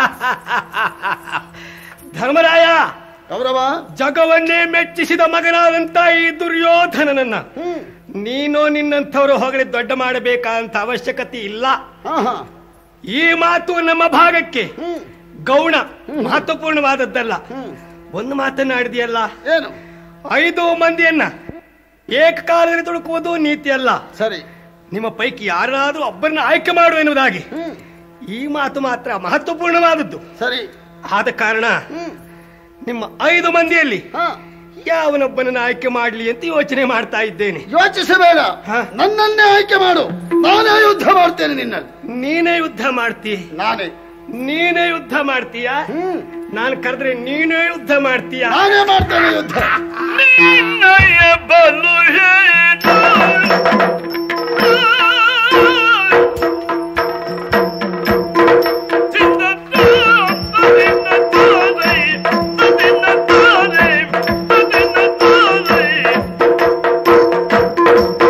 ಧರ್ಮರಾಯ ಗೌರವ ಜಗವನ್ನೇ ಮೆಚ್ಚಿಸಿದ ಮಗನಾದಂತ ಈ ದುರ್ಯೋಧನನನ್ನ ನೀನು ನಿನ್ನಂಥವ್ರು ಹೊಗಳಿ ದೊಡ್ಡ ಮಾಡಬೇಕಾದಂತ ಅವಶ್ಯಕತೆ ಇಲ್ಲ ಹಾ ಹಾ ಈ ಮಾತು ನಮ್ಮ ಭಾಗಕ್ಕೆ ಗೌಣ ಮಹತ್ವಪೂರ್ಣವಾದದ್ದಲ್ಲ ಒಂದು ಮಾತನಾಡಿದೆಯಲ್ಲ ಏನು ಐದು ಮಂದಿಯನ್ನ ಏಕಕಾಲದಲ್ಲಿ ತುಳುಕುವುದು ನೀತಿ ಅಲ್ಲ ಸರಿ ನಿಮ್ಮ ಪೈಕಿ ಯಾರಾದರೂ ಒಬ್ಬರನ್ನ ಆಯ್ಕೆ ಮಾಡು ಎನ್ನುವುದಾಗಿ ಈ ಮಾತು ಮಾತ್ರ ಮಹತ್ವಪೂರ್ಣವಾದದ್ದು ಸರಿ ಆದ ಕಾರಣ ನಿಮ್ಮ ಐದು ಮಂದಿಯಲ್ಲಿ ಹಾ ಯಾವನೊಬ್ಬನನ್ನ ಆಯ್ಕೆ ಮಾಡಲಿ ಅಂತ ಯೋಚನೆ ಮಾಡ್ತಾ ಇದ್ದೇನೆ ಯೋಚಿಸಬೇಡ ಹಾ. ನನ್ನನ್ನೇ ಆಯ್ಕೆ ಮಾಡು ನಾನೇ ಯುದ್ಧ ಮಾಡ್ತೇನೆ ನಿನ್ನಲ್ಲಿ ನೀನೇ ಯುದ್ಧ ಮಾಡ್ತಿ ನಾನೇ ನೀನೇ ಯುದ್ಧ ಮಾಡ್ತೀಯಾ ನಾನು ಕರೆದ್ರೆ ನೀನೇ ಯುದ್ಧ ಮಾಡ್ತೀಯಾ ನಾನೇ ಮಾಡ್ತೇನೆ ಯುದ್ಧ ನಿನ್ನಯ ಬಲು ಹೇಳು. ತಿನ್ನತ್ತಾನೆ, ತಿನ್ನತ್ತಾನೆ, ತಿನ್ನತ್ತಾನೆ.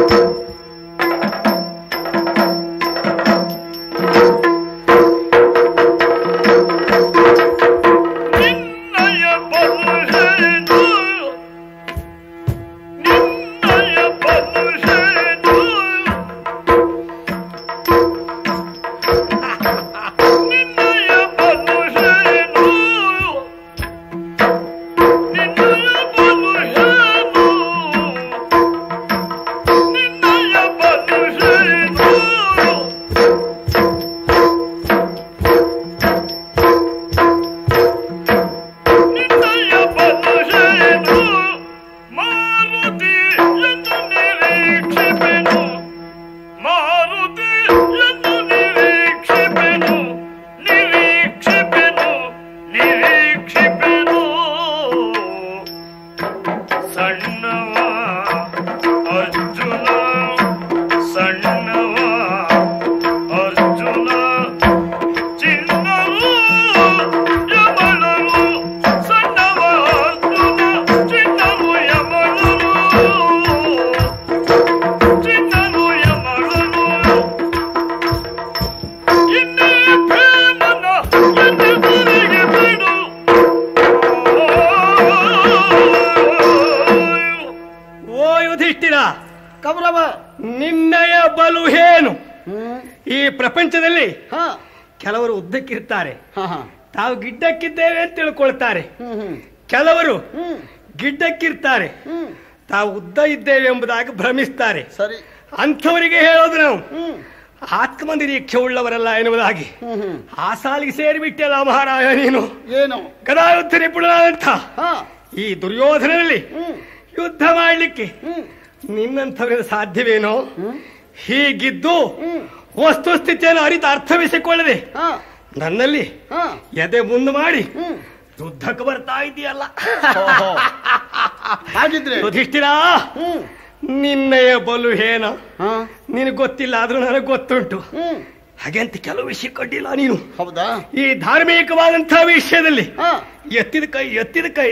ನಿನ್ನಯ ಬಲು ಏನು ಹ್ಮ್ ಈ ಪ್ರಪಂಚದಲ್ಲಿ ಹಾ ಕೆಲವರು ಉದ್ದಕ್ಕಿರ್ತಾರೆ ಹಾ ಹಾ ತಾವು ಗಿಡ್ಡಕ್ಕಿದ್ದೇವೆ ಅಂತ ತಿಳ್ಕೊಳ್ತಾರೆ ಹ್ಮ್ ಹ್ಮ್ ಕೆಲವರು ಹ್ಮ್ ಗಿಡ್ಡಕ್ಕಿರ್ತಾರೆ ಹ್ಮ್ ತಾವು ಉದ್ದ ಇದ್ದೇವೆ ಎಂಬುದಾಗಿ ಭ್ರಮಿಸ್ತಾರೆ ಸರಿ ಅಂಥವರಿಗೆ ಹೇಳೋದು ನಾವು ಹ್ಮ್ ಆತ್ಮ ನಿರೀಕ್ಷೆ ಉಳ್ಳವರಲ್ಲ ಎನ್ನುವುದಾಗಿ ಹ್ಮ್ ಹ್ಮ್ ಆ ಸಾಲಿಗೆ ಸೇರಿಬಿಟ್ಟಲ್ಲ ಮಹಾರಾಯ ನೀನು ಏನು ಗದಾಯುದ್ಧ ನಿಪುಣನಾದಂಥ ಹಾ ಈ ದುರ್ಯೋಧನಲ್ಲಿ ಹ್ಮ್ ಯುದ್ಧ ಮಾಡಲಿಕ್ಕೆ ಹ್ಮ್ ನಿನ್ನಂಥವರಿಂದ ಸಾಧ್ಯವೇನೋ ಹೀಗಿದ್ದು ಹ್ಮ್ ವಸ್ತುಸ್ಥಿತಿಯನ್ನು ಅರಿತು ಅರ್ಥವಿಸಿಕೊಳ್ಳದೆ ಹಾ ನನ್ನಲ್ಲಿ ಹಾ ಎದೆ ಮುಂದೆ ಮಾಡಿ ಹ್ಮ್ ಯುದ್ಧಕ್ಕೆ ಬರ್ತಾ ಇದೆಯಲ್ಲ ಓಹೋ. ಹಾಗಿದ್ರೆ ಯುಧಿಷ್ಠಿರ ಹ್ಮ್ ನಿನ್ನೆಯ ಬಲು ಏನ ಹಾ ನಿನಗೆ ಗೊತ್ತಿಲ್ಲ ಆದ್ರೂ ನನಗೆ ಗೊತ್ತುಂಟು ಹ್ಮ್ ಹಾಗೆ ಅಂತ ಕೆಲವು ವಿಷಯ ಕೊಟ್ಟಿಲ್ಲ ನೀನು ಹೌದಾ ಈ ಧಾರ್ಮಿಕವಾದಂತಹ ವಿಷಯದಲ್ಲಿ ಹಾ ಎತ್ತಿದ ಕೈ ಎತ್ತಿದ ಕೈ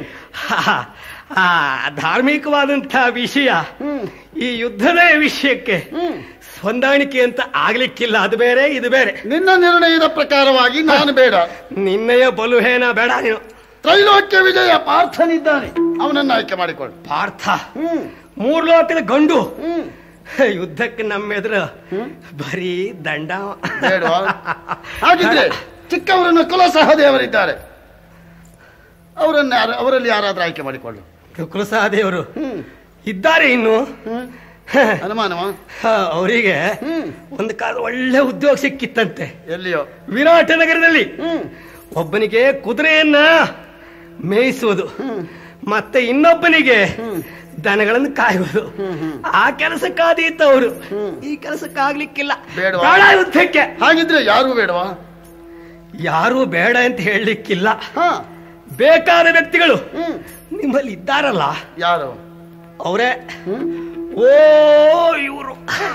ಆ ಧಾರ್ಮಿಕವಾದಂತಹ ವಿಷಯ ಹ್ಮ್ ಈ ಯುದ್ಧದ ವಿಷಯಕ್ಕೆ ಹ್ಮ್ ಹೊಂದಾಣಿಕೆ ಅಂತ ಆಗ್ಲಿಕ್ಕಿಲ್ಲ ಅದು ಬೇರೆ ಇದು ಬೇರೆ ನಿನ್ನ ನಿರ್ಣಯದ ಪ್ರಕಾರವಾಗಿ ನಾನು ಬೇಡ ನಿನ್ನೆಯ ಬಲುಹೇನ ಬೇಡ ನೀನು ತ್ರೈಲೋಕ್ಯ ವಿಜಯ ಪಾರ್ಥನಿದ್ದಾನೆ ಅವನನ್ನ ಆಯ್ಕೆ ಮಾಡಿಕೊಳ್ಳು ಪಾರ್ಥ ಹ್ಮ್ ಮೂರ್ ಲೋಕದ ಗಂಡು ಹ್ಮ್ ಯುದ್ಧಕ್ಕೆ ನಮ್ಮೆದುರು ಬರೀ ದಂಡ ಬೇಡವಾ ಹಾಗಿದ್ರೆ ಚಿಕ್ಕವರನ್ನ ಕುಲ ಸಹದೇವರಿದ್ದಾರೆ ಅವರನ್ನ ಯಾರ- ಅವರಲ್ಲಿ ಯಾರಾದ್ರೂ ಆಯ್ಕೆ ಮಾಡಿಕೊಳ್ಳು ಕುಲಸಹದೇವರು ಹ್ಮ್ ಇದ್ದಾರೆ ಇನ್ನು ಹ್ಮ್ ಅನುಮಾನವ ಅವರಿಗೆ ಹ್ಮ್ ಒಂದು ಕಾಲ ಒಳ್ಳೆ ಉದ್ಯೋಗ ಸಿಕ್ಕಿತ್ತಂತೆ ಎಲ್ಲಿಯೋ ವಿರಾಟ ನಗರದಲ್ಲಿ ಹ್ಮ್ ಒಬ್ಬನಿಗೆ ಕುದುರೆಯನ್ನ ಮೇಯಿಸುವುದು ಮತ್ತೆ ಇನ್ನೊಬ್ಬನಿಗೆ ದನಗಳನ್ನು ಕಾಯುವುದು ಆ ಕೆಲಸಕ್ಕಾದೀತ ಅವರು ಈ ಕೆಲಸಕ್ಕಾಗ್ಲಿಕ್ಕಿಲ್ಲ ಬೇಡವಾ? ಬೇಡ ಯುದ್ಧಕ್ಕೆ ಹಾಗಿದ್ರೆ ಯಾರು ಬೇಡವಾ ಯಾರು ಬೇಡ ಅಂತ ಹೇಳಲಿಕ್ಕಿಲ್ಲ ಹಾ ಬೇಕಾದ ವ್ಯಕ್ತಿಗಳು ಹ್ಮ್ ನಿಮ್ಮಲ್ಲಿ ಇದ್ದಾರಲ್ಲ ಯಾರು ಅವರೇ ಓ ಇವರು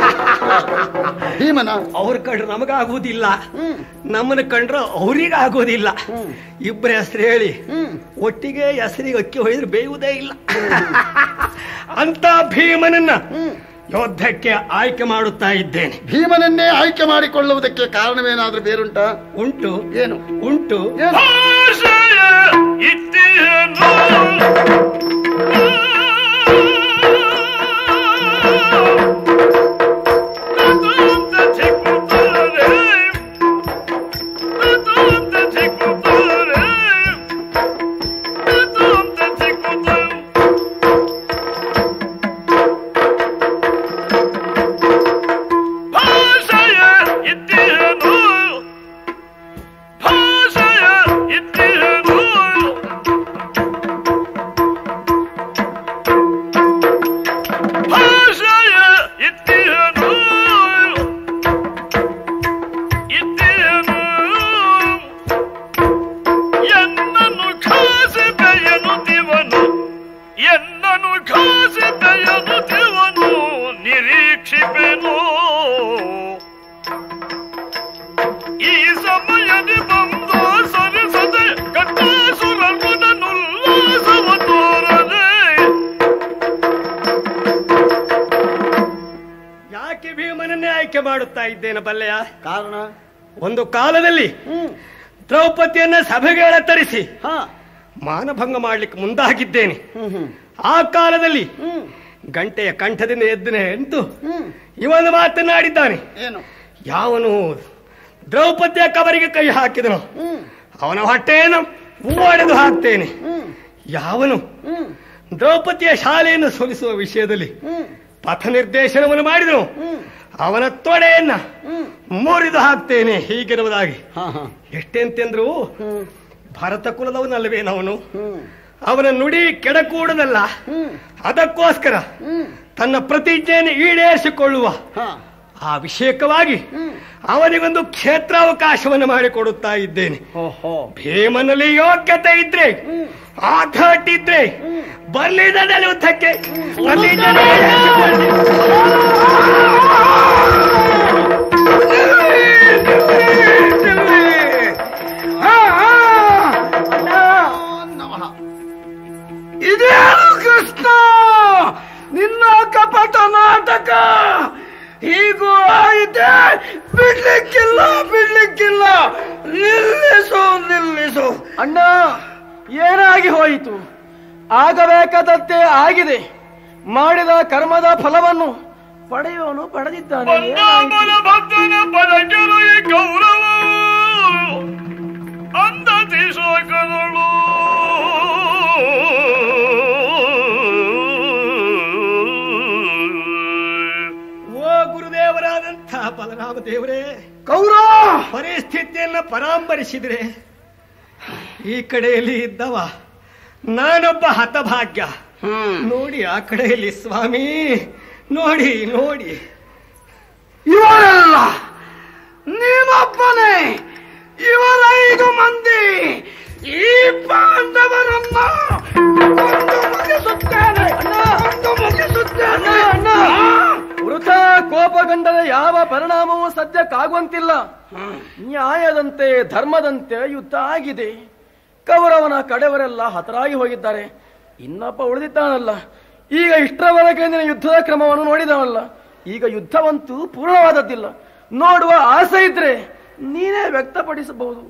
ಭೀಮನ ಅವ್ರ ಕಂಡ್ರೆ ನಮಗಾಗುವುದಿಲ್ಲ ಹ್ಮ್ ನಮ್ಮನ್ನ ಕಂಡ್ರೆ ಅವ್ರಿಗೆ ಆಗೋದಿಲ್ಲ ಇಬ್ಬರ ಹೆಸರು ಹೇಳಿ ಹ್ಮ್ ಒಟ್ಟಿಗೆ ಹೆಸರಿಗೆ ಅಕ್ಕಿ ಹೊಯ್ದ್ರೆ ಬೇಯುವುದೇ ಇಲ್ಲ ಅಂತ ಭೀಮನನ್ನ ಯೋದ್ಧಕ್ಕೆ ಆಯ್ಕೆ ಮಾಡುತ್ತಾ ಇದ್ದೇನೆ ಭೀಮನನ್ನೇ ಆಯ್ಕೆ ಮಾಡಿಕೊಳ್ಳುವುದಕ್ಕೆ ಕಾರಣವೇನಾದ್ರೂ ಬೇರುಂಟಾ ಉಂಟು ಏನು ಉಂಟು ಏನು ಭಾಷೆಯ ಇದ್ದೇನು ನದಂತ ಚಿಕ್ಕುತ್ತಾರೆ ನದಂತ ಚಿಕ್ಕುತ್ತಾರೆ ನದಂತ ಚಿಕ್ಕುತ್ತಾರೆ ಭಾಷೆಯ ಇದ್ದೇನು ಭಾಷೆಯ ಇದ್ದೇನು ಭಾಷೆಯ ಇದ್ದೇನು ಇದ್ದೇನು ಎನ್ನನು ಖಾಸಿದೆಯನು ದಿವನು ಎನ್ನನು ಖಾಸಿದೆಯನು ದಿವನು ನಿರೀಕ್ಷಿಪೆನು ಈ ಸಮಯದಿ ಬಂದು ಸರಿಸದೆ ಕಟ್ಟಾಸುರಗುಣನುಲ್ಲಾಸವ ತೋರದೆ ಯಾಕೆ ಭೀಮನನ್ನೇ ಆಯ್ಕೆ ಮಾಡುತ್ತಾ ಇದ್ದೇನೆ ಬಲ್ಲೆಯ ಕಾರಣ ಒಂದು ಕಾಲದಲ್ಲಿ ಹ್ಮ್ ದ್ರೌಪದಿಯನ್ನ ಸಭೆಗೆ ತರಿಸಿ ಹಾ ಮಾನಭಂಗ ಮಾಡ್ಲಿಕ್ಕೆ ಮುಂದಾಗಿದ್ದೇನೆ ಹ್ಮ್ ಹ್ಮ್ ಆ ಕಾಲದಲ್ಲಿ ಹ್ಮ್ ಗಂಟೆಯ ಕಂಠದಿಂದ ಎದ್ದನೆ ಎಂತು ಹ್ಮ್ ಇವನು ಮಾತನಾಡಿದ್ದಾನೆ ಏನು ಯಾವನು ದ್ರೌಪದಿಯ ಕವರಿಗೆ ಕೈ ಹಾಕಿದನು ಹ್ಮ್ ಅವನ ಹೊಟ್ಟೆಯನ್ನು ಒಡೆದು ಹಾಕ್ತೇನೆ ಹ್ಮ್ ಯಾವನು ಹ್ಮ್ ದ್ರೌಪದಿಯ ಶಾಲೆಯನ್ನು ಸೋಲಿಸುವ ವಿಷಯದಲ್ಲಿ ಹ್ಮ್ ಪಥ ನಿರ್ದೇಶನವನ್ನು ಮಾಡಿದನು ಹ್ಮ್ ಅವನ ತೊಡೆಯನ್ನ ಹ್ಮ್ ಮುರಿದು ಹಾಕ್ತೇನೆ ಹೀಗಿರುವುದಾಗಿ ಹಾ ಹಾ ಎಷ್ಟೆಂತೆಂದ್ರು ಹ್ಮ್ ಭರತ ಕುಲದವನಲ್ವೇನವನು ಹ್ಮ್ ಅವನ ನುಡಿ ಕೆಡಕೂಡದಲ್ಲ ಹ್ಮ್ ಅದಕ್ಕೋಸ್ಕರ ಹ್ಮ್ ತನ್ನ ಪ್ರತಿಜ್ಞೆಯನ್ನು ಈಡೇರಿಸಿಕೊಳ್ಳುವ ಹಾ ಆ ವಿಷಯಕವಾಗಿ ಹ್ಮ್ ಅವನಿಗೊಂದು ಕ್ಷೇತ್ರಾವಕಾಶವನ್ನು ಮಾಡಿಕೊಡುತ್ತಾ ಇದ್ದೇನೆ ಓಹೋ ಭೀಮನಲ್ಲಿ ಯೋಗ್ಯತೆ ಇದ್ರೆ ಆಘಾಟ್ ಇದ್ರೆ ಬರ್ಲಿದಲ್ಲಿ ಯುದ್ಧಕ್ಕೆ ಬರ್ಲಿದಲ್ಲಿ ನಮಃ ಇದೇನು ಕೃಷ್ಣ ನಿನ್ನ ಕಪಟ ನಾಟಕ ಹೀಗೂ ಆಯಿತೆ ಬಿಡ್ಲಿಕ್ಕಿಲ್ಲ ಬಿಡ್ಲಿಕ್ಕಿಲ್ಲ ನಿಲ್ಲಿಸು ನಿಲ್ಲಿಸು ಅಣ್ಣ ಏನಾಗಿ ಹೋಯಿತು ಆಗಬೇಕಾದದ್ದೇ ಆಗಿದೆ ಮಾಡಿದ ಕರ್ಮದ ಫಲವನ್ನು ಪಡೆಯೋನು ಪಡೆದಿದ್ದಾನೆ ಬಂದಾಮನ ಭಕ್ತನ ಪದಕೆರಗೆ ಗೌರವ ಅಂದತಿ ಶೋಕಗಳು ಓ ಗುರುದೇವರಾದಂತಹ ಬಲರಾಮ ದೇವರೇ ಕೌರವ ಪರಿಸ್ಥಿತಿಯನ್ನ ಪರಾಂಬರಿಸಿದ್ರೆ ಈ ಕಡೆಯಲ್ಲಿ ಇದ್ದವ ನಾನೊಬ್ಬ ಹತಭಾಗ್ಯ ನೋಡಿ ಆ ಕಡೆಯಲ್ಲಿ ಸ್ವಾಮಿ ನೋಡಿ ನೋಡಿ ಇವರೆಲ್ಲ ನೀನೊಬ್ಬನೇ ಇವರೈದು ಮಂದಿ ಈ ಪಾಂಡವರನ್ನ ಕೊಂದು ಮುಗಿಸುತ್ತೇನೆ ಕೊಂದು ಮುಗಿಸುತ್ತೇನೆ ವೃಥ ಕೋಪಗೊಂಡರೆ ಯಾವ ಪರಿಣಾಮವೂ ಸದ್ಯಕ್ಕಾಗುವಂತಿಲ್ಲ ನ್ಯಾಯದಂತೆ ಧರ್ಮದಂತೆ ಯುದ್ಧ ಆಗಿದೆ ಕೌರವನ ಕಡೆಯವರೆಲ್ಲ ಹತರಾಗಿ ಹೋಗಿದ್ದಾರೆ ಇನ್ನೊಬ್ಬ ಉಳಿದಿದ್ದಾನಲ್ಲ ಈಗ ಇಷ್ಟರವರೆಗೆ ನಿನ್ನ ಯುದ್ಧದ ಕ್ರಮವನ್ನು ನೋಡಿದವಲ್ಲ ಈಗ ಯುದ್ಧವಂತೂ ಪೂರ್ಣವಾದದ್ದಿಲ್ಲ ನೋಡುವ ಆಸೆ ಇದ್ರೆ ನೀನೇ ವ್ಯಕ್ತಪಡಿಸಬಹುದು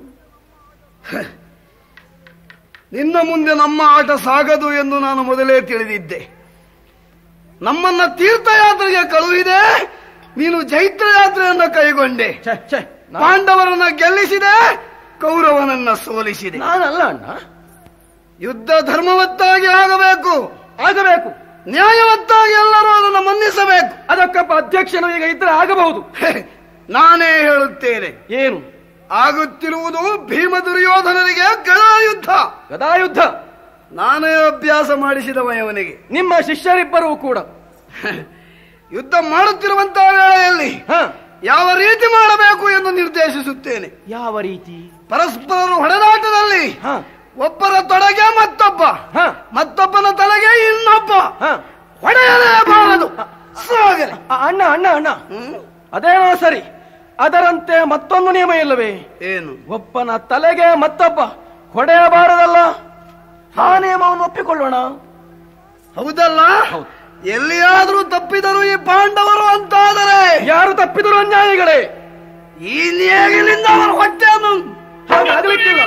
ನಿನ್ನ ಮುಂದೆ ನಮ್ಮ ಆಟ ಸಾಗದು ಎಂದು ನಾನು ಮೊದಲೇ ತಿಳಿದಿದ್ದೆ ನಮ್ಮನ್ನ ತೀರ್ಥಯಾತ್ರೆಗೆ ಕಳುಹಿದೆ ನೀನು ಜೈತ್ರ ಯಾತ್ರೆಯನ್ನ ಕೈಗೊಂಡೆ ಛೆ, ಛೆ, ನಾ- ಪಾಂಡವರನ್ನ ಗೆಲ್ಲಿಸಿದೆ ಕೌರವನನ್ನ ಸೋಲಿಸಿದೆ ನಾನಲ್ಲ ಅಣ್ಣ ಯುದ್ಧ ಧರ್ಮವತ್ತಾಗಿ ಆಗಬೇಕು ಆಗಬೇಕು ನ್ಯಾಯವತ್ತಾಗಿ ಎಲ್ಲರೂ ಅದನ್ನು ಮನ್ನಿಸಬೇಕು ಅದಕ್ಕಪ್ಪ ಅಧ್ಯಕ್ಷನು ಈಗ ಇದ್ರೆ ಆಗಬಹುದು ಹೆ, ನಾನೇ ಹೇಳುತ್ತೇನೆ ಏನು ಆಗುತ್ತಿರುವುದು ಭೀಮ ದುರ್ಯೋಧನರಿಗೆ ಗದಾಯುದ್ಧ ಗದಾಯುದ್ಧ ನಾನೇ ಅಭ್ಯಾಸ ಮಾಡಿಸಿದವ ಇವನಿಗೆ ನಿಮ್ಮ ಶಿಷ್ಯರಿಬ್ಬರೂ ಕೂಡ ಯುದ್ಧ ಮಾಡುತ್ತಿರುವಂತಹ ವೇಳೆಯಲ್ಲಿ ಹ ಯಾವ ರೀತಿ ಮಾಡಬೇಕು ಎಂದು ನಿರ್ದೇಶಿಸುತ್ತೇನೆ ಯಾವ ರೀತಿ ಪರಸ್ಪರರು ಹೊಡೆದಾಟದಲ್ಲಿ ಹ ಒಬ್ಬರ ತೊಡೆಗೆ ಮತ್ತೊಬ್ಬ ಹ ಮತ್ತೊಬ್ಬನ ತಲೆಗೆ ಇನ್ನೊಬ್ಬ ಹ ಹೊಡೆಯಲೇಬಾರದು ಸಾಗಲಿ ಅ- ಅಣ್ಣ ಅಣ್ಣ ಅಣ್ಣ ಅದೇನೋ ಸರಿ ಅದರಂತೆ ಮತ್ತೊಂದು ನಿಯಮ ಇಲ್ಲವೇ ಏನು ಒಬ್ಬನ ತಲೆಗೆ ಮತ್ತೊಬ್ಬ ಹೊಡೆಯಬಾರದಲ್ಲ ಆ ನಿಯಮವನ್ನು ಒಪ್ಪಿಕೊಳ್ಳೋಣ ಹೌದಲ್ಲ ಎಲ್ಲಿಯಾದ್ರೂ ತಪ್ಪಿದರು ಈ ಪಾಂಡವರು ಅಂತಾದರೆ ಯಾರು ತಪ್ಪಿದರು ಅನ್ಯಾಯಿಗಳೇ ಈ ನೇಗಿಲಿಂದ ಅವರ ಹೊಟ್ಟೆಯನ್ನು ಹಾಗಾಗಲಿಕ್ಕಿಲ್ಲ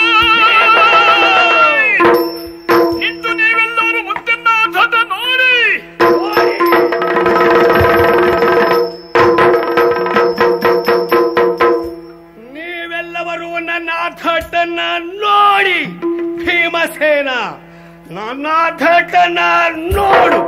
ಇಂದು ನೀವೆಲ್ಲರೂ ಮುದ್ದನ್ನಾಥದ ನೋಡಿ ನೀವೆಲ್ಲವರು ನನ್ನ ಆಥಟನ್ನ ನೋಡಿ ಭೀಮಸೇನ ನನ್ನ ಆಥಟನ್ನ ನೋಡು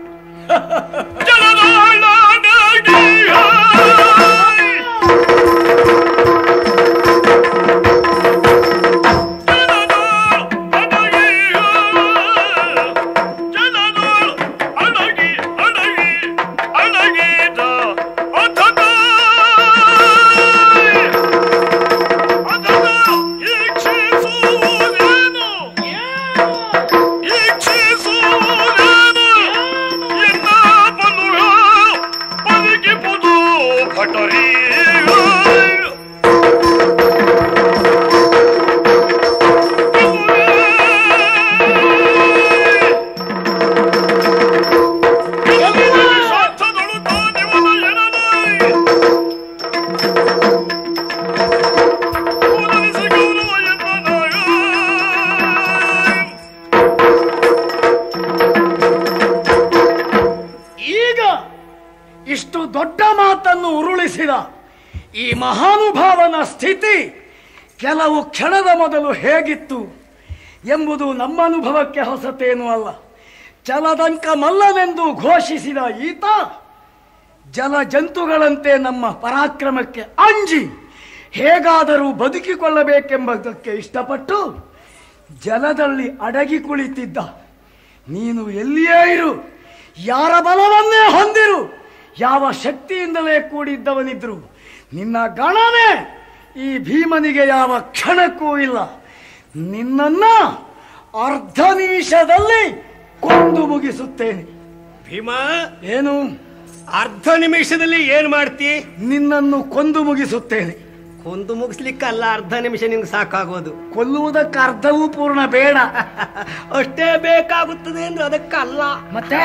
ಈಗ ಇಷ್ಟು ದೊಡ್ಡ ಮಾತನ್ನು ಉರುಳಿಸಿದ ಈ ಮಹಾನುಭಾವನ ಸ್ಥಿತಿ ಕೆಲವು ಕ್ಷಣದ ಮೊದಲು ಹೇಗಿತ್ತು ಎಂಬುದು ನಮ್ಮ ಅನುಭವಕ್ಕೆ ಹೊಸತೇನೂ ಅಲ್ಲ ಚಲದಂಕ ಮಲ್ಲನೆಂದು ಘೋಷಿಸಿದ ಈತ ಜಲ ಜಂತುಗಳಂತೆ ನಮ್ಮ ಪರಾಕ್ರಮಕ್ಕೆ ಅಂಜಿ ಹೇಗಾದರೂ ಬದುಕಿಕೊಳ್ಳಬೇಕೆಂಬುದಕ್ಕೆ ಇಷ್ಟಪಟ್ಟು ಜಲದಲ್ಲಿ ಅಡಗಿ ಕುಳಿತಿದ್ದ ನೀನು ಎಲ್ಲಿಯೇ ಇರು ಯಾರ ಬಲವನ್ನೇ ಹೊಂದಿರು ಯಾವ ಶಕ್ತಿಯಿಂದಲೇ ಕೂಡಿದ್ದವನಿದ್ರು ನಿನ್ನ ಗಣನೆ ಈ ಭೀಮನಿಗೆ ಯಾವ ಕ್ಷಣಕ್ಕೂ ಇಲ್ಲ ನಿನ್ನನ್ನ ಅರ್ಧ ನಿಮಿಷದಲ್ಲಿ ಕೊಂದು ಮುಗಿಸುತ್ತೇನೆ ಭೀಮ ಏನು ಅರ್ಧ ನಿಮಿಷದಲ್ಲಿ ಏನ್ ಮಾಡ್ತಿ ನಿನ್ನನ್ನು ಕೊಂದು ಮುಗಿಸುತ್ತೇನೆ ಕೊಂದು ಮುಗಿಸ್ಲಿಕ್ಕಲ್ಲ ಅರ್ಧ ನಿಮಿಷ ನಿನ್ಗೆ ಸಾಕಾಗೋದು ಕೊಲ್ಲುವುದಕ್ಕೆ ಅರ್ಧವೂ ಪೂರ್ಣ ಬೇಡ ಅಷ್ಟೇ ಬೇಕಾಗುತ್ತದೆ ಅಂದ್ರೆ ಅದಕ್ಕಲ್ಲ ಮತ್ತೆ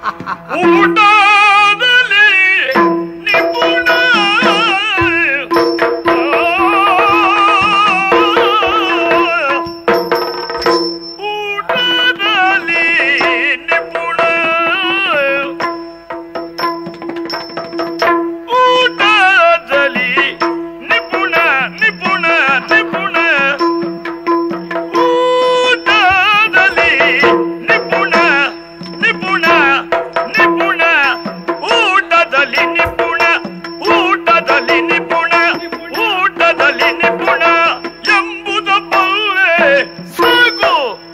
ಊಟದಲ್ಲಿ ನಿಪುಣ ಊಟದಲ್ಲಿ ನಿಪುಣ ನಿಪುಣ ಊಟದಲ್ಲಿ ನಿಪುಣ ಊಟದಲ್ಲಿ ನಿಪುಣ ಎಂಬುದ ಬಲ್ಲೆ ಸಾಕು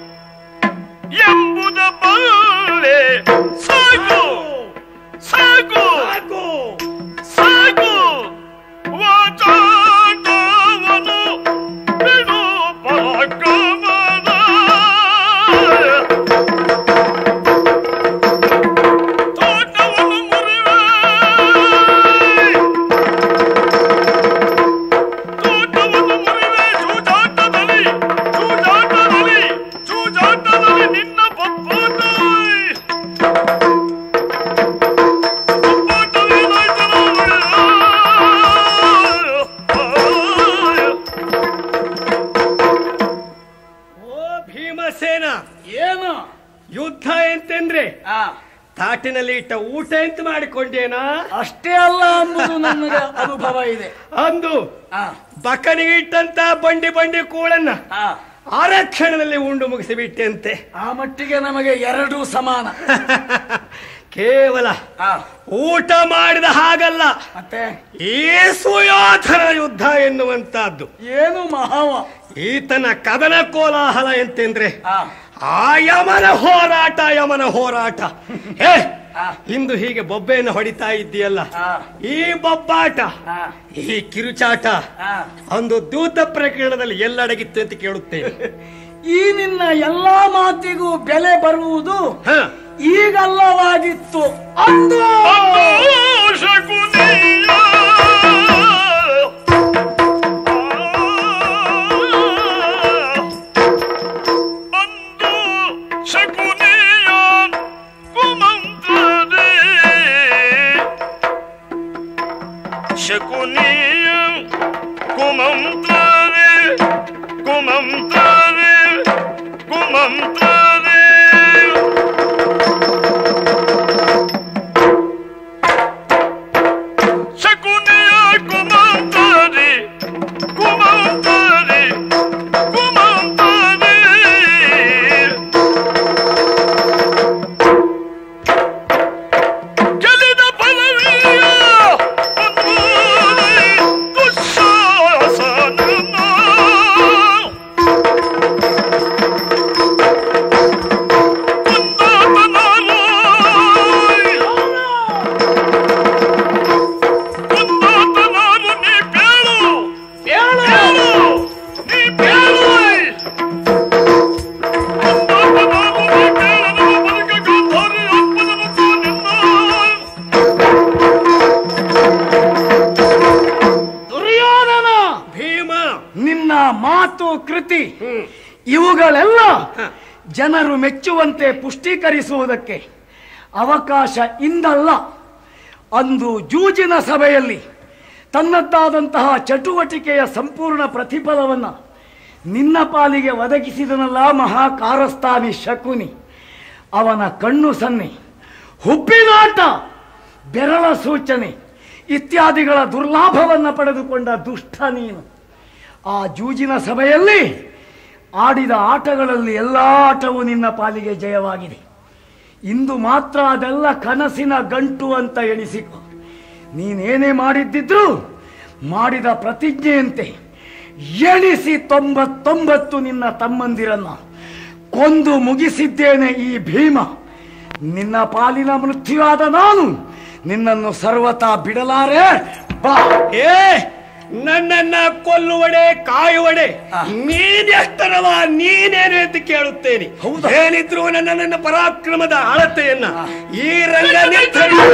ಎಂಬುದ ಬಲ್ಲೆ ಸಾಕು ಸಾಕು ಸಾಕು ವಾಚಾಟವನು ಬಿಡು ಪರಾಕ್ರಮದ ತೋಟವನ್ನು ಮುರಿವೆ ತೋಟವನ್ನು ಮುರಿವೆ ಚೂಜಾಟದಲ್ಲಿ ಚೂಜಾಟದಲ್ಲಿ ಚೂಜಾಟದಲ್ಲಿ ನಿನ್ನ ಪಪ್ಪಾಟ ಓ ಭೀಮಸೇನ ಏನು ಯುದ್ಧ ಎಂತೆಂದ್ರೆ ಆ, ತಾಟಿನಲ್ಲಿ ಇಟ್ಟ ಊಟ ಎಂತ ಮಾಡಿಕೊಂಡೇನಾ ಅಷ್ಟೇ ಅಲ್ಲ ಎಂಬುದು ನನಗೆ ಅನುಭವ ಇದೆ ಅಂದು ಆ, ಬಕನಿಗೆ ಇಟ್ಟಂತ ಬಂಡಿ ಬಂಡಿ ಕೂಳನ್ನ ಆ, ಆರಕ್ಷಣದಲ್ಲಿ ಉಂಡು ಮುಗಿಸಿಬಿಟ್ಟೆಂತೆ ಆ ಮಟ್ಟಿಗೆ ನಮಗೆ ಎರಡೂ ಸಮಾನ ಕೇವಲ ಆ, ಊಟ ಮಾಡಿದ ಹಾಗಲ್ಲ ಮತ್ತೆ ಈ ಸುಯೋಧನ ಯುದ್ಧ ಎನ್ನುವಂತಹದ್ದು ಏನು ಮಹಾವ ಈತನ ಕದನ ಕೋಲಾಹಲ ಎಂತೆಂದ್ರೆ ಆ, ಆ ಯಮನ ಹೋರಾಟ ಯಮನ ಹೋರಾಟ ಏ ಆ. ಇಂದು ಹೀಗೆ ಬೊಬ್ಬೆಯನ್ನು ಹೊಡಿತಾ ಇದ್ದೀಯಲ್ಲ ಆ. ಈ ಬೊಬ್ಬಾಟ ಆ, ಈ ಕಿರುಚಾಟ ಆ. ಒಂದು ದೂತ ಪ್ರಕರಣದಲ್ಲಿ ಎಲ್ಲಡಗಿತ್ತು ಅಂತ ಕೇಳುತ್ತೇನೆ ಈ ನಿನ್ನ ಎಲ್ಲಾ ಮಾತಿಗೂ ಬೆಲೆ ಬರುವುದು ಹ. ಈಗಲ್ಲವಾಗಿತ್ತು ಅಂದು ಶಕುನಿಯ ಕುಮಂತ್ರವೇ ಕುಮಂತ್ರವೇ ಕುಮಂತ್ರವೇ ಶಕುನಿಯ ಕುಮಂತರಿ ಕುಮಂತರಿ ಕುಮಂತರಿ ಗೆಲಿದ ಫಲವೀಯ ಪಂದ್ರಿ ದುಶ್ಶಾಸನ ದುರ್ಯೋಧನ ಭೀಮ ನಿನ್ನ ಮಾತು ಕೃತಿ ಇವುಗಳೆಲ್ಲ ಜನರು ಮೆಚ್ಚುವಂತೆ ಪುಷ್ಟೀಕರಿಸುವುದಕ್ಕೆ ಅವಕಾಶ ಇಂದಲ್ಲ ಅಂದು ಜೂಜಿನ ಸಭೆಯಲ್ಲಿ ತನ್ನದ್ದಾದಂತಹ ಚಟುವಟಿಕೆಯ ಸಂಪೂರ್ಣ ಪ್ರತಿಫಲವನ್ನು ನಿನ್ನ ಪಾಲಿಗೆ ಒದಗಿಸಿದನಲ್ಲ ಮಹಾಕಾರಸ್ಥಾನಿ ಶಕುನಿ ಅವನ ಕಣ್ಣು ಸನ್ನೆ ಹುಬ್ಬಿನಾಟ ಬೆರಳ ಸೂಚನೆ ಇತ್ಯಾದಿಗಳ ದುರ್ಲಾಭವನ್ನು ಪಡೆದುಕೊಂಡ ದುಷ್ಟ ನೀನು ಆ ಜೂಜಿನ ಸಭೆಯಲ್ಲಿ ಆಡಿದ ಆಟಗಳಲ್ಲಿ ಎಲ್ಲ ಆಟವೂ ನಿನ್ನ ಪಾಲಿಗೆ ಜಯವಾಗಿದೆ ಇಂದು ಮಾತ್ರ ಅದೆಲ್ಲ ಕನಸಿನ ಗಂಟು ಅಂತ ಎಣಿಸಿಕೊ ನೀನೇನೇ ಮಾಡಿದ್ದಿದ್ರು ಮಾಡಿದ ಪ್ರತಿಜ್ಞೆಯಂತೆ ಎಣಿಸಿ ತೊಂಬತ್ತೊಂಬತ್ತು ನಿನ್ನ ತಮ್ಮಂದಿರನ್ನ ಕೊಂದು ಮುಗಿಸಿದ್ದೇನೆ ಈ ಭೀಮ ನಿನ್ನ ಪಾಲಿನ ಮೃತ್ಯುವಾದ ನಾನು ನಿನ್ನನ್ನು ಸರ್ವತಾ ಬಿಡಲಾರೆ ಬಾ ಏ ನನ್ನನ್ನ ಕೊಲ್ಲುವಡೆ ಕಾಯುವಡೆ ನೀನೆಷ್ಟರವ ನೀನೇನು ಅಂತ ಕೇಳುತ್ತೇನೆ ಏನಿದ್ರು ನನ್ನ ನನ್ನ ಪರಾಕ್ರಮದ ಅಳತೆಯನ್ನ ಈ ರಂಗ ನಿರ್ಧರಿಸ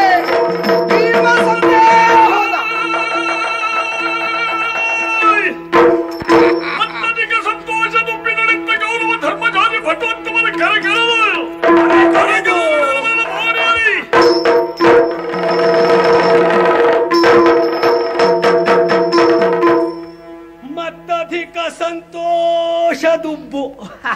ಭೀಮ ಸಂದೇಹ ಹೋದ. ಮತ್ತಧಿಕ ಸಂತೋಷ ದುಬ್ಬು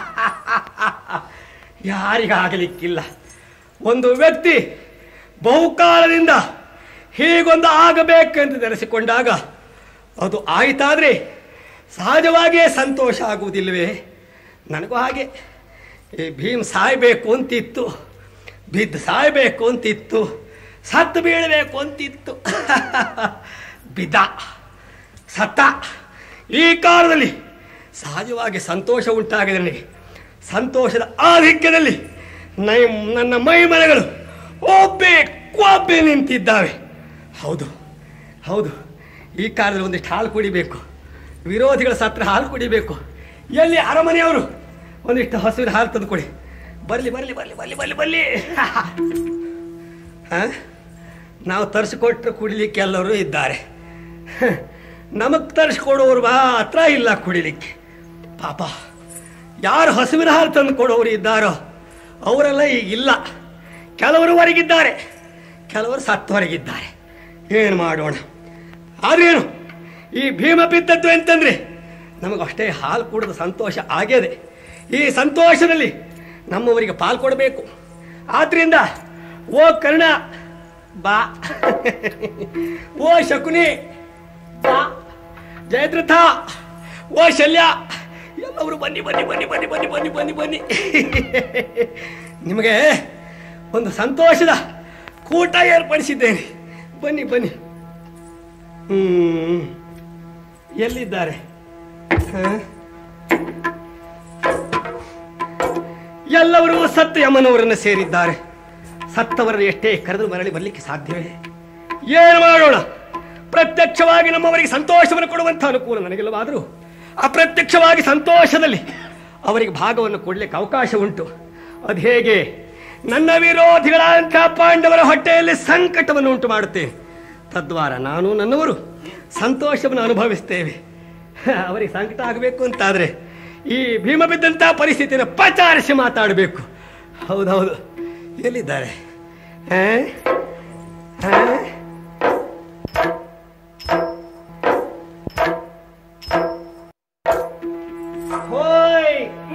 ಯಾರಿಗಾಗಲಿಕ್ಕಿಲ್ಲ ಒಂದು ವ್ಯಕ್ತಿ ಬಹುಕಾಲದಿಂದ ಹೀಗೊಂದು ಆಗಬೇಕೆಂದು ನೆನೆಸಿಕೊಂಡಾಗ ಅದು ಆಯಿತಾದ್ರೆ ಸಹಜವಾಗಿಯೇ ಸಂತೋಷ ಆಗುವುದಿಲ್ಲವೇ ನನಗೂ ಹಾಗೆ ಈ ಭೀಮ್ ಸಾಯಬೇಕು ಅಂತಿತ್ತು ಬಿದ್ದು ಸಾಯಬೇಕು ಅಂತಿತ್ತು ಸತ್ತು ಬೀಳಬೇಕು ಅಂತಿತ್ತು ಬಿದ್ದ ಸತ್ತ ಈ ಕಾಲದಲ್ಲಿ ಸಹಜವಾಗಿ ಸಂತೋಷ ಉಂಟಾಗಿದೆ ನನಗೆ ಸಂತೋಷದ ಆಧಿಕ್ಯದಲ್ಲಿ ನೈ ನನ್ನ ಮೈ ಮನೆಗಳು ಒಬ್ಬೆ ಕೊಬ್ಬೆ ನಿಂತಿದ್ದಾವೆ ಹೌದು ಹೌದು ಈ ಕಾಲದಲ್ಲಿ ಒಂದಿಷ್ಟು ಹಾಲು ಕುಡಿಬೇಕು ವಿರೋಧಿಗಳ ಸತ್ರ ಹಾಲು ಕುಡಿಬೇಕು ಎಲ್ಲಿ ಅರಮನೆಯವರು ಒಂದಿಷ್ಟು ಹಸುವಿನ ಹಾಲು ತಂದು ಕೊಡಿ ಬರಲಿ ಬರಲಿ ಬರಲಿ ಬರಲಿ ಬರಲಿ ಬರಲಿ ಹಾ ನಾವು ತರಿಸಿಕೊಟ್ರೆ ಕುಡಿಲಿಕ್ಕೆ ಎಲ್ಲರೂ ಇದ್ದಾರೆ ನಮಗೆ ತರಿಸ್ಕೊಡೋರು ಮಾತ್ರ ಇಲ್ಲ ಕುಡಿಲಿಕ್ಕೆ ಪಾಪ ಯಾರು ಹಸುವಿನ ಹಾಲು ತಂದು ಕೊಡೋರು ಇದ್ದಾರೋ ಅವರೆಲ್ಲ ಈಗಿಲ್ಲ ಕೆಲವರು ಹೊರಗಿದ್ದಾರೆ ಕೆಲವರು ಸತ್ತು ಹೊರಗಿದ್ದಾರೆ ಏನು ಮಾಡೋಣ ಆದ್ರೇನು ಈ ಭೀಮ ಬಿದ್ದದ್ದು ಅಂತಂದ್ರೆ ನಮಗೆ ಅಷ್ಟೇ ಹಾಲು ಕುಡಿದ ಸಂತೋಷ ಆಗ್ಯದೆ ಈ ಸಂತೋಷದಲ್ಲಿ ನಮ್ಮವರಿಗೆ ಪಾಲು ಕೊಡಬೇಕು ಆದ್ರಿಂದ ಓ ಕರ್ಣ ಬಾ ಓ ಶಕುನಿ ಬಾ ಜಯದ್ರಥ ಓ ಶಲ್ಯ ಎಲ್ಲವರು ಬನ್ನಿ ಬನ್ನಿ ಬನ್ನಿ ಬನ್ನಿ ಬನ್ನಿ ಬನ್ನಿ ಬನ್ನಿ ಬನ್ನಿ ನಿಮಗೆ ಒಂದು ಸಂತೋಷದ ಕೂಟ ಏರ್ಪಡಿಸಿದ್ದೇನೆ ಬನ್ನಿ ಬನ್ನಿ ಹ್ಮ್ ಎಲ್ಲಿದ್ದಾರೆ ಹ? ಎಲ್ಲರೂ ಸತ್ತ ಯಮನವರನ್ನು ಸೇರಿದ್ದಾರೆ ಸತ್ತವರನ್ನು ಎಷ್ಟೇ ಕರೆದು ಮರಳಿ ಬರಲಿಕ್ಕೆ ಸಾಧ್ಯವೇ ಏನು ಮಾಡೋಣ ಪ್ರತ್ಯಕ್ಷವಾಗಿ ನಮ್ಮವರಿಗೆ ಸಂತೋಷವನ್ನು ಕೊಡುವಂಥ ಅನುಕೂಲ ನನಗಿಲ್ಲವಾದರೂ ಅಪ್ರತ್ಯಕ್ಷವಾಗಿ ಸಂತೋಷದಲ್ಲಿ ಅವರಿಗೆ ಭಾಗವನ್ನು ಕೊಡಲಿಕ್ಕೆ ಅವಕಾಶ ಉಂಟು ಅದು ಹೇಗೆ ನನ್ನ ವಿರೋಧಿಗಳಂಥ ಪಾಂಡವರ ಹೊಟ್ಟೆಯಲ್ಲಿ ಸಂಕಟವನ್ನು ಉಂಟು ಮಾಡುತ್ತೇನೆ ತದ್ವಾರ ನಾನು ನನ್ನವರು ಸಂತೋಷವನ್ನು ಅನುಭವಿಸ್ತೇವೆ ಅವರಿಗೆ ಸಂಕಟ ಆಗಬೇಕು ಅಂತಾದ್ರೆ ಈ ಭೀಮ ಬಿದ್ದಂಥ ಪರಿಸ್ಥಿತಿಯನ್ನು ಪಚಾರಿಸಿ ಮಾತಾಡಬೇಕು ಹೌದೌದು ಎಲ್ಲಿದ್ದಾರೆ ಆ? ಆ? ಹೋಯ್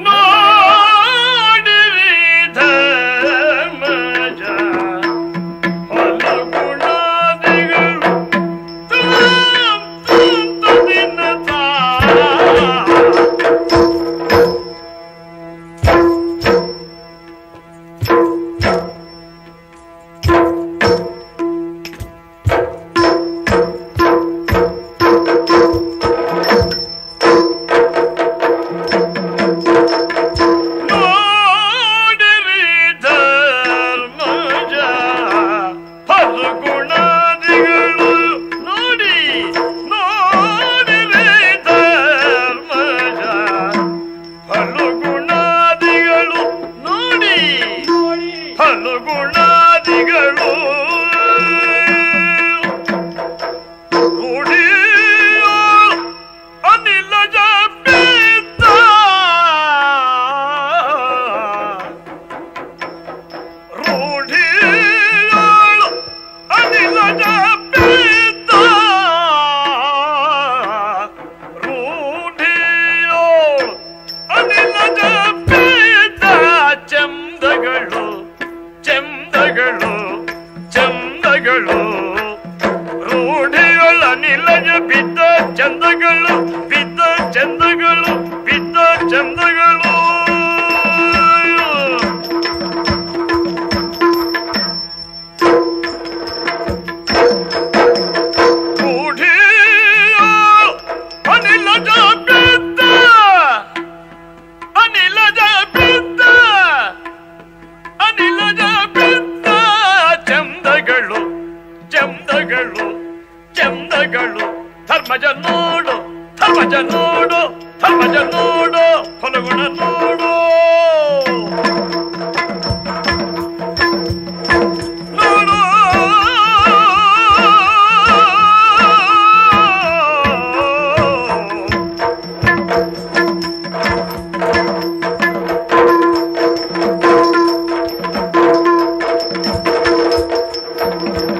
ನೋಡಿರಿ ಧರ್ಮಜ ಹೊಲಗುಣಾದಿಗಳು ತಾಂ ತಂತದಿನ ತಾ ನೋಡಿರಿ ಧರ್ಮಜ ಫಲ್ಗುಣಾದಿಗಳು ನೋಡಿ ನೋಡಿರಿ ಧರ್ಮಜ ಫಲ್ಗುಣಾದಿಗಳು ನೋಡಿ ಫಲ್ಗುಣಾದಿಗಳು ರೂಢಿಯೋ ಅನಿಲಜ ಬಿದ್ದ ರೂಢಿಯೋಳು ಅನಿಲಜ ಬಿದ್ದ ರೂಢಿಯೋಳು ಅನಿಲಜ ಬಿದ್ದ ಚಂದಗಳು ಚಂದಗಳು ಚಂದಗಳು ರೂಢಿಯೋಳ ಅನಿಲಜ ಬಿದ್ದ ಚಂದಗಳು ಬಿದ್ದ ಚಂದಗಳು ಬಿದ್ದ ಚಂದಗಳು ರೂಢಿಯೋ ಅನಿಲಜ ಬಿದ್ದ ಅನಿಲಜ ಬಿದ್ದ ಅನಿಲಜ ಬಿದ್ದ ಚಂದಗಳು ಚಂದಗಳು ಚಂದಗಳು ಧರ್ಮಜ ನೋಡು ಧರ್ಮಜ ನೋಡು ಧರ್ಮಜ ನೋಡು ಫಲಗುಣ ನೋಡು ನೋಡು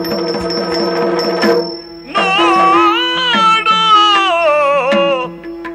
ನೋಡು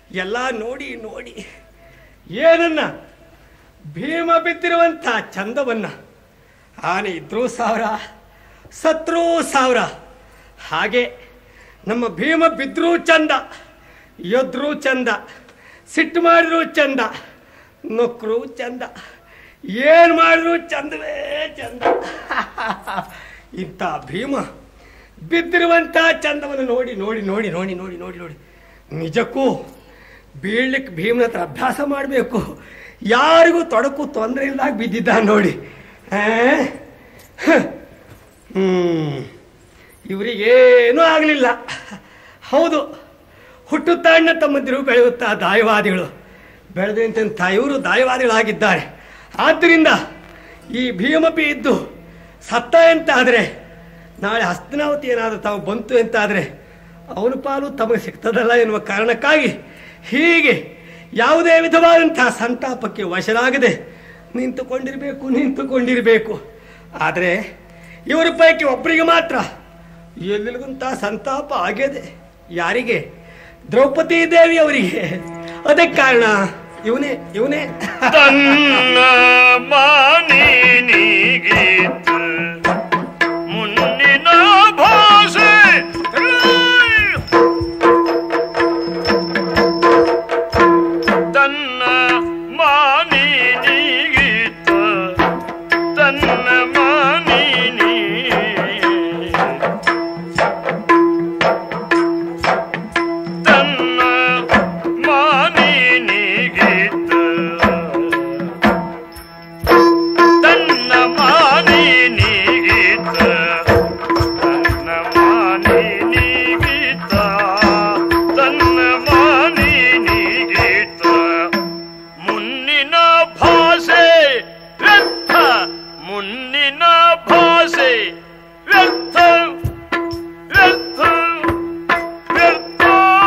ಎಲ್ಲ ನೋಡಿ ನೋಡಿ ಏನನ್ನ ಭೀಮ ಬಿದ್ದಿರುವಂಥ ಚಂದವನ್ನ ಆನೆ ಇದ್ರೂ ಸಾವಿರ ಸತ್ರೂ ಸಾವಿರ ಹಾಗೆ ನಮ್ಮ ಭೀಮ ಬಿದ್ರೂ ಚಂದ ಎದ್ರೂ ಚಂದ ಸಿಟ್ಟು ಮಾಡಿದ್ರು ಚಂದ ನೊಕ್ರು ಚಂದ ಏನು ಮಾಡಿದ್ರು ಚಂದವೇ ಚಂದ ಇಂಥ ಭೀಮ ಬಿದ್ದಿರುವಂಥ ಚಂದವನ್ನು ನೋಡಿ ನೋಡಿ ನೋಡಿ ನೋಡಿ ನೋಡಿ ನೋಡಿ ನೋಡಿ ನಿಜಕ್ಕೂ ಬೀಳ್ಲಿಕ್ಕೆ ಭೀಮನ ಹತ್ರ ಅಭ್ಯಾಸ ಮಾಡಬೇಕು ಯಾರಿಗೂ ತೊಡಕು ತೊಂದರೆ ಇಲ್ದಾಗ ಬಿದ್ದಿದ್ದ ನೋಡಿ ಆ? ಹ. ಹ್ಮ್ ಇವರಿಗೇನೂ ಆಗಲಿಲ್ಲ ಹೌದು ಹುಟ್ಟುತ್ತಾ ಅಣ್ಣ ತಮ್ಮಂದಿರು ಬೆಳೆಯುತ್ತಾ ದಾಯವಾದಿಗಳು ಬೆಳೆದಂಥ ಇವರು ದಾಯವಾದಿಗಳಾಗಿದ್ದಾರೆ ಆದ್ದರಿಂದ ಈ ಭೀಮಪಿ ಇದ್ದು ಸತ್ತ ಎಂತಾದರೆ ನಾಳೆ ಹಸ್ತನಾವತಿ ಏನಾದರೂ ತಾವು ಬಂತು ಎಂತಾದರೆ ಅವನ ಪಾಲು ತಮಗೆ ಸಿಗ್ತದಲ್ಲ ಎನ್ನುವ ಕಾರಣಕ್ಕಾಗಿ ಹೀಗೆ ಯಾವುದೇ ವಿಧವಾದಂತಹ ಸಂತಾಪಕ್ಕೆ ವಶರಾಗದೆ ನಿಂತುಕೊಂಡಿರಬೇಕು ನಿಂತುಕೊಂಡಿರಬೇಕು ಆದರೆ ಇವರ ಪೈಕಿ ಒಬ್ಬರಿಗೆ ಮಾತ್ರ ಎಲ್ಲಿಗುಂತ ಸಂತಾಪ ಆಗಿದೆ ಯಾರಿಗೆ ದ್ರೌಪದಿ ದೇವಿ ಅವರಿಗೆ ಅದಕ್ಕೆ ಕಾರಣ ಇವನೇ ಇವನೇ ತನ್ನ ಮಾನಿನಿಗೀತ ಮುನ್ನಿನ ಭಾಷೆ ತನ್ನ ಮಾನಿನಿಗೀತ ತನ್ನ ಮಾನಿನಿ ತನ್ನ ಮಾನಿನಿಗೀತ ತನ್ನ ಮಾನಿನಿಗೀತ ತನ್ನ ಮಾನಿನಿಗೀತ ತನ್ನ ಮಾನಿನಿಗೀತ ಮುನ್ನಿನ ಭಾಷೆ ವ್ಯರ್ಥ ಮುನ್ನಿನ ಭಾಷೆ ವ್ಯರ್ಥ ವ್ಯರ್ಥ ವ್ಯರ್ಥ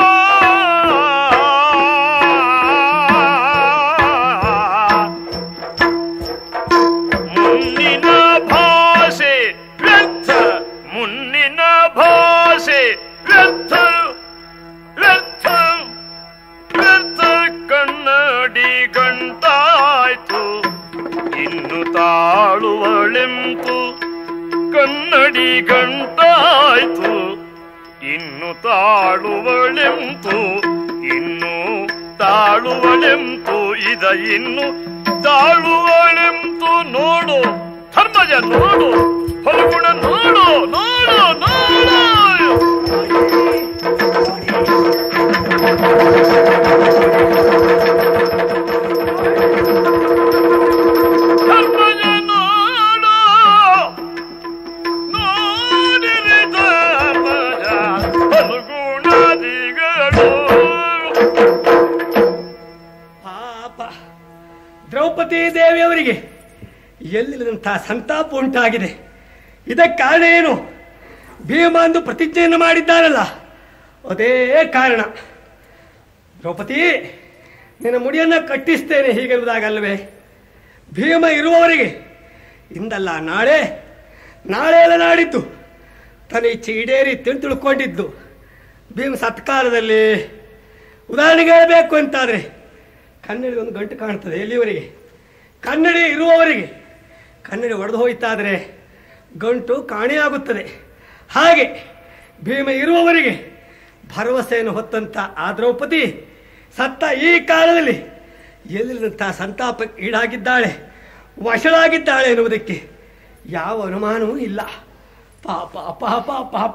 ಮುನ್ನಿನ ಭಾಷೆ ವ್ಯರ್ಥ ಮುನ್ನಿನ ಭಾಷೆ ವ್ಯರ್ಥ ವ್ಯರ್ಥ ವ್ಯರ್ಥ ಕನ್ನಡಿ ಗಂಟಾಯ್ತು ಇನ್ನು ತಾಳುವಳೆಂತು ಕನ್ನಡಿ ಗಂಟಾಯ್ತು ಇನ್ನು ತಾಳುವಳೆಂತು ಇನ್ನು ತಾಳುವಳೆಂತು ಇದ ಇನ್ನು ತಾಳುವಳೆಂತು ನೋಡು ಧರ್ಮಜ ನೋಡು ಫಲಗುಣ ನೋಡು ನೋಡು ನೋಡು ಧರ್ಮಜ ನೋಡು ನೋಡಿರಿ ಧರ್ಮಜ ಫಲಗುಣಾದಿಗಳು ಪಾಪ ದ್ರೌಪದಿ ದೇವಿಯವರಿಗೆ ಎಲ್ಲಿಲ್ಲದಂತಹ ಸಂತಾಪ ಉಂಟಾಗಿದೆ ಇದಕ್ಕೆ ಕಾರಣ ಏನು ಭೀಮ ಅಂದು ಪ್ರತಿಜ್ಞೆಯನ್ನು ಮಾಡಿದ್ದಾರಲ್ಲ ಅದೇ ಕಾರಣ ದ್ರೌಪದಿ ನಿನ್ನ ಮುಡಿಯನ್ನು ಕಟ್ಟಿಸ್ತೇನೆ ಹೀಗಿರುವುದಾಗಲ್ವೇ ಭೀಮ ಇರುವವರಿಗೆ ಇಂದಲ್ಲ ನಾಳೆ ನಾಳೆ ಎಲ್ಲ ನಾಡಿದ್ದು ತನ್ನ ಇಚ್ಛೆ ಈಡೇರಿ ತಿಳಿ ತಿಳ್ಕೊಂಡಿದ್ದು ಭೀಮ ಸತ್ಕಾಲದಲ್ಲಿ ಉದಾಹರಣೆಗೆ ಹೇಳಬೇಕು ಅಂತಾದರೆ ಕನ್ನಡಿ ಒಂದು ಗಂಟು ಕಾಣ್ತದೆ ಎಲ್ಲಿವರೆಗೆ ಕನ್ನಡಿ ಇರುವವರಿಗೆ ಕನ್ನಡಿ ಒಡೆದು ಹೋಯ್ತಾದರೆ ಗಂಟು ಕಾಣೆಯಾಗುತ್ತದೆ ಹಾಗೆ ಭೀಮ ಇರುವವರಿಗೆ ಭರವಸೆಯನ್ನು ಹೊತ್ತಂತ ಆ ದ್ರೌಪದಿ ಸತ್ತ ಈ ಕಾಲದಲ್ಲಿ ಎಲ್ಲಿದಂಥ ಸಂತಾಪಕ್ಕೆ ಈಡಾಗಿದ್ದಾಳೆ ವಶಳಾಗಿದ್ದಾಳೆ ಎನ್ನುವುದಕ್ಕೆ ಯಾವ ಅನುಮಾನವೂ ಇಲ್ಲ ಪಾಪ ಪಾಪ ಪಾಪ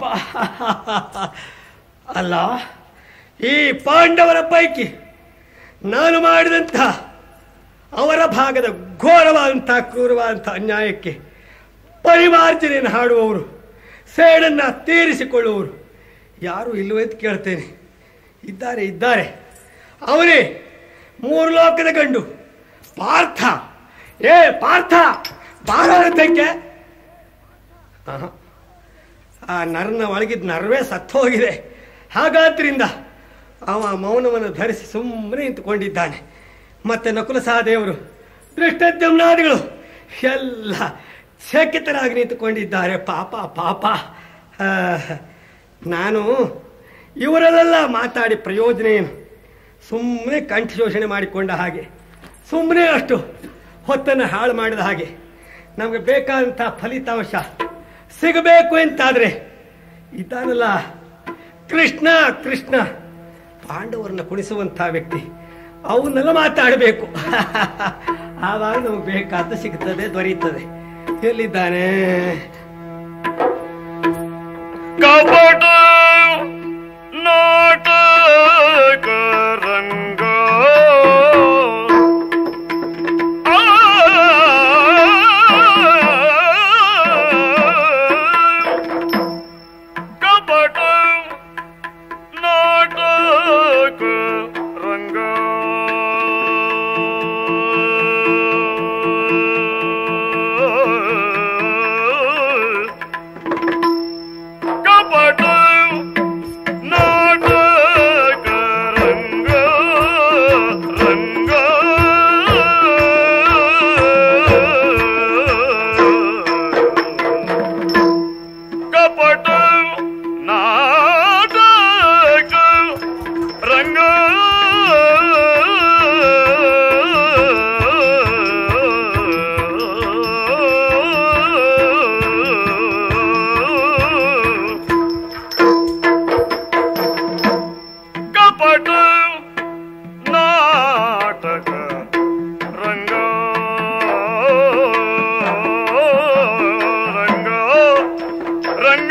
ಅಲ್ಲ ಈ ಪಾಂಡವರ ಪೈಕಿ ನಾನು ಮಾಡಿದಂಥ ಅವರ ಭಾಗದ ಘೋರವಾದಂಥ ಕ್ರೂರವಾದಂಥ ಅನ್ಯಾಯಕ್ಕೆ ಪರಿಮಾರ್ಜನೆಯನ್ನು ಹಾಡುವವರು ಸೇಡನ್ನು ತೀರಿಸಿಕೊಳ್ಳುವವರು ಯಾರು ಇಲ್ಲವೇ ಅಂತ ಕೇಳ್ತೇನೆ ಇದ್ದಾರೆ ಇದ್ದಾರೆ ಅವನೇ ಮೂರು ಲೋಕದ ಗಂಡು ಪಾರ್ಥ ಏ ಪಾರ್ಥ ಬಾರದಕ್ಕೆ ಆ ನರನ ಒಳಗಿದ್ದ ನರ್ವೇ ಸತ್ತು ಹೋಗಿದೆ ಹಾಗಾದ್ರಿಂದ ಅವ ಮೌನವನ್ನು ಧರಿಸಿ ಸುಮ್ಮನೆ ನಿಂತುಕೊಂಡಿದ್ದಾನೆ ಮತ್ತೆ ನಕುಲ ಸಹದೇವರು ದೃಷ್ಟದ್ಯುಮ್ನಾದಿಗಳು ಎಲ್ಲ ಶಕಿತರಾಗಿ ನಿಂತುಕೊಂಡಿದ್ದಾರೆ ಪಾಪ ಪಾಪ ಆ, ನಾನು ಇವರಲ್ಲೆಲ್ಲ ಮಾತಾಡಿ ಪ್ರಯೋಜನ ಏನು ಸುಮ್ಮನೆ ಕಂಠ ಶೋಷಣೆ ಮಾಡಿಕೊಂಡ ಹಾಗೆ ಸುಮ್ಮನೆ ಅಷ್ಟು ಹೊತ್ತನ್ನು ಹಾಳು ಮಾಡಿದ ಹಾಗೆ ನಮಗೆ ಬೇಕಾದಂಥ ಫಲಿತಾಂಶ ಸಿಗಬೇಕು ಅಂತಾದ್ರೆ ಇದ್ದಾನಲ್ಲ ಕೃಷ್ಣ ಕೃಷ್ಣ ಪಾಂಡವರನ್ನ ಕುಣಿಸುವಂಥ ವ್ಯಕ್ತಿ ಅವನ್ನೆಲ್ಲ ಮಾತಾಡಬೇಕು ಆವಾಗ ನಮಗೆ ಬೇಕಾದ ಸಿಗ್ತದೆ ದೊರೆಯುತ್ತದೆ ಎಲ್ಲಿದ್ದಾನೆ ಕಪಟ ನಾಟಕ ರಂಗ ಆ, ಕಪಟ ನಾಟಕ ರಂಗ ಕಪಟ ನಾಟಕ ರಂಗ ರಂಗ ಕಪಟ ನಾಟಕ ರಂಗ ಕಪಟ ನಾಟಕ ರಂಗ ರಂಗ ರಂಗ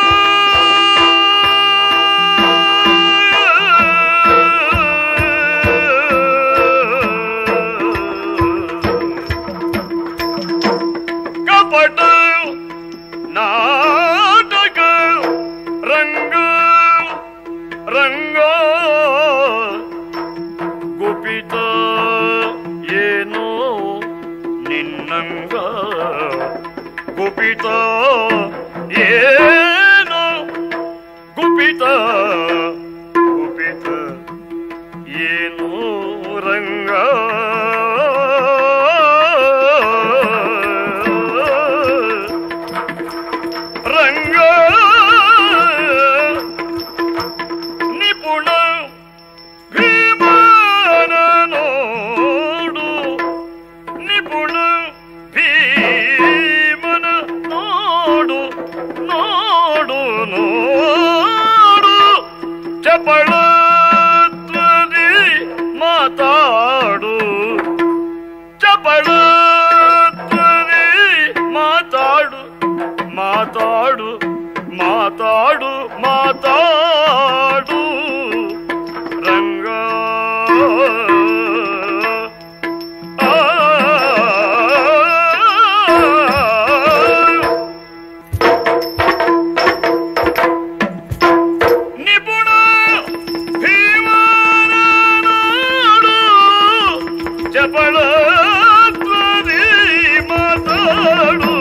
ಕಪಟ ನಾಟಕ ರಂಗ ರಂಗ ಗುಪಿತ ಏನೋ ನಿನ್ನಂಗ ಗುಪಿತ ಏನೋ ಗುಪಿತ ಗುಪಿತ ಏನು ರಂಗ ರಂಗ ನಿಪುಣ ಭೀಮನ ನೋಡು ನಿಪುಣ ಭೀಮನ ನೋಡು ನೋಡು ನೋಡು ಚಪಳತ್ವದಿ ಮಾತಾಡು ಚಪಳತ್ವದಿ ಮಾತಾಡು ಮಾತಾಡು ಮಾತಾಡು ಮಾತಾಡು ರಂಗ ಆ, ನಿಪುಣ ಭೀಮನ ನಾಡು ಚಪಳತ್ವದಿ ಮಾತಾಡು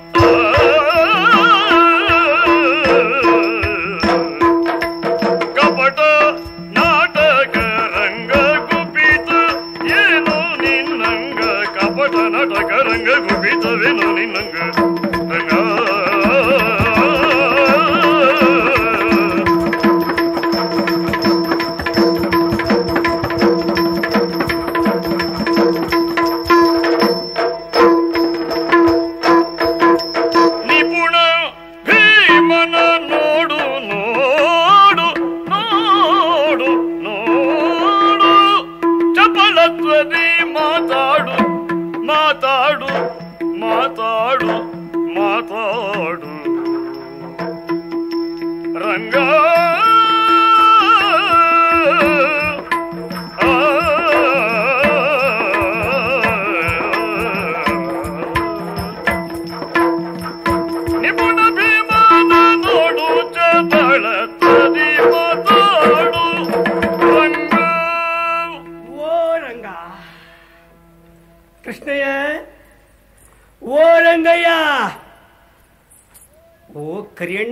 ಕಪಟ ನಾಟಕ ರಂಗ ಗುಪಿತ ಏನು ನಿನ್ನಂಗ ಕಪಟ ನಾಟಕ ರಂಗ ಗುಪಿತವೇನು ನಿನ್ನಂಗ ರಂಗ ನಿಪುಣ ಭೀಮನ ನೋಡು ನೋಡು ನೋಡು ನೋಡು ಚಪಲತ್ವದಿ ಮಾತಾಡು ಮಾತಾಡು ಮಾತಾಡು ಮಾತಾಡು ರಂಗ ನಿಪುಣ ಭೀಮನ ನೋಡು ಚಪಳತ್ವದಿ ಮಾತಾಡು ರಂಗ ಓ ರಂಗ ಕೃಷ್ಣಯ್ಯ ಓ ರಂಗಯ್ಯ ಓ ಕರಿಯಣ್ಣ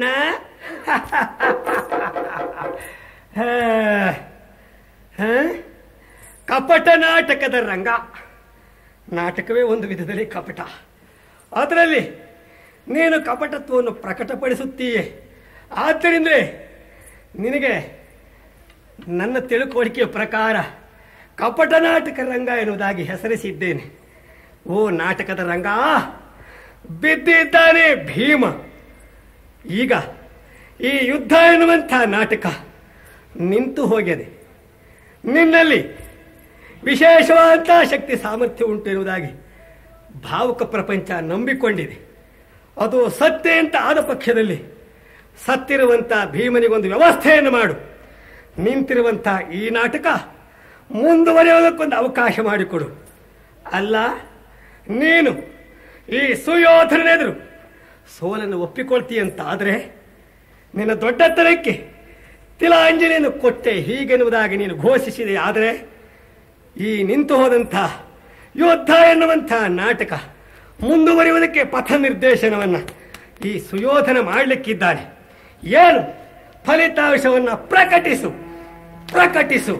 ಹಾ, ಹಾ? ಕಪಟ ನಾಟಕದ ರಂಗ ನಾಟಕವೇ ಒಂದು ವಿಧದಲ್ಲಿ ಕಪಟ ಅದರಲ್ಲಿ ನೀನು ಕಪಟತ್ವವನ್ನು ಪ್ರಕಟಪಡಿಸುತ್ತೀಯೆ ಆದ್ದರಿಂದಲೇ ನಿನಗೆ ನನ್ನ ತಿಳುವಳಿಕೆಯ ಪ್ರಕಾರ ಕಪಟ ನಾಟಕ ರಂಗ ಎನ್ನುವುದಾಗಿ ಹೆಸರಿಸಿದ್ದೇನೆ ಓ ನಾಟಕದ ರಂಗ ಬಿದ್ದಿದ್ದಾನೆ ಭೀಮ ಈಗ ಈ ಯುದ್ಧ ಎನ್ನುವಂಥ ನಾಟಕ ನಿಂತು ಹೋಗಿದೆ ನಿನ್ನಲ್ಲಿ ವಿಶೇಷವಾದಂಥ ಶಕ್ತಿ ಸಾಮರ್ಥ್ಯ ಉಂಟು ಎನ್ನುವುದಾಗಿ ಭಾವುಕ ಪ್ರಪಂಚ ನಂಬಿಕೊಂಡಿದೆ ಅದು ಸತ್ಯ ಅಂತ ಆದ ಪಕ್ಷದಲ್ಲಿ ಸತ್ತಿರುವಂಥ ಭೀಮನಿಗೊಂದು ವ್ಯವಸ್ಥೆಯನ್ನು ಮಾಡು ನಿಂತಿರುವಂಥ ಈ ನಾಟಕ ಮುಂದುವರಿಯೋದಕ್ಕೊಂದು ಅವಕಾಶ ಮಾಡಿಕೊಡು ಅಲ್ಲ ನೀನು ಈ ಸುಯೋಧನೆದುರು ಸೋಲನ್ನು ಒಪ್ಪಿಕೊಳ್ತೀಯಂತ ಆದರೆ ನಿನ್ನ ದೊಡ್ಡತನಕ್ಕೆ ತಿಲಾಂಜಲಿಯನ್ನು ಕೊಟ್ಟೆ ಹೀಗೆನ್ನುವುದಾಗಿ ನೀನು ಘೋಷಿಸಿದೆ ಆದರೆ ಈ ನಿಂತು ಹೋದಂಥ ಯುದ್ಧ ಎನ್ನುವಂಥ ನಾಟಕ ಮುಂದುವರಿಯುವುದಕ್ಕೆ ಪಥ ನಿರ್ದೇಶನವನ್ನು ಈ ಸುಯೋಧನ ಮಾಡಲಿಕ್ಕಿದ್ದಾನೆ ಏನು ಫಲಿತಾಂಶವನ್ನು ಪ್ರಕಟಿಸು ಪ್ರಕಟಿಸು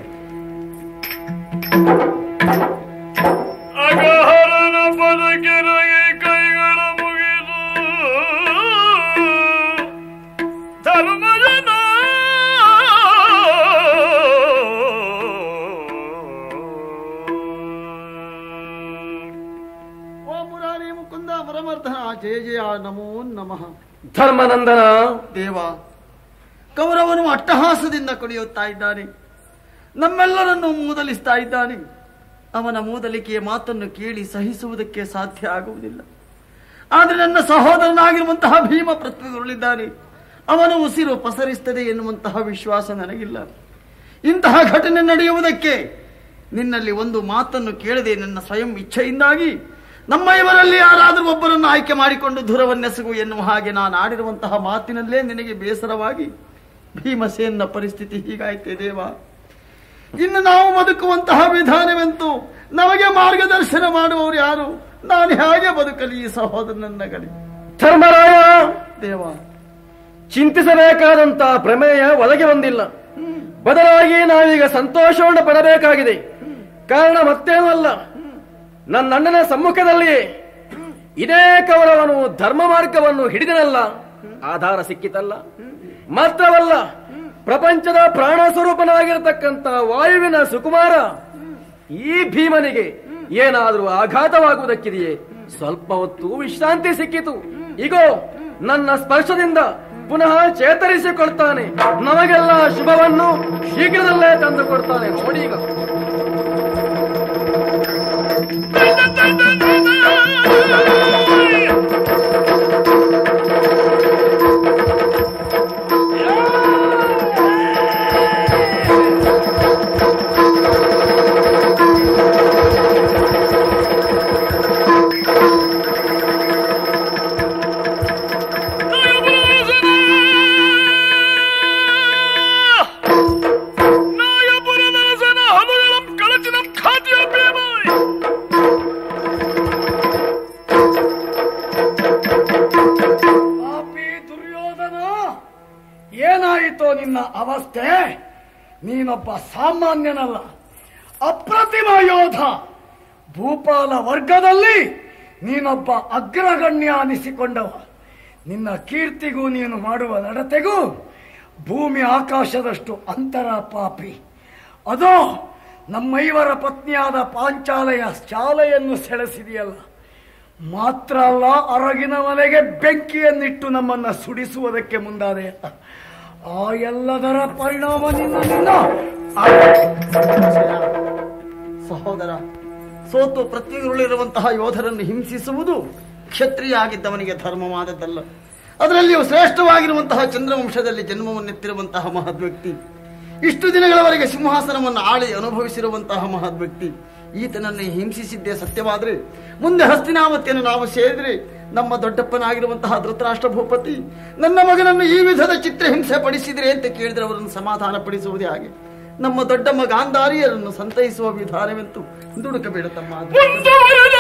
ಅಗಹರನ ಬದುಕಿರಗೆ ಕೈಗಳ ಮುಗಿದು ಧರ್ಮಜನ ಓ ಮುರಾರಿ ಮುಕುಂದ ಮರಮರ್ಧನ ಜಯ ಜಯ ನಮೋ ನಮಃ ಧರ್ಮನಂದನ ದೇವ ಕೌರವನು ಅಟ್ಟಹಾಸದಿಂದ ಕುಡಿಯುತ್ತಾ ಇದ್ದಾನೆ ನಮ್ಮೆಲ್ಲರನ್ನು ಮೂದಲಿಸ್ತಾ ಇದ್ದಾನೆ ಅವನ ಮೂದಲಿಕೆಯ ಮಾತನ್ನು ಕೇಳಿ ಸಹಿಸುವುದಕ್ಕೆ ಸಾಧ್ಯ ಆಗುವುದಿಲ್ಲ ಆದರೆ ನನ್ನ ಸಹೋದರನಾಗಿರುವಂತಹ ಭೀಮ ಪೃಥ್ವಿಗುರುಳಿದ್ದಾನೆ ಅವನ ಉಸಿರು ಪಸರಿಸ್ತದೆ ಎನ್ನುವಂತಹ ವಿಶ್ವಾಸ ನನಗಿಲ್ಲ ಇಂತಹ ಘಟನೆ ನಡೆಯುವುದಕ್ಕೆ ನಿನ್ನಲ್ಲಿ ಒಂದು ಮಾತನ್ನು ಕೇಳದೆ ನನ್ನ ಸ್ವಯಂ ಇಚ್ಛೆಯಿಂದಾಗಿ ನಮ್ಮ ಇವರಲ್ಲಿ ಯಾರಾದರೂ ಒಬ್ಬರನ್ನು ಆಯ್ಕೆ ಮಾಡಿಕೊಂಡು ಧುರವನ್ನೆಸಗು ಎನ್ನುವ ಹಾಗೆ ನಾನು ಆಡಿರುವಂತಹ ಮಾತಿನಲ್ಲೇ ನಿನಗೆ ಬೇಸರವಾಗಿ ಭೀಮಸೇನ ಪರಿಸ್ಥಿತಿ ಹೀಗಾಯ್ತೆ ದೇವ ಇನ್ನು ನಾವು ಬದುಕುವಂತಹ ವಿಧಾನವೆಂತೂ ನಮಗೆ ಮಾರ್ಗದರ್ಶನ ಮಾಡುವವರು ಯಾರು ನಾನು ಹೇಗೆ ಬದುಕಲಿ ಈ ಸಹೋದರನನ್ನಗಲಿ ಧರ್ಮರಾಯ ದೇವ ಚಿಂತಿಸಬೇಕಾದಂತ ಪ್ರಮೇಯ ಒಳಗೆ ಬಂದಿಲ್ಲ ಬದಲಾಗಿ ನಾವೀಗ ಸಂತೋಷವನ್ನು ಪಡಬೇಕಾಗಿದೆ ಕಾರಣ ಮತ್ತೇನೂ ಅಲ್ಲ ನನ್ನ ಅಣ್ಣನ ಸಮ್ಮುಖದಲ್ಲಿ ಇದೇ ಕೌರವನು ಧರ್ಮ ಮಾರ್ಗವನ್ನು ಹಿಡಿದನಲ್ಲ ಆಧಾರ ಸಿಕ್ಕಿತಲ್ಲ ಮಾತ್ರವಲ್ಲ ಪ್ರಪಂಚದ ಪ್ರಾಣ ಸ್ವರೂಪನಾಗಿರತಕ್ಕಂತ ವಾಯುವಿನ ಸುಕುಮಾರ ಈ ಭೀಮನಿಗೆ ಏನಾದರೂ ಆಘಾತವಾಗುವುದಕ್ಕಿದೆಯೇ ಸ್ವಲ್ಪ ಹೊತ್ತು ವಿಶ್ರಾಂತಿ ಸಿಕ್ಕಿತು ಈಗೋ ನನ್ನ ಸ್ಪರ್ಶದಿಂದ ಪುನಃ ಚೇತರಿಸಿಕೊಳ್ತಾನೆ ನಮಗೆಲ್ಲ ಶುಭವನ್ನು ಶೀಘ್ರದಲ್ಲೇ ತಂದು ಕೊಡ್ತಾನೆ ನೋಡಿ ಈಗ ನಾಯಪುರದಾಸನ ಹಲುಗಳಂ ಕಳಚಿನಂ ಖಾದ್ಯ ಬೇಮಾಯ್ ಪಾಪಿ ದುರ್ಯೋಧನ ಏನಾಯಿತೋ ನಿನ್ನ ಅವಸ್ಥೆ ನೀನೊಬ್ಬ ಸಾಮಾನ್ಯನಲ್ಲ ಅಪ್ರತಿಮ ಯೋಧ ಭೂಪಾಲ ವರ್ಗದಲ್ಲಿ ನೀನೊಬ್ಬ ಅಗ್ರಗಣ್ಯ ಅನಿಸಿಕೊಂಡವ ನಿನ್ನ ಕೀರ್ತಿಗೂ ನೀನು ಮಾಡುವ ನಡತೆಗೂ ಭೂಮಿ ಆಕಾಶದಷ್ಟು ಅಂತರ ಪಾಪಿ ಅದೋ ನಮ್ಮೈವರ ಪತ್ನಿಯಾದ ಪಾಂಚಾಲೆಯ ಶಾಲೆಯನ್ನು ಸೆಳೆಸಿದೆಯಲ್ಲ ಮಾತ್ರ ಅಲ್ಲ ಅರಗಿನ ಮನೆಗೆ ಬೆಂಕಿಯನ್ನಿಟ್ಟು ನಮ್ಮನ್ನ ಸುಡಿಸುವುದಕ್ಕೆ ಮುಂದಾದೆ ಆ ಎಲ್ಲದರ ಪರಿಣಾಮ ನಿನ್ನ ನಿನ್ನ ಸಹೋದರ ಸೋತು ಪೃಥ್ವಿಗುರುಳಿರುವಂತಹ ಯೋಧರನ್ನು ಹಿಂಸಿಸುವುದು ಕ್ಷತ್ರಿಯ ಆಗಿದ್ದವನಿಗೆ ಧರ್ಮವಾದದ್ದಲ್ಲ ಅದರಲ್ಲಿಯೂ ಶ್ರೇಷ್ಠವಾಗಿರುವಂತಹ ಚಂದ್ರವಂಶದಲ್ಲಿ ಜನ್ಮವನ್ನೆತ್ತಿರುವಂತಹ ಮಹದ್ ವ್ಯಕ್ತಿ ಇಷ್ಟು ದಿನಗಳವರೆಗೆ ಸಿಂಹಾಸನವನ್ನು ಆಳಿ ಅನುಭವಿಸಿರುವಂತಹ ಮಹದ್ ವ್ಯಕ್ತಿ ಈತನನ್ನು ಹಿಂಸಿಸಿದ್ದೇ ಸತ್ಯವಾದ್ರೆ ಮುಂದೆ ಹಸ್ತಿನಾವತಿಯನ್ನು ನಾವು ಸೇರಿದ್ರೆ ನಮ್ಮ ದೊಡ್ಡಪ್ಪನಾಗಿರುವಂತಹ ಧೃತರಾಷ್ಟ್ರ ಭೂಪತಿ ನನ್ನ ಮಗನನ್ನು ಈ ವಿಧದ ಚಿತ್ರಹಿಂಸೆ ಪಡಿಸಿದ್ರೆ ಅಂತ ಕೇಳಿದ್ರೆ ಅವರನ್ನು ಸಮಾಧಾನ ಪಡಿಸುವುದೇ ಹಾಗೆ ನಮ್ಮ ದೊಡ್ಡಮ್ಮ ಗಾಂಧಾರಿಯರನ್ನು ಸಂತೈಸುವ ವಿಧಾನವೆಂತೂ ದುಡುಕಬೇಡ ತಮ್ಮ ಮುಂದುವರೆದ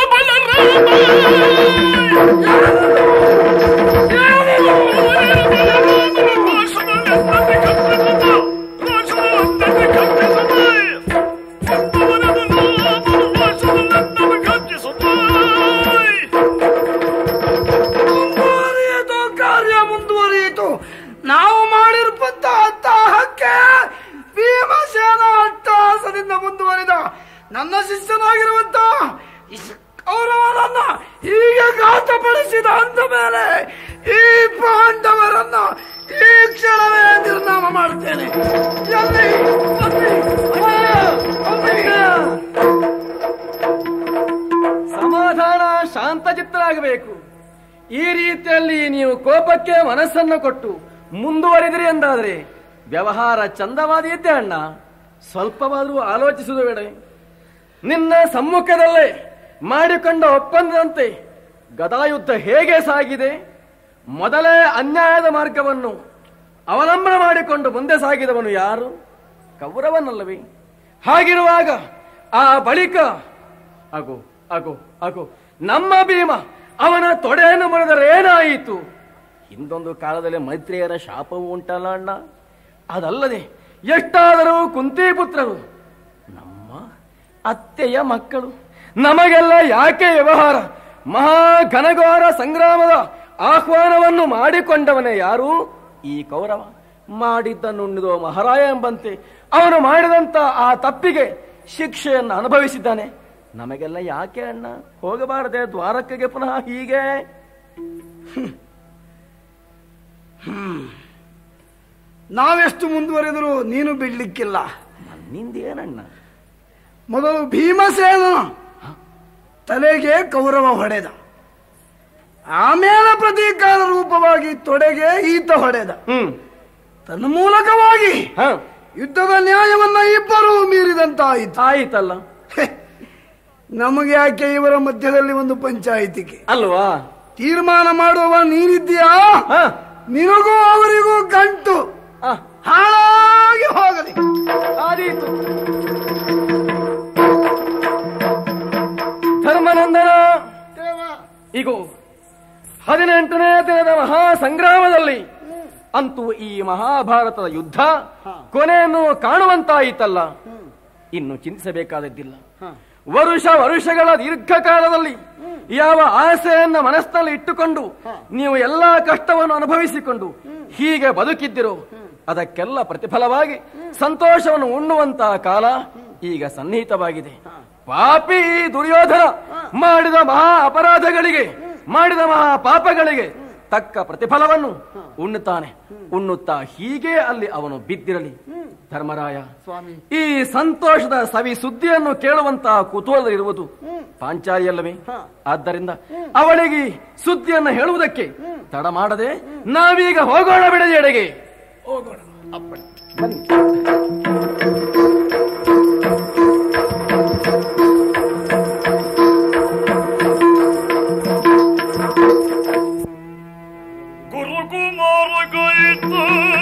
ಮುಂದುವರಿಯಿತು ಕಾರ್ಯ ಮುಂದುವರಿಯಿತು ನಾವು ಮಾಡಿರ್ಪಂತ ದಾಹಕ್ಕೆ ಭೀಮಸ ನನ್ನ ಶಿಷ್ಯನಾಗಿರುವಂತ ಇಸ್- ಕೌರವನನ್ನ ಹೀಗೆ ಘಾತಪಡಿಸಿದ ಅಂದ ಮೇಲೆ ಈ ಪಾಂಡವರನ್ನ ಈ ಕ್ಷಣವೇ ನಿರ್ನಾಮ ಮಾಡುತ್ತೇನೆ ಎಲ್ಲಿ? ಅಲ್ಲಿ? ಅಲ್ಲಿ? ಸಮಾಧಾನ ಶಾಂತಚಿತ್ತರಾಗಬೇಕು ಈ ರೀತಿಯಲ್ಲಿ ನೀವು ಕೋಪಕ್ಕೆ ಮನಸ್ಸನ್ನು ಕೊಟ್ಟು ಮುಂದುವರಿದಿರಿ ಎಂದಾದ್ರೆ ವ್ಯವಹಾರ ಚಂದವಾದಿಯದ್ದೇ ಅಣ್ಣ ಸ್ವಲ್ಪವಾದರೂ ಆಲೋಚಿಸುವುದು ಬೇಡ ನಿನ್ನ ಸಮ್ಮುಖದಲ್ಲೇ ಮಾಡಿಕೊಂಡ ಒಪ್ಪಂದದಂತೆ ಗದಾಯುದ್ಧ ಹೇಗೆ ಸಾಗಿದೆ ಮೊದಲೇ ಅನ್ಯಾಯದ ಮಾರ್ಗವನ್ನು ಅವಲಂಬನೆ ಮಾಡಿಕೊಂಡು ಮುಂದೆ ಸಾಗಿದವನು ಯಾರು ಕೌರವನಲ್ಲವೇ ಹಾಗಿರುವಾಗ ಆ ಬಳಿಕ ಅಗೋ ಅಗೋ ಅಗೋ ನಮ್ಮ ಭೀಮ ಅವನ ತೊಡೆಯನ್ನು ಮುರಿದರೆ ಏನಾಯಿತು ಹಿಂದೊಂದು ಕಾಲದಲ್ಲಿ ಮೈತ್ರಿಯರ ಶಾಪವು ಉಂಟಲ್ಲ ಅಣ್ಣ ಅದಲ್ಲದೆ ಎಷ್ಟಾದರೂ ಕುಂತಿ ಪುತ್ರರು ನಮ್ಮ ಅತ್ತೆಯ ಮಕ್ಕಳು ನಮಗೆಲ್ಲ ಯಾಕೆ ವ್ಯವಹಾರ ಮಹಾ ಘನಘೋರ ಸಂಗ್ರಾಮದ ಆಹ್ವಾನವನ್ನು ಮಾಡಿಕೊಂಡವನೇ ಯಾರು ಈ ಕೌರವ ಮಾಡಿದ್ದನ್ನುಣ್ಣಿದೋ ಮಹಾರಾಯ ಎಂಬಂತೆ ಅವನು ಮಾಡಿದಂತ ಆ ತಪ್ಪಿಗೆ ಶಿಕ್ಷೆಯನ್ನು ಅನುಭವಿಸಿದ್ದಾನೆ ನಮಗೆಲ್ಲ ಯಾಕೆ ಅಣ್ಣ ಹೋಗಬಾರದೆ ದ್ವಾರಕೆಗೆ ಪುನಃ ಹೀಗೆ ನಾವೆಷ್ಟು ಮುಂದುವರೆದರೂ ನೀನು ಬಿಡ್ಲಿಕ್ಕಿಲ್ಲ ನನ್ನಿಂದೇನಣ್ಣ ಮೊದಲು ಭೀಮಸೇನ ತಲೆಗೆ ಕೌರವ ಹೊಡೆದ ಆಮೇಲೆ ಪ್ರತೀಕಾರ ರೂಪವಾಗಿ ತೊಡೆಗೆ ಈತ ಹೊಡೆದ ಹ್ಮ್ ತನ್ನ ಮೂಲಕವಾಗಿ ಹ ಯುದ್ಧದ ನ್ಯಾಯವನ್ನ ಇಬ್ಬರೂ ಮೀರಿದಂತಾಯಿತು ಆಯಿತಲ್ಲ ಹೆ, ನಮಗೆ ಯಾಕೆ ಇವರ ಮಧ್ಯದಲ್ಲಿ ಒಂದು ಪಂಚಾಯಿತಿಗೆ ಅಲ್ವಾ ತೀರ್ಮಾನ ಮಾಡುವವ ನೀನಿದ್ದೀಯಾ ಹ ನಿನಗೂ ಅವರಿಗೂ ಗಂಟು ಆ, ಹಾಳಾಗಿ ಹೋಗಲಿ ಆದೀತು ಧರ್ಮನಂದನ ಇಗೋ ಹದಿನೆಂಟನೇ ದಿನದ ಮಹಾ ಸಂಗ್ರಾಮದಲ್ಲಿ ಅಂತೂ ಈ ಮಹಾಭಾರತದ ಯುದ್ಧ ಕೊನೆಯನ್ನು ಕಾಣುವಂತಾಯಿತಲ್ಲ ಇನ್ನು ಚಿಂತಿಸಬೇಕಾದದ್ದಿಲ್ಲ ವರುಷ ವರುಷಗಳ ದೀರ್ಘಕಾಲದಲ್ಲಿ ಯಾವ ಆಸೆಯನ್ನ ಮನಸ್ಸಿನಲ್ಲಿ ಇಟ್ಟುಕೊಂಡು ನೀವು ಎಲ್ಲಾ ಕಷ್ಟವನ್ನು ಅನುಭವಿಸಿಕೊಂಡು ಹೀಗೆ ಬದುಕಿದ್ದಿರೋ ಅದಕ್ಕೆಲ್ಲ ಪ್ರತಿಫಲವಾಗಿ ಸಂತೋಷವನ್ನು ಉಣ್ಣುವಂತಹ ಕಾಲ ಈಗ ಸನ್ನಿಹಿತವಾಗಿದೆ ಪಾಪಿ ದುರ್ಯೋಧನ ಮಾಡಿದ ಮಹಾ ಅಪರಾಧಗಳಿಗೆ ಮಾಡಿದ ಮಹಾ ಪಾಪಗಳಿಗೆ ತಕ್ಕ ಪ್ರತಿಫಲವನ್ನು ಉಣ್ಣುತ್ತಾನೆ ಉಣ್ಣುತ್ತಾ ಹೀಗೆ ಅಲ್ಲಿ ಅವನು ಬಿದ್ದಿರಲಿ ಧರ್ಮರಾಯ ಈ ಸಂತೋಷದ ಸವಿ ಸುದ್ದಿಯನ್ನು ಕೇಳುವಂತಹ ಕುತೂಹಲ ಇರುವುದು ಪಾಂಚಾಲಿಯಲ್ಲವೇ ಆದ್ದರಿಂದ ಅವಳಿಗೆ ಈ ಸುದ್ದಿಯನ್ನು ಹೇಳುವುದಕ್ಕೆ ತಡ ಮಾಡದೆ ನಾವೀಗ ಹೋಗೋಣ ಬಿಡದೆಡೆಗೆ ಹೋಗೋಣ ಗುರುಕುಮಾರ ಗಾಯಿತು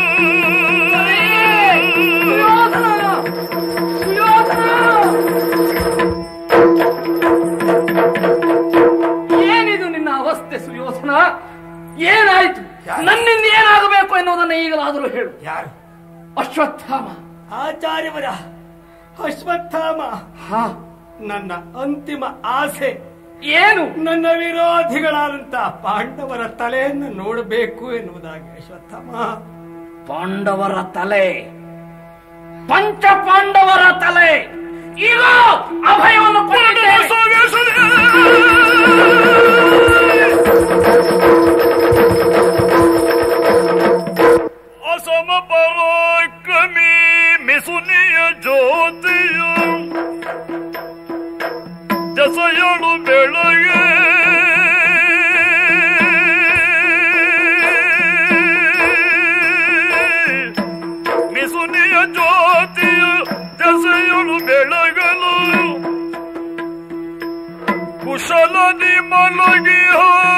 ಏನಿದು ನಿನ್ನ ಅವಸ್ಥೆ ಸುಯೋಧನ ಏನಾಯ್ತು ನನ್ನಿಂದ ಏನಾಗಬೇಕು ಎನ್ನುವುದನ್ನು ಈಗಲಾದರೂ ಹೇಳು ಯಾರು ಅಶ್ವತ್ಥಾಮ ಆಚಾರ್ಯವರ ಅಶ್ವತ್ಥಾಮ ಹಾ ನನ್ನ ಅಂತಿಮ ಆಸೆ ಏನು ನನ್ನ ವಿರೋಧಿಗಳಾದಂತ ಪಾಂಡವರ ತಲೆಯನ್ನು ನೋಡಬೇಕು ಎನ್ನುವುದಾಗಿ ಅಶ್ವತ್ಥಾಮ ಪಾಂಡವರ ತಲೆ ಪಂಚ ಪಾಂಡವರ ತಲೆ ಈಗ ಅಭಯವನ್ನು ಕೊಟ್ಟಿದ್ದೇನೆ. ಅಸಮ ಪರಾಕ್ರಮಿ ಮಿಸುನಿಯ ಜ್ಯೋತಿಯ ಜಸಯಳು ಬೆಳಗ್ಗೆ ಮಿಸುನಿಯ ಜ್ಯೋತಿಯ ಜಸಯಳು ಬೆಳಗಲು ಕುಶಲದಿ ಮಲಗಿಹ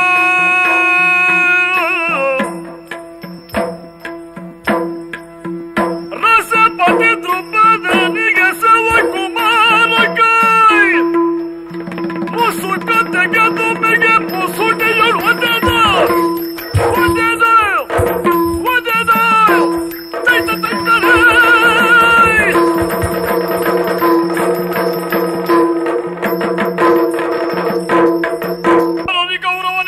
ರಸಪತಿ ದ್ರುಪದನಿಗೆ ಸವ ಕುಮಾರ ಕೈ ಮುಸುಕ ತೆಗೆದು ಮೆಗೆ ಮುಸುಟಿಯಳು ಒದೆದ ಒದೆದ ಒದೆದ ತೈತ ತೈತರೇ ಕೌರವನ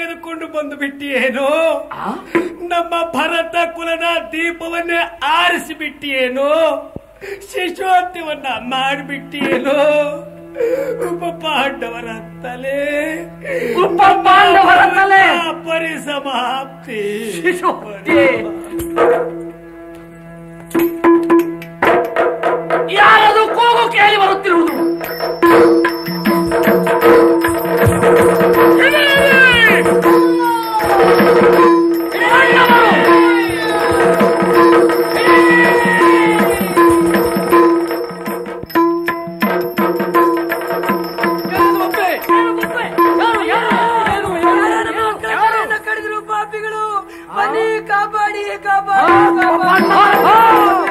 ತೆಗೆದುಕೊಂಡು ಬಂದು ಬಿಟ್ಟಿಯೇನು ನಮ್ಮ ಭರತ ಕುಲದ ದೀಪವನ್ನೇ ಆರಿಸಿ ಬಿಟ್ಟಿಯೇನು ಶಿಶೋತ್ಯವನ್ನ ಮಾಡಿಬಿಟ್ಟಿಯೇನು ಉಪ ಪಾಂಡವರ ತಲೆ ಉಪ ಪಾಂಡವರ ತಲೆ. ಪರಿಸಮಾಪ್ತಿ ಶಿಶುಹತ್ಯೆ. ಯಾರದು ಕೂಗು ಕೇಳಿ ಬರುತ್ತಿರುವುದು ಯಾರನ್ನ ಕಡಿದ್ರು ಪಾಪಿಗಳು ಬನ್ನಿ ಕಾಪಾಡಿ ಕಾಪಾಡಿ ಕಾಪಾಡಿ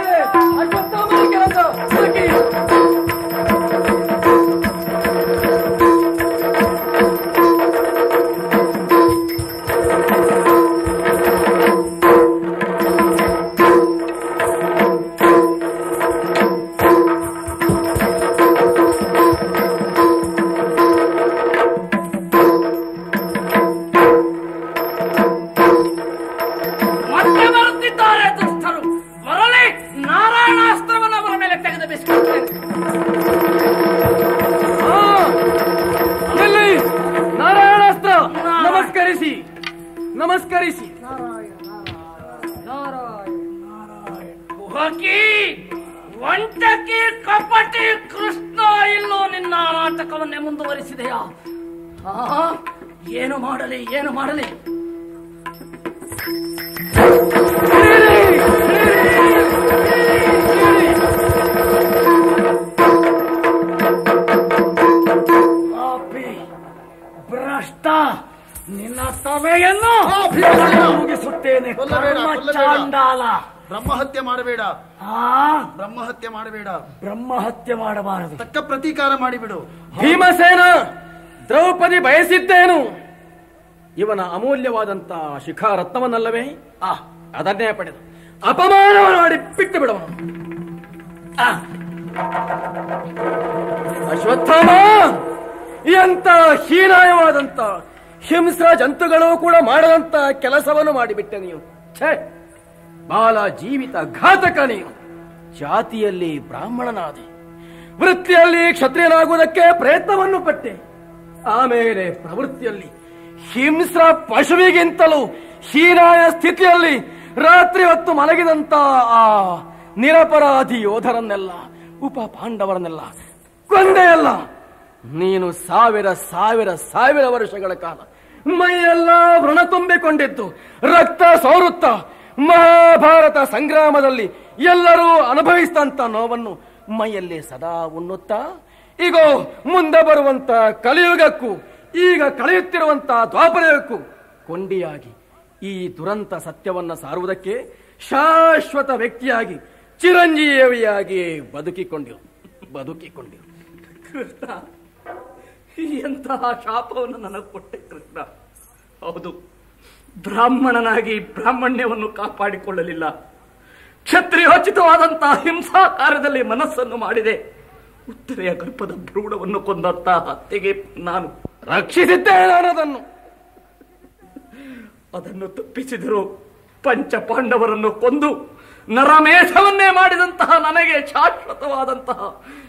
ಮತ್ತೆ ಬರುತ್ತಿದ್ದಾರೆ ದುಷ್ಟರು ಮರಳಿ ನಾರಾಯಣಾಸ್ತ್ರವನ್ನು ಅವರ ಮೇಲೆ ತೆಗೆದು ಬಿಸಿಕೊಳ್ಳುತ್ತೇನೆ ಎಲ್ಲಿ ನಾರಾಯಣಾಸ್ತ್ರ ನಮಸ್ಕರಿಸಿ ನಮಸ್ಕರಿಸಿ ಕುಹಕಿ ವಂಚಕಿ ಕಪಟಿ ಕೃಷ್ಣ ಇಲ್ಲೋ ನಿನ್ನ ನಾಟಕವನ್ನೇ ಮುಂದುವರಿಸಿದೆಯಾ ಆ, ಏನು ಮಾಡಲಿ ಏನು ಮಾಡಲಿ ಪಾಪಿ, ಭ್ರಷ್ಟ ನಿನ್ನ ಸಭೆಯನ್ನು ಮುಗಿಸುತ್ತೇನೆ ಕೊಲ್ಲಬೇಡ, ಕರ್ಮ ಕೊಲ್ಲಬೇಡ. ಚಾಂಡಾಲ ಬ್ರಹ್ಮಹತ್ಯೆ ಮಾಡಬೇಡ ಆ ಬ್ರಹ್ಮಹತ್ಯೆ ಮಾಡಬೇಡ ಬ್ರಹ್ಮಹತ್ಯೆ ಮಾಡಬಾರದು ತಕ್ಕ ಪ್ರತೀಕಾರ ಮಾಡಿಬಿಡು ಭೀಮಸೇನ ದ್ರೌಪದಿ ಬಯಸಿದ್ದೇನು ಇವನ ಅಮೂಲ್ಯವಾದಂತ ಶಿಖಾರತ್ನವನ್ನಲ್ಲವೇ ಆ ಅದನ್ನೇ ಪಡೆದು ಅಪಮಾನ ಮಾಡಿ ಬಿಟ್ಟು ಬಿಡವನು ಆ. ಅಶ್ವತ್ಥಾಮ ಎಂತ ಹೀನಾಯವಾದಂತ ಹಿಂಸ್ರ ಜಂತುಗಳು ಕೂಡ ಮಾಡದಂತ ಕೆಲಸವನ್ನು ಮಾಡಿಬಿಟ್ಟೆ ನೀವು ಛೇ ಬಾಲ ಜೀವಿತ ಘಾತಕ ನೀನು ಜಾತಿಯಲ್ಲಿ ಬ್ರಾಹ್ಮಣನಾದೆ ವೃತ್ತಿಯಲ್ಲಿ ಕ್ಷತ್ರಿಯನಾಗುವುದಕ್ಕೆ ಪ್ರಯತ್ನವನ್ನು ಪಟ್ಟೆ ಆಮೇಲೆ ಪ್ರವೃತ್ತಿಯಲ್ಲಿ ಹಿಂಸ್ರ ಪಶುವಿಗಿಂತಲೂ ಹೀನಾಯ ಸ್ಥಿತಿಯಲ್ಲಿ ರಾತ್ರಿ ಹೊತ್ತು ಮಲಗಿದಂತ ಆ ನಿರಪರಾಧಿ ಯೋಧರನ್ನೆಲ್ಲ ಉಪ ಪಾಂಡವರನ್ನೆಲ್ಲ ಕೊಂದೆಯಲ್ಲ ನೀನು ಸಾವಿರ ಸಾವಿರ ಸಾವಿರ ವರ್ಷಗಳ ಕಾಲ ಮೈಯೆಲ್ಲ ವೃಣ ತುಂಬಿಕೊಂಡಿದ್ದು ರಕ್ತ ಸೌರುತ್ತ ಮಹಾಭಾರತ ಸಂಗ್ರಾಮದಲ್ಲಿ ಎಲ್ಲರೂ ಅನುಭವಿಸಿದಂತ ನೋವನ್ನು ಮೈಯಲ್ಲಿ ಸದಾ ಉಣ್ಣುತ್ತಾ ಈಗ ಮುಂದೆ ಬರುವಂತ ಕಲಿಯುಗಕ್ಕೂ ಈಗ ಕಳೆಯುತ್ತಿರುವಂತ ದ್ವಾಪರಯುಗಕ್ಕೂ ಕೊಂಡಿಯಾಗಿ ಈ ದುರಂತ ಸತ್ಯವನ್ನ ಸಾರುವುದಕ್ಕೆ ಶಾಶ್ವತ ವ್ಯಕ್ತಿಯಾಗಿ ಚಿರಂಜೀವಿಯಾಗಿ ಬದುಕಿಕೊಂಡಿರು ಬದುಕಿಕೊಂಡಿರು ಕೃಷ್ಣ ಎಂತಹ ಶಾಪವನ್ನು ನನಗೆ ಕೊಟ್ಟೆ ಕೃಷ್ಣ ಹೌದು ಬ್ರಾಹ್ಮಣನಾಗಿ ಬ್ರಾಹ್ಮಣ್ಯವನ್ನು ಕಾಪಾಡಿಕೊಳ್ಳಲಿಲ್ಲ ಕ್ಷತ್ರಿಯೋಚಿತವಾದಂತಹ ಹಿಂಸಾ ಕಾರ್ಯದಲ್ಲಿ ಮನಸ್ಸನ್ನು ಮಾಡಿದೆ ಉತ್ತರೆಯ ಗರ್ಭದ ಭ್ರೂಣವನ್ನು ಕೊಂದಂತಹ ಹತ್ಯೆಗೆ ನಾನು ರಕ್ಷಿಸಿದ್ದೇನೆ ನಾನು ಅದನ್ನು ಅದನ್ನು ತಪ್ಪಿಸಿದರು ಪಂಚ ಪಾಂಡವರನ್ನು ಕೊಂದು ನರಮೇಧವನ್ನೇ ಮಾಡಿದಂತಹ ನನಗೆ ಶಾಶ್ವತವಾದಂತಹ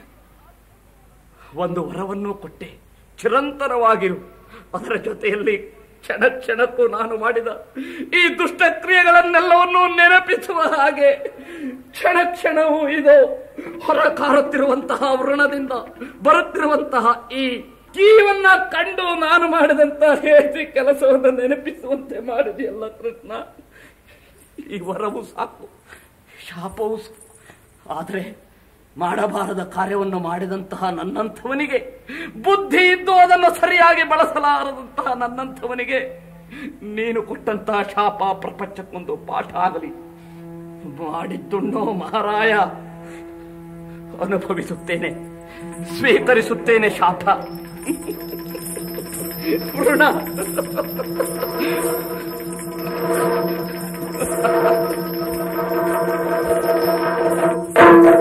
ಒಂದು ವರವನ್ನು ಕೊಟ್ಟೆ ಚಿರಂತರವಾಗಿರು ಅದರ ಜೊತೆಯಲ್ಲಿ ಕ್ಷಣ ಕ್ಷಣಕ್ಕೂ ನಾನು ಮಾಡಿದ ಈ ದುಷ್ಟಕ್ರಿಯೆಗಳನ್ನೆಲ್ಲವನ್ನೂ ನೆನಪಿಸುವ ಹಾಗೆ ಕ್ಷಣ ಕ್ಷಣವೂ ಇದು ಹೊರಕಾರುತ್ತಿರುವಂತಹ ವೃಣದಿಂದ ಬರುತ್ತಿರುವಂತಹ ಈ ಜೀವನ್ನ ಕಂಡು ನಾನು ಮಾಡಿದಂತಹ ಹೇಸಿ ಕೆಲಸವನ್ನು ನೆನಪಿಸುವಂತೆ ಮಾಡಿದೆಯಲ್ಲ ಕೃಷ್ಣ ಈ ವರವು ಸಾಕು ಶಾಪವು ಸಾಕು ಆದರೆ ಮಾಡಬಾರದ ಕಾರ್ಯವನ್ನು ಮಾಡಿದಂತಹ ನನ್ನಂಥವನಿಗೆ ಬುದ್ಧಿ ಇದ್ದು ಅದನ್ನು ಸರಿಯಾಗಿ ಬಳಸಲಾರದಂತಹ ನನ್ನಂಥವನಿಗೆ ನೀನು ಕೊಟ್ಟಂತಹ ಶಾಪ ಪ್ರಪಂಚಕ್ಕೊಂದು ಪಾಠ ಆಗಲಿ ಮಾಡಿದ್ದುಣ್ಣೋ ಮಹಾರಾಯ ಅನುಭವಿಸುತ್ತೇನೆ ಸ್ವೀಕರಿಸುತ್ತೇನೆ ಶಾಪ ಪೂರ್ಣ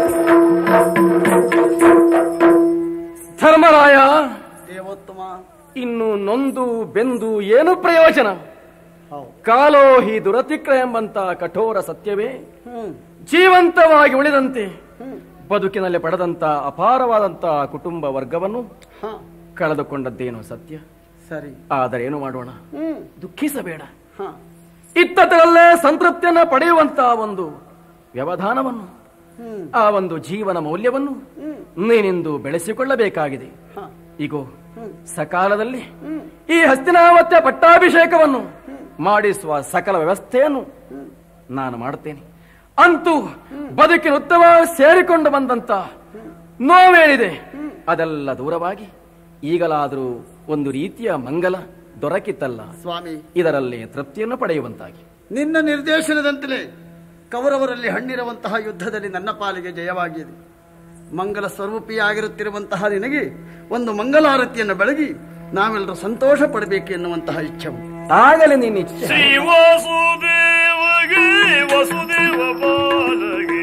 ಧರ್ಮರಾಯ ದೇವೋತ್ತಮ ಇನ್ನು ನೊಂದು ಬೆಂದು ಏನು ಪ್ರಯೋಜನ ಕಾಲೋಹಿ ದುರತಿಕ್ರ ಎಂಬಂತ ಕಠೋರ ಸತ್ಯವೇ ಜೀವಂತವಾಗಿ ಉಳಿದಂತೆ ಬದುಕಿನಲ್ಲಿ ಪಡೆದಂತ ಅಪಾರವಾದಂತ ಕುಟುಂಬ ವರ್ಗವನ್ನು ಹ ಕಳೆದುಕೊಂಡದ್ದೇನು ಸತ್ಯ ಸರಿ ಆದರೆ ಏನು ಮಾಡೋಣ ಹ್ಮ್ ದುಃಖಿಸಬೇಡ ಹ ಇತ್ತದರಲ್ಲೇ ಸಂತೃಪ್ತಿಯನ್ನ ಪಡೆಯುವಂತ ಒಂದು ವ್ಯವಧಾನವನ್ನು ಹ್ಮ್ ಆ ಒಂದು ಜೀವನ ಮೌಲ್ಯವನ್ನು ನೀನಿಂದು ಬೆಳೆಸಿಕೊಳ್ಳಬೇಕಾಗಿದೆ ಹ ಈಗೋ ಸಕಾಲದಲ್ಲಿ ಈ ಹಸ್ತಿನಾವತ್ಯ ಪಟ್ಟಾಭಿಷೇಕವನ್ನು ಮಾಡಿಸುವ ಸಕಲ ವ್ಯವಸ್ಥೆಯನ್ನು ನಾನು ಮಾಡುತ್ತೇನೆ ಅಂತೂ ಬದುಕಿನ ಉತ್ತಮ ಸೇರಿಕೊಂಡು ಬಂದಂತ ನೋವೇನಿದೆ ಅದೆಲ್ಲ ದೂರವಾಗಿ ಈಗಲಾದರೂ ಒಂದು ರೀತಿಯ ಮಂಗಲ ದೊರಕಿತ್ತಲ್ಲ ಸ್ವಾಮಿ ಇದರಲ್ಲಿ ತೃಪ್ತಿಯನ್ನು ಪಡೆಯುವಂತಾಗಿ ನಿನ್ನ ನಿರ್ದೇಶನದಂತೆಯೇ ಕೌರವರಲ್ಲಿ ಹಣ್ಣಿರುವಂತಹ ಯುದ್ಧದಲ್ಲಿ ನನ್ನ ಪಾಲಿಗೆ ಜಯವಾಗಿದೆ ಮಂಗಲ ಸ್ವರೂಪಿಯಾಗಿರುತ್ತಿರುವಂತಹ ನಿನಗೆ ಒಂದು ಮಂಗಲಾರತಿಯನ್ನು ಬೆಳಗಿ ನಾವೆಲ್ಲರೂ ಸಂತೋಷ ಪಡಬೇಕು ಎನ್ನುವಂತಹ ಇಚ್ಛೆ ಉಂಟು. ಆಗಲೇ ನೀನು ಇಚ್ಛೆ ಶ್ರೀ ವಾಸುದೇವಗೆ ವಸುದೇವ ಬಾಲಗೆ